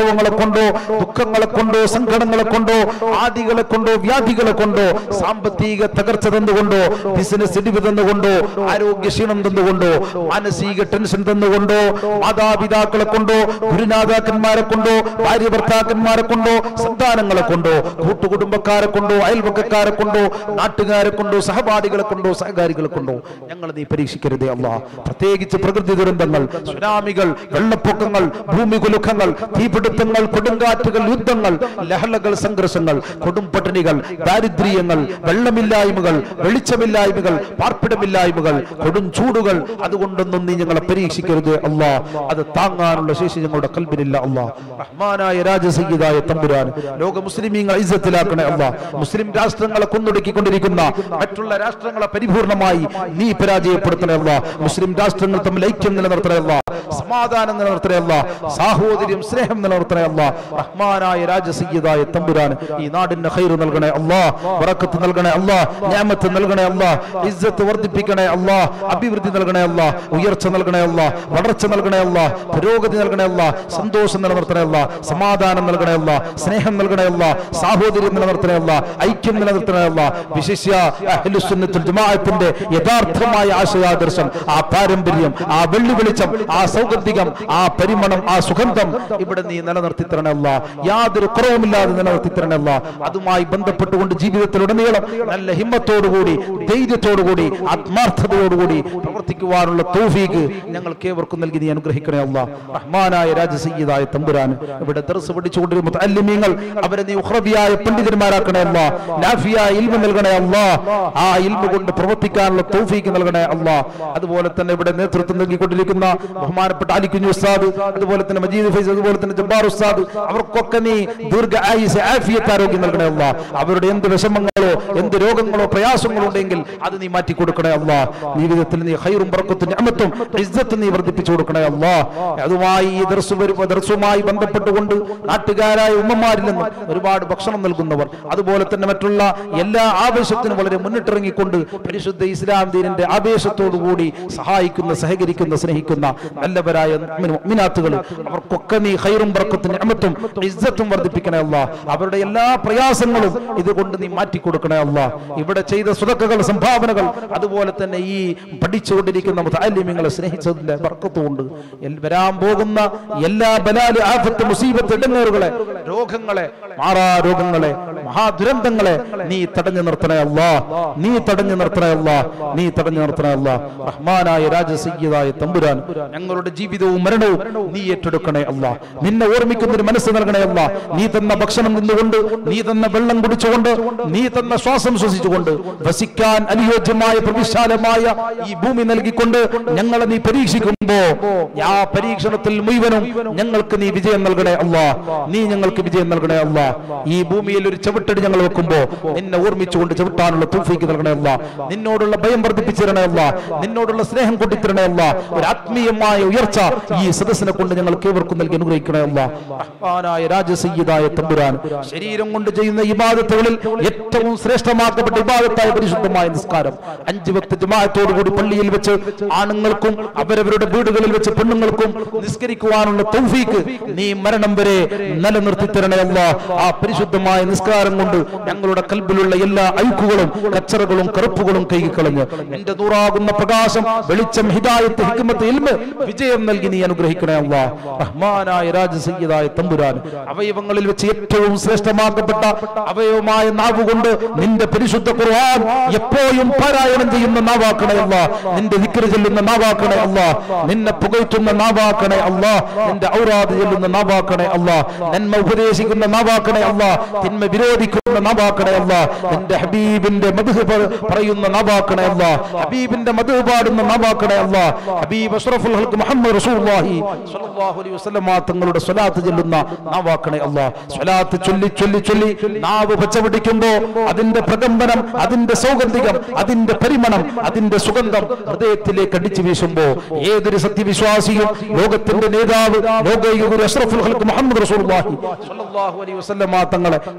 കൊണ്ടോ ദുഃഖങ്ങളെ കൊണ്ടോ സങ്കടങ്ങളെ കൊണ്ടോ ആദികളെ കൊണ്ടോ വ്യാധികളെ കൊണ്ടോ സാമ്പത്തിക തകർച്ച തന്നുകൊണ്ടോ ബിസിനസ് ഇടിവ് തന്നുകൊണ്ടോ ആരോഗ്യ ക്ഷീണം തന്നുകൊണ്ടോ മാനസിക ടെൻഷൻ തന്നുകൊണ്ടോ മാതാപിതാക്കളെ കൊണ്ടോ ഗുരുനാഥാക്കന്മാരെ കൊണ്ടോ ഭാര്യ ഭർത്താക്കന്മാരെ കൊണ്ടോ സന്താനങ്ങളെ കൊണ്ടോ കൂട്ടുകുടുംബക്കാരെ കൊണ്ടോ അയൽവക്കക്കാരെ കൊണ്ടോ നാട്ടുകാരെ കൊണ്ടോ സഹപാഠികളെ കൊണ്ടോ സഹകാരികളെ കൊണ്ടോ ഞങ്ങൾ നീ പരീക്ഷിക്കരുതേ അല്ല പ്രത്യേകിച്ച് പ്രകൃതി ദുരന്തങ്ങൾ സുനാമികൾ വെള്ളപ്പൊക്കങ്ങൾ ഭൂമി കുലുക്കങ്ങൾ തീപിടുത്തങ്ങൾ കൊടുങ്കാറ്റുകൾ യുദ്ധങ്ങൾ ലഹളകൾ സംഘർഷങ്ങൾ കൊടുംപട്ടിണികൾ ദാരിദ്ര്യങ്ങൾ വെള്ളമില്ലായ്മകൾ വെളിച്ചമില്ലായ്മകൾ പാർപ്പിടമില്ലായ്മകൾ കൊടും ചൂടുകൾ അതുകൊണ്ടൊന്നും നീ ഞങ്ങളെ പരീക്ഷിക്കരുത് അല്ലാ അത് താങ്ങാനുള്ള ശേഷി ഞങ്ങളുടെ കൽബിനില്ല അല്ലാ റഹ്മാനായ രാജസംഗീതായ തമ്പുരാൻ ലോക മുസ്ലിമീങ്ങൾ ഇസ്സത്തിലാക്കണേ അല്ലാ മുസ്ലിം രാഷ്ട്രങ്ങളെ കൊന്നൊടുക്കിക്കൊണ്ടിരിക്കുന്ന മറ്റുള്ള രാഷ്ട്രങ്ങളെ പരിപൂർണമായി നീ പരാജയപ്പെടുത്തണേ അല്ലാ മുസ്ലിം രാഷ്ട്രങ്ങൾ തമ്മിൽ ഐക്യം നിലനിർത്തണേ അല്ലാ സമാധാനം നിലനിർത്തണേ അല്ലാ സാഹോദര്യം സ്നേഹം നിലനിർത്തണേ അല്ലാ റഹ്മാനായ രാജസംഗീതായ തമ്പുരാൻ ഈ നാടിന് ഹൈറ് നൽകണേ അല്ലാ ബറക്കത്ത് നൽകണേ അല്ലാ ഞാമത്ത് നൽകണേ അല്ലാ ഇസ്സത്ത് വർദ്ധിപ്പിക്കണേ അല്ലാ അഭിവൃദ്ധി നൽകണേ അല്ലാ ഉയർച്ച നൽകണേ അല്ലാ വളർച്ച നൽകണേ അല്ലാ പുരോഗതി നൽകണേ അല്ലാ സന്തോഷം നിലനിർത്തണേ അല്ലാ സമാധാനം നൽകണേ അല്ലാ സ്നേഹം നൽകണേ അല്ലാ സാഹോദര്യം നിലനിർത്തണേ അല്ലാ ഐക്യം നിലനിർത്തണേ അല്ലാ വിശിഷ്യ അഹ്ലുസുന്നത്തുൽ ജമാഅത്തിന്റെ യഥാർത്ഥമായ ആശയാദർശം ആ പാരമ്പര്യം ആ വെള്ളി വെളിച്ചം ആ സൗഗന്ധികം ആ പരിമണം ആ സുഗന്ധം ഇവിടെ നീ നിലനിർത്തി തരണമല്ല യാതൊരു കുറവുമില്ലാതെ നിലനിർത്തി തരണമല്ല അതുമായി ബന്ധപ്പെട്ടുകൊണ്ട് ജീവിതത്തിലുടനീളം നല്ല ഹിമ്മത്തോടുകൂടി ധൈര്യത്തോടുകൂടി ആത്മാർത്ഥതയോടുകൂടി പ്രവർത്തിക്കുവാനുള്ള തൗഫീക്ക് ഞങ്ങൾക്ക് ഏവർക്കും നൽകി നീ അനുഗ്രഹിക്കണേ അല്ല റഹ്മാനായ രാജസയ്യതായ തമ്പുരാൻ ഇവിടെ ദർസ് പഠിച്ചുകൊണ്ടിരുന്ന മുത്തല്ലിമീങ്ങൾ അവരെ നീ ഉഹ്റബിയായ പണ്ഡിതന്മാരാക്കണേ അല്ല നാഫിയായ ഇൽമ നൽകണേ അല്ല ആ ഇൽമ കൊണ്ട് പ്രവർത്തിക്കാനുള്ള തൗഫീക്ക് നൽകണേ അല്ല അതുപോലെ തന്നെ ഇവിടെ നേതൃത്വം നൽകിക്കൊണ്ടിരിക്കുന്ന ബഹുമാനപ്പെട്ട അലിക്കുഞ്ഞു ഉസ്താദ് അതുപോലെ തന്നെ മജീദ് ഫൈസ് അതുപോലെ തന്നെ ജബ്ബാർ ഉസ്താദ് അവർക്കൊക്കെ നീ ദീർഘ ആയുസ് ആഫിയത്ത് ആരോഗ്യം നൽകണേ അല്ല അവരുടെ എന്ത് വിഷമങ്ങളോ എന്ത് രോഗങ്ങളോ പ്രയാസങ്ങളോ ഉണ്ടെങ്കിൽ അത് നീ മാറ്റി കൊടുക്കണേ അല്ല ജീവിതത്തിൽ നീ ഹൈറും ബറക്കത്തും ഞാമത്തും ഇസ്സത്തും നീ വർദ്ധിപ്പിച്ചു കൊടുക്കണേ അല്ല അതുമായി ഈ ദർശു വരുമ്പോ ദർശുമായി ബന്ധപ്പെട്ടുകൊണ്ട് നാട്ടുകാരായ ഉമ്മമാരിൽ നിന്ന് ഒരുപാട് ഭക്ഷണം നൽകുന്നവർ അതുപോലെ തന്നെ മറ്റുള്ള എല്ലാ ആവേശത്തിനും വളരെ മുന്നിട്ടിറങ്ങിക്കൊണ്ട് പരിശുദ്ധ ഇസ്ലാം ദീനിന്റെ ആവേശത്തോടുകൂടി സഹായിക്കുന്ന സഹകരിക്കുന്ന സ്നേഹിക്കുന്ന നല്ലവരായ മിനാത്തുകൾ അവർക്കൊക്കെ നീ ഹൈറും ബർക്കത്തും ഞാമത്തും ഇസ്സത്തും വർദ്ധിപ്പിക്കണേ അല്ല അവരുടെ എല്ലാ പ്രയാസങ്ങളും ഇതുകൊണ്ട് നീ മാറ്റി കൊടുക്കണേ അല്ല ഇവിടെ ചെയ്ത സുതക്കകൾ സംഭാവനകൾ അതുപോലെ തന്നെ ഈ പഠിച്ചുകൊണ്ടിരിക്കുന്ന മുതാലിമ്യങ്ങളെ സ്നേഹിച്ചതിന്റെ ബർക്കത്തുകൊണ്ട് എൽ- വരാൻ പോകുന്ന എല്ലാ ബലാല് ആഫത്ത് മുസീബത്ത് ഇടങ്ങേറുകളെ രോഗങ്ങളെ മാറാ രോഗങ്ങളെ മഹാദുരന്തങ്ങളെ നീ തടഞ്ഞു നിർത്തണേ അല്ല നീ തടഞ്ഞു നിർത്തണേ അല്ല നീ തടഞ്ഞു നിർത്തണേ അല്ല റഹ്മാനായ രാജസീയതായ തമ്പുരാൻ ഞങ്ങളുടെ ജീവിതവും മരണവും നീ ഏറ്റെടുക്കണേ അല്ല നിന്നെ ഓർമ്മിക്കുന്ന ഒരു മനസ്സ് നൽകണേ അല്ല നീ തന്ന ഭക്ഷണം നിന്നുകൊണ്ട് നീ തന്ന വെള്ളം കുടിച്ചുകൊണ്ട് നീ തന്ന ശ്വാസം ശ്വസിച്ചുകൊണ്ട് വസിക്കാൻ അനുയോജ്യമായ പ്രവിശാലമായ ഈ ഭൂമി നൽകിക്കൊണ്ട് ഞങ്ങളെ നീ പരീക്ഷിക്കുമ്പോ ആ പരീക്ഷണത്തിൽ മുഴുവനും ഞങ്ങൾക്ക് നീ വിജയം നൽകണേ അല്ല നീ ഞങ്ങൾക്ക് വിജയം നൽകണേ അല്ല ഈ ഭൂമിയിൽ ഒരു ചവിട്ടടി ഞങ്ങൾ വെക്കുമ്പോ നിന്നെ ഓർമ്മിച്ചുകൊണ്ട് ചവിട്ടാനുള്ള തൂഫീക്ക് നൽകണേ അല്ല നിന്നോടുള്ള ഭയം വർദ്ധിപ്പിച്ചിരണേ അല്ല നിന്നോടുള്ള സ്നേഹം കൊണ്ടിത്തരണേ അല്ല ഒരു ആത്മീയമായ ഉയർച്ച ഈ സദസ്സിനെ കൊണ്ട് ഞങ്ങൾക്ക് ഏവർക്കും നൽകി അനുഗ്രഹിക്കണേ അല്ല റഹ്മാനായ രാജസയ്യതായ തമ്പുരാൻ ശരീരം കൊണ്ട് ചെയ്യുന്ന ഇബാദത്തുകളിൽ ഏറ്റവും ശ്രേഷ്ഠമാക്കപ്പെട്ട ഇബാദത്തായ പരിശുദ്ധമായ നിസ്കാരം അഞ്ച് ഭക്ത ജമാഅത്തോടുകൂടി പള്ളിയിൽ വെച്ച് ആണുങ്ങൾക്കും അവരവരുടെ വീടുകളിൽ വെച്ച് പെണ്ണുങ്ങൾക്കും നിസ്കരിക്കുവാനുള്ള തൗഫീക്ക് നീ മരണം വരെ നിലനിർത്തി തരണയല്ല ആ പരിശുദ്ധമായ നിസ്കാരം കൊണ്ട് ഞങ്ങളുടെ കൽബിലുള്ള എല്ലാ അഴുക്കുകളും കച്ചറകളും കറുപ്പുകളും കൈകിക്കളഞ്ഞ് നിന്റെ നൂറാകുന്ന പ്രകാശം വെളിച്ചം ഹിദായത്ത് ഹിക്മത്ത് ഇൽമ് വിജയം നൽകി നീ അനുഗ്രഹിക്കണേ അല്ല റഹ്മാനായ രാജസംഗീതായ തമ്പുരാൻ അവയവങ്ങളിൽ വെച്ച് ഏറ്റവും ശ്രേഷ്ഠമാക്കപ്പെട്ട അവയവമായ നാവുകൊണ്ട് നിന്റെ പരിശുദ്ധ ഖുർആൻ എപ്പോഴും പാരായണം ചെയ്യുന്ന നാവാക്കണേ അല്ല നിന്റെ വിക്ര ചെല്ലുന്ന നാവാക്കണേ അല്ല നിന്നെ പുകഴ്ത്തുന്ന നാവാക്കണേ അല്ല നിന്റെ ഔറാദ് ചെല്ലുന്ന നാവാക്കണേ അല്ല നന്മ ഉപദേശിക്കുന്ന നാവാക്കണേ അല്ല തിന്മ വിരോധിക്കുന്ന നാവാക്കണേ അല്ല നിന്റെ ഹബീബിന്റെ മധു പറയുന്ന നാവാക്കണേ അല്ല ഹബീബിന്റെ മധു പാടുന്ന നാവാക്കണേ അല്ല ഹബീബ് അഷ്റഫുൽ ഹൽക്ക് മുഹമ്മദ് റസൂലുള്ളാഹി സ്വല്ലല്ലാഹു അലൈഹി വസല്ലമ തങ്ങളുടെ സ്വലാത്ത് ചെല്ലുന്ന നാവാക്കണേ അല്ല സ്വലാത്ത് ചൊല്ലി ചൊല്ലി ചൊല്ലി നാവ് പച്ചപിടിക്കുമ്പോ അതിന്റെ പ്രകമ്പനം അതിന്റെ സൗഗന്ധികം അതിന്റെ പരിമണം അതിന്റെ സുഗന്ധം ഹൃദയത്തിലേക്ക് അടിച്ചു വീശുമ്പോ ഏതൊരു സത്യവിശ്വാസിയും ലോകത്തിന്റെ നേതാവ് ലോകൈക ഗുരു അഷ്റഫുൽ ഹൽക്ക് മുഹമ്മദ് റസൂലുള്ളാഹി സ്വല്ലല്ലാഹു അലൈഹി വസല്ലമ തങ്ങളെ കാണാൻ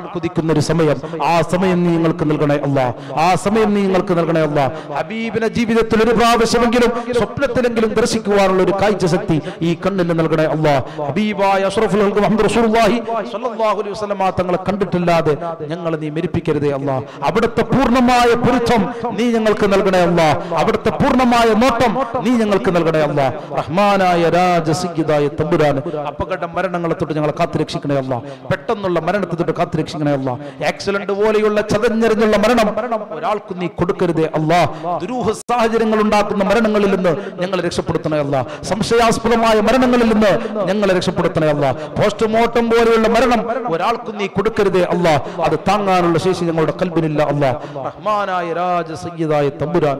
കുതിക്കുന്ന ഒരു സമയം ആ സമയം നീ ഞങ്ങൾക്ക് നൽകണേ അല്ല ആ സമയം നീ ഞങ്ങൾക്ക് നൽകണേ അല്ല ഹബീബിനെ ജീവിതത്തിൽ ഒരു പ്രാവശ്യമെങ്കിലും സ്വപ്നത്തിലെങ്കിലും ദർശിക്കുവാനുള്ള ഒരു കാഴ്ച ശക്തി ഈ കണ്ണിന് നൽകണേ അല്ല ഹബീബായ അഷ്റഫുൽ ഖൽഖ് മുഹമ്മദ് റസൂലുള്ളാഹി സ്വല്ലല്ലാഹു അലൈഹി വസല്ലം തങ്ങളെ കണ്ടിട്ടില്ലാതെ ഞങ്ങളെ നീ മരിപ്പിക്കരുതേ അല്ല അവിടുത്തെ പൂർണ്ണമായ പൊരുത്തം നീ ഞങ്ങൾക്ക് നൽകണേ അല്ല അവിടുത്തെ പൂർണ്ണമായ നോട്ടം നീ ഞങ്ങൾക്ക് നൽകണേ അല്ല റഹ്മാനായ രാജസിദ്ധായ തമ്പുരാൻ അപകട മരണങ്ങളെ തൊട്ട് ഞങ്ങളെ കാത്തുരക്ഷിക്കണേ അല്ല പെട്ടെന്നുള്ള മരണത്തെ തൊട്ട് കാത്തുരക്ഷിക്കണേ അല്ല ആക്സിഡന്റ് പോലെയുള്ള ചതഞ്ഞെറിഞ്ഞുള്ള മരണം ഒരാൾക്ക് നീ കൊടുക്കരുതേ അല്ല ദുരൂഹ സാഹചര്യങ്ങൾ ഉണ്ടാക്കുന്ന മരണങ്ങളിൽ നിന്ന് ഞങ്ങളെ രക്ഷപ്പെടുത്തണേ അല്ല സംശയാസ്പദമായ മരണങ്ങളിൽ നിന്ന് ഞങ്ങളെ രക്ഷപ്പെടുത്തണേ അല്ല പോസ്റ്റ്മോർട്ടം പോലെയുള്ള മരണം ഒരാൾക്കും നീ കൊടുക്കരുതേ അല്ല അത് താങ്ങാനുള്ള ശേഷി ഞങ്ങളുടെ കൽബിനില്ല അല്ല റഹ്മാനായ രാജസയ്യതായ തമ്പുരാൻ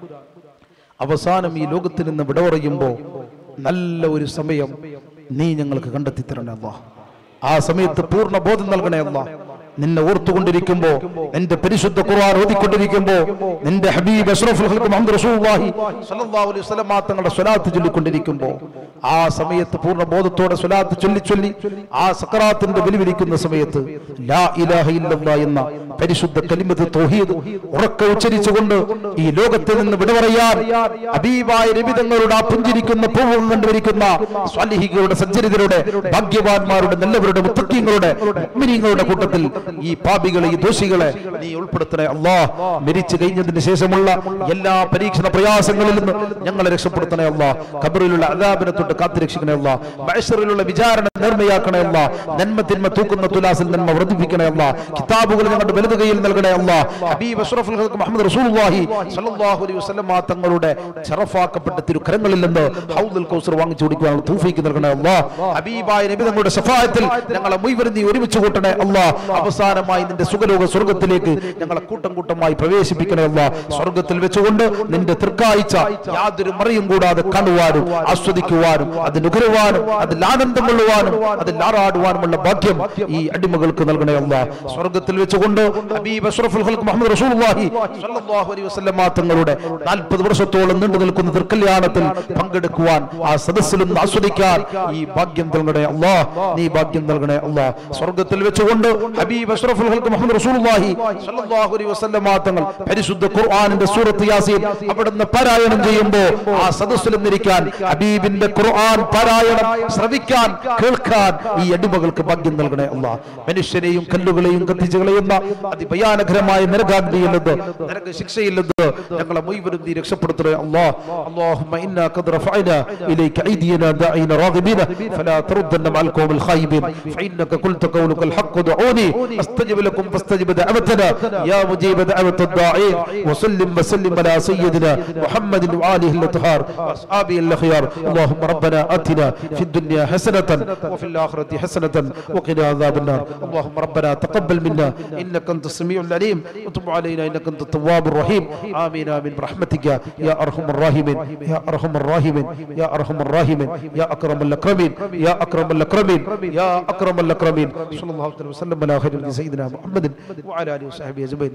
അവസാനം ഈ ലോകത്തിൽ നിന്ന് വിട പറയുമ്പോ നല്ല ഒരു സമയം നീ ഞങ്ങൾക്ക് കണ്ടെത്തി തരണേ അല്ലാ ആ സമയത്ത് പൂർണ്ണ ബോധം നൽകണേ അല്ലാ നിന്നെ ഓർത്തുകൊണ്ടിരിക്കുമ്പോ നിന്റെ പരിശുദ്ധ ഖുർആൻ ഓതിക്കൊണ്ടിരിക്കുമ്പോ നിന്റെ ഹബീബ് അഷ്റഫുൽ ഖൽഖ് മുഹമ്മദ് റസൂലുള്ളാഹി സ്വല്ലല്ലാഹു അലൈഹി വസല്ലം തങ്ങളുടെ സ്വലാത്ത് ചൊല്ലിക്കൊണ്ടിരിക്കുമ്പോ ആ സമയത്ത് പൂർണ്ണ ബോധത്തോടെ സ്വലാത്ത് ചൊല്ലി ചൊല്ലി ആ സക്കറാത്തിന്റെ വെലുവിളിക്കുന്ന സമയത്ത് ലാ ഇലാഹ ഇല്ലല്ലാഹ് എന്ന പരിശുദ്ധ കലിമത്ത് തൗഹീദ് ഉറക്കെ ഉച്ചരിച്ചുകൊണ്ട് ഈ ലോകത്തിൽ നിന്ന് വിട പറയാൻ ഹബീബായ രവിതങ്ങളുടെ ആ പുഞ്ചിരിക്കുന്ന പൂവും കണ്ടുവരിക്കുന്ന സ്വാലിഹികളുടെ സഞ്ചരിതരുടെ ഭാഗ്യവാന്മാരുടെ നല്ലവരുടെ മുത്തക്കിങ്ങളുടെ മുഅ്മിനീങ്ങളുടെ കൂട്ടത്തിൽ ഈ പാപികളെ ഈ ദോഷികളെ നീ ഉൾപ്പെടുത്തണേ അല്ലാ മരിച്ചു കഴിഞ്ഞതിന് ശേഷമുള്ള എല്ലാ പരീക്ഷണ പ്രയാസങ്ങളിൽ നിന്ന് ഞങ്ങളെ രക്ഷപ്പെടുത്തണേ അല്ലാ ഖബറിലുള്ള അദാബിനെ തൊട്ട് കാത്തുരക്ഷിക്കണേ അല്ലാ മഹ്ശറിലുള്ള വിചാരണ നേർമയാക്കണേ അല്ലാ നന്മ തിന്മ തൂക്കുന്ന തുലാസിൽ നന്മ വർദ്ധിപ്പിക്കണേ അല്ലാ കിതാബുകൾ ഞങ്ങളുടെ വലത് കൈയിൽ നൽകണേ അല്ലാ ഹബീബ് അഷ്റഫുൽ ഖൽഖ് മുഹമ്മദ് റസൂലുള്ളാഹി സ്വല്ലല്ലാഹു അലൈഹി വസല്ലം തങ്ങളുടെ ശറഫാക്കപ്പെട്ട തിരുക്കരങ്ങളിൽ നിന്ന് ഹൗദുൽ കൗസർ വാങ്ങിച്ചു കുടിക്കുവാനുള്ള തൗഫീക്ക് നൽകണേ അല്ലാ ഹബീബായ നബി തങ്ങളുടെ ശഫാഅത്തിൽ ഞങ്ങളെ മുഴുവൻ നീ ഒരുമിച്ച് കൂട്ടണേ അല്ലാ അവസാനമായി നിന്റെ സുഖലോക സ്വർഗത്തിലേക്ക് ഞങ്ങളെ കൂട്ടം കൂട്ടമായി പ്രവേശിപ്പിക്കണേ അല്ലാ സ്വർഗത്തിൽ വെച്ചുകൊണ്ട് നിന്റെ തൃക്കാഴ്ച യാതൊരു മറിയും കൂടാതെ കാണുവാനും ആസ്വദിക്കുവാനും അത് നുകരുവാനും അതിൽ ആനന്ദം കൊള്ളുവാനും അതിൽ ആറാടുവാനുമുള്ള ഭാഗ്യം ഈ അടിമകൾക്ക് നൽകണേ അല്ലാ സ്വർഗത്തിൽ വെച്ചുകൊണ്ട് ഹബീബ് അഷ്റഫുൽ ഖൽഖ് മുഹമ്മദ് റസൂലുള്ളാഹി സ്വല്ലല്ലാഹു അലൈഹി വസല്ലം തങ്ങളുടെ 40 വർഷത്തോളം നീണ്ടു നിൽക്കുന്ന തൃക്കല്യാണത്തിൽ പങ്കെടുക്കുവാൻ ആ സദസ്സിൽ നിന്ന് ആസ്വദിക്കാൻ ഈ ഭാഗ്യം നൽകണേ അല്ലാ നീ ഭാഗ്യം നൽകണേ അല്ലാ സ്വർഗത്തിൽ വെച്ചുകൊണ്ട് ഹബീബ് അഷ്റഫുൽ ഖൽഖ് മുഹമ്മദ് റസൂലുള്ളാഹി സ്വല്ലല്ലാഹു അലൈഹി വസല്ലം തങ്ങൾ പരിശുദ്ധ ഖുർആനിന്റെ സൂറത്ത് യാസീൻ അവിടുന്ന് പാരായണം ചെയ്യുമ്പോൾ ആ സദസ്സിൽ നിന്നിരിക്കാൻ ഹബീബിന്റെ ഖുർആൻ പാരായണം ശ്രവിക്കാൻ കേൾക്കാൻ ഈ അടിമകൾക്ക് ഭാഗ്യം നൽകണേ അല്ലാ മനുഷ്യരെയും കല്ലുകളെയും കത്തിച്ചു കളയുന്ന അതിഭയാനകരമായ നരകാഗ്നിയിൽ നിന്ന് നരക ശിക്ഷയിൽ നിന്ന് ഞങ്ങളെ മുഴുവനും നീ രക്ഷപ്പെടുത്തണേ അല്ലാ اللهم إنا قد رفعنا إليك أيدينا داعين راغبين فلا تردن مع القوم الخايبين فإنك قلت قولك الحق دعوني أستجب لكم فاستجب دعوتنا يا مجيب دعوة الداعين وسلم وسلم على سيدنا محمد وآله الأطهار وأصحابه الأخيار اللهم ربنا آتنا في الدنيا حسنة وفي الآخرة حسنة وقنا عذاب النار اللهم ربنا تقبل منا إنك أنت السميع العليم وتب علينا إنك أنت التواب الرحيم آمين آمين برحمتك يا أرحم الراحمين يا أرحم الراحمين يا أرحم الراحمين يا أكرم الأكرمين يا أكرم الأكرمين يا أكرم الأكرمين صلى الله عليه وسلم على خير سيدنا محمد وعلى آله وصحبه أجمعين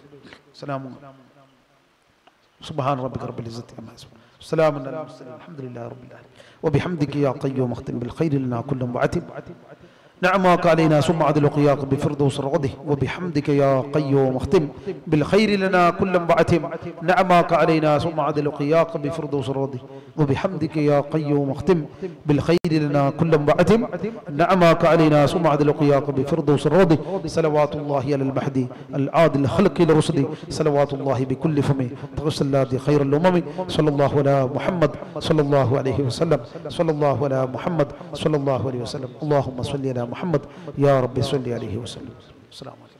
سلام سبحان ربك رب العزة عما يصفون سلام على المرسلين الحمد لله رب العالمين وبحمدك يا قيوم اختم بالخير لنا كل معتم نعماك علينا ثم عدل قياك بفردوس رغده وبحمدك يا قيوم اختم بالخير لنا كل بعتم نعماك علينا ثم عدل قياك بفردوس رغده وبحمدك يا قيوم اختم بالخير لنا كل بعتم نعماك علينا ثم عدل قياك بفردوس رغده صلوات الله على المهدي العادل خلق لرشدي صلوات الله بكل فم تغسل خير الامم صلى الله على محمد صلى الله عليه وسلم صلى الله على محمد صلى الله عليه وسلم اللهم صل على محمد يا رب صل عليه وسلم السلام عليكم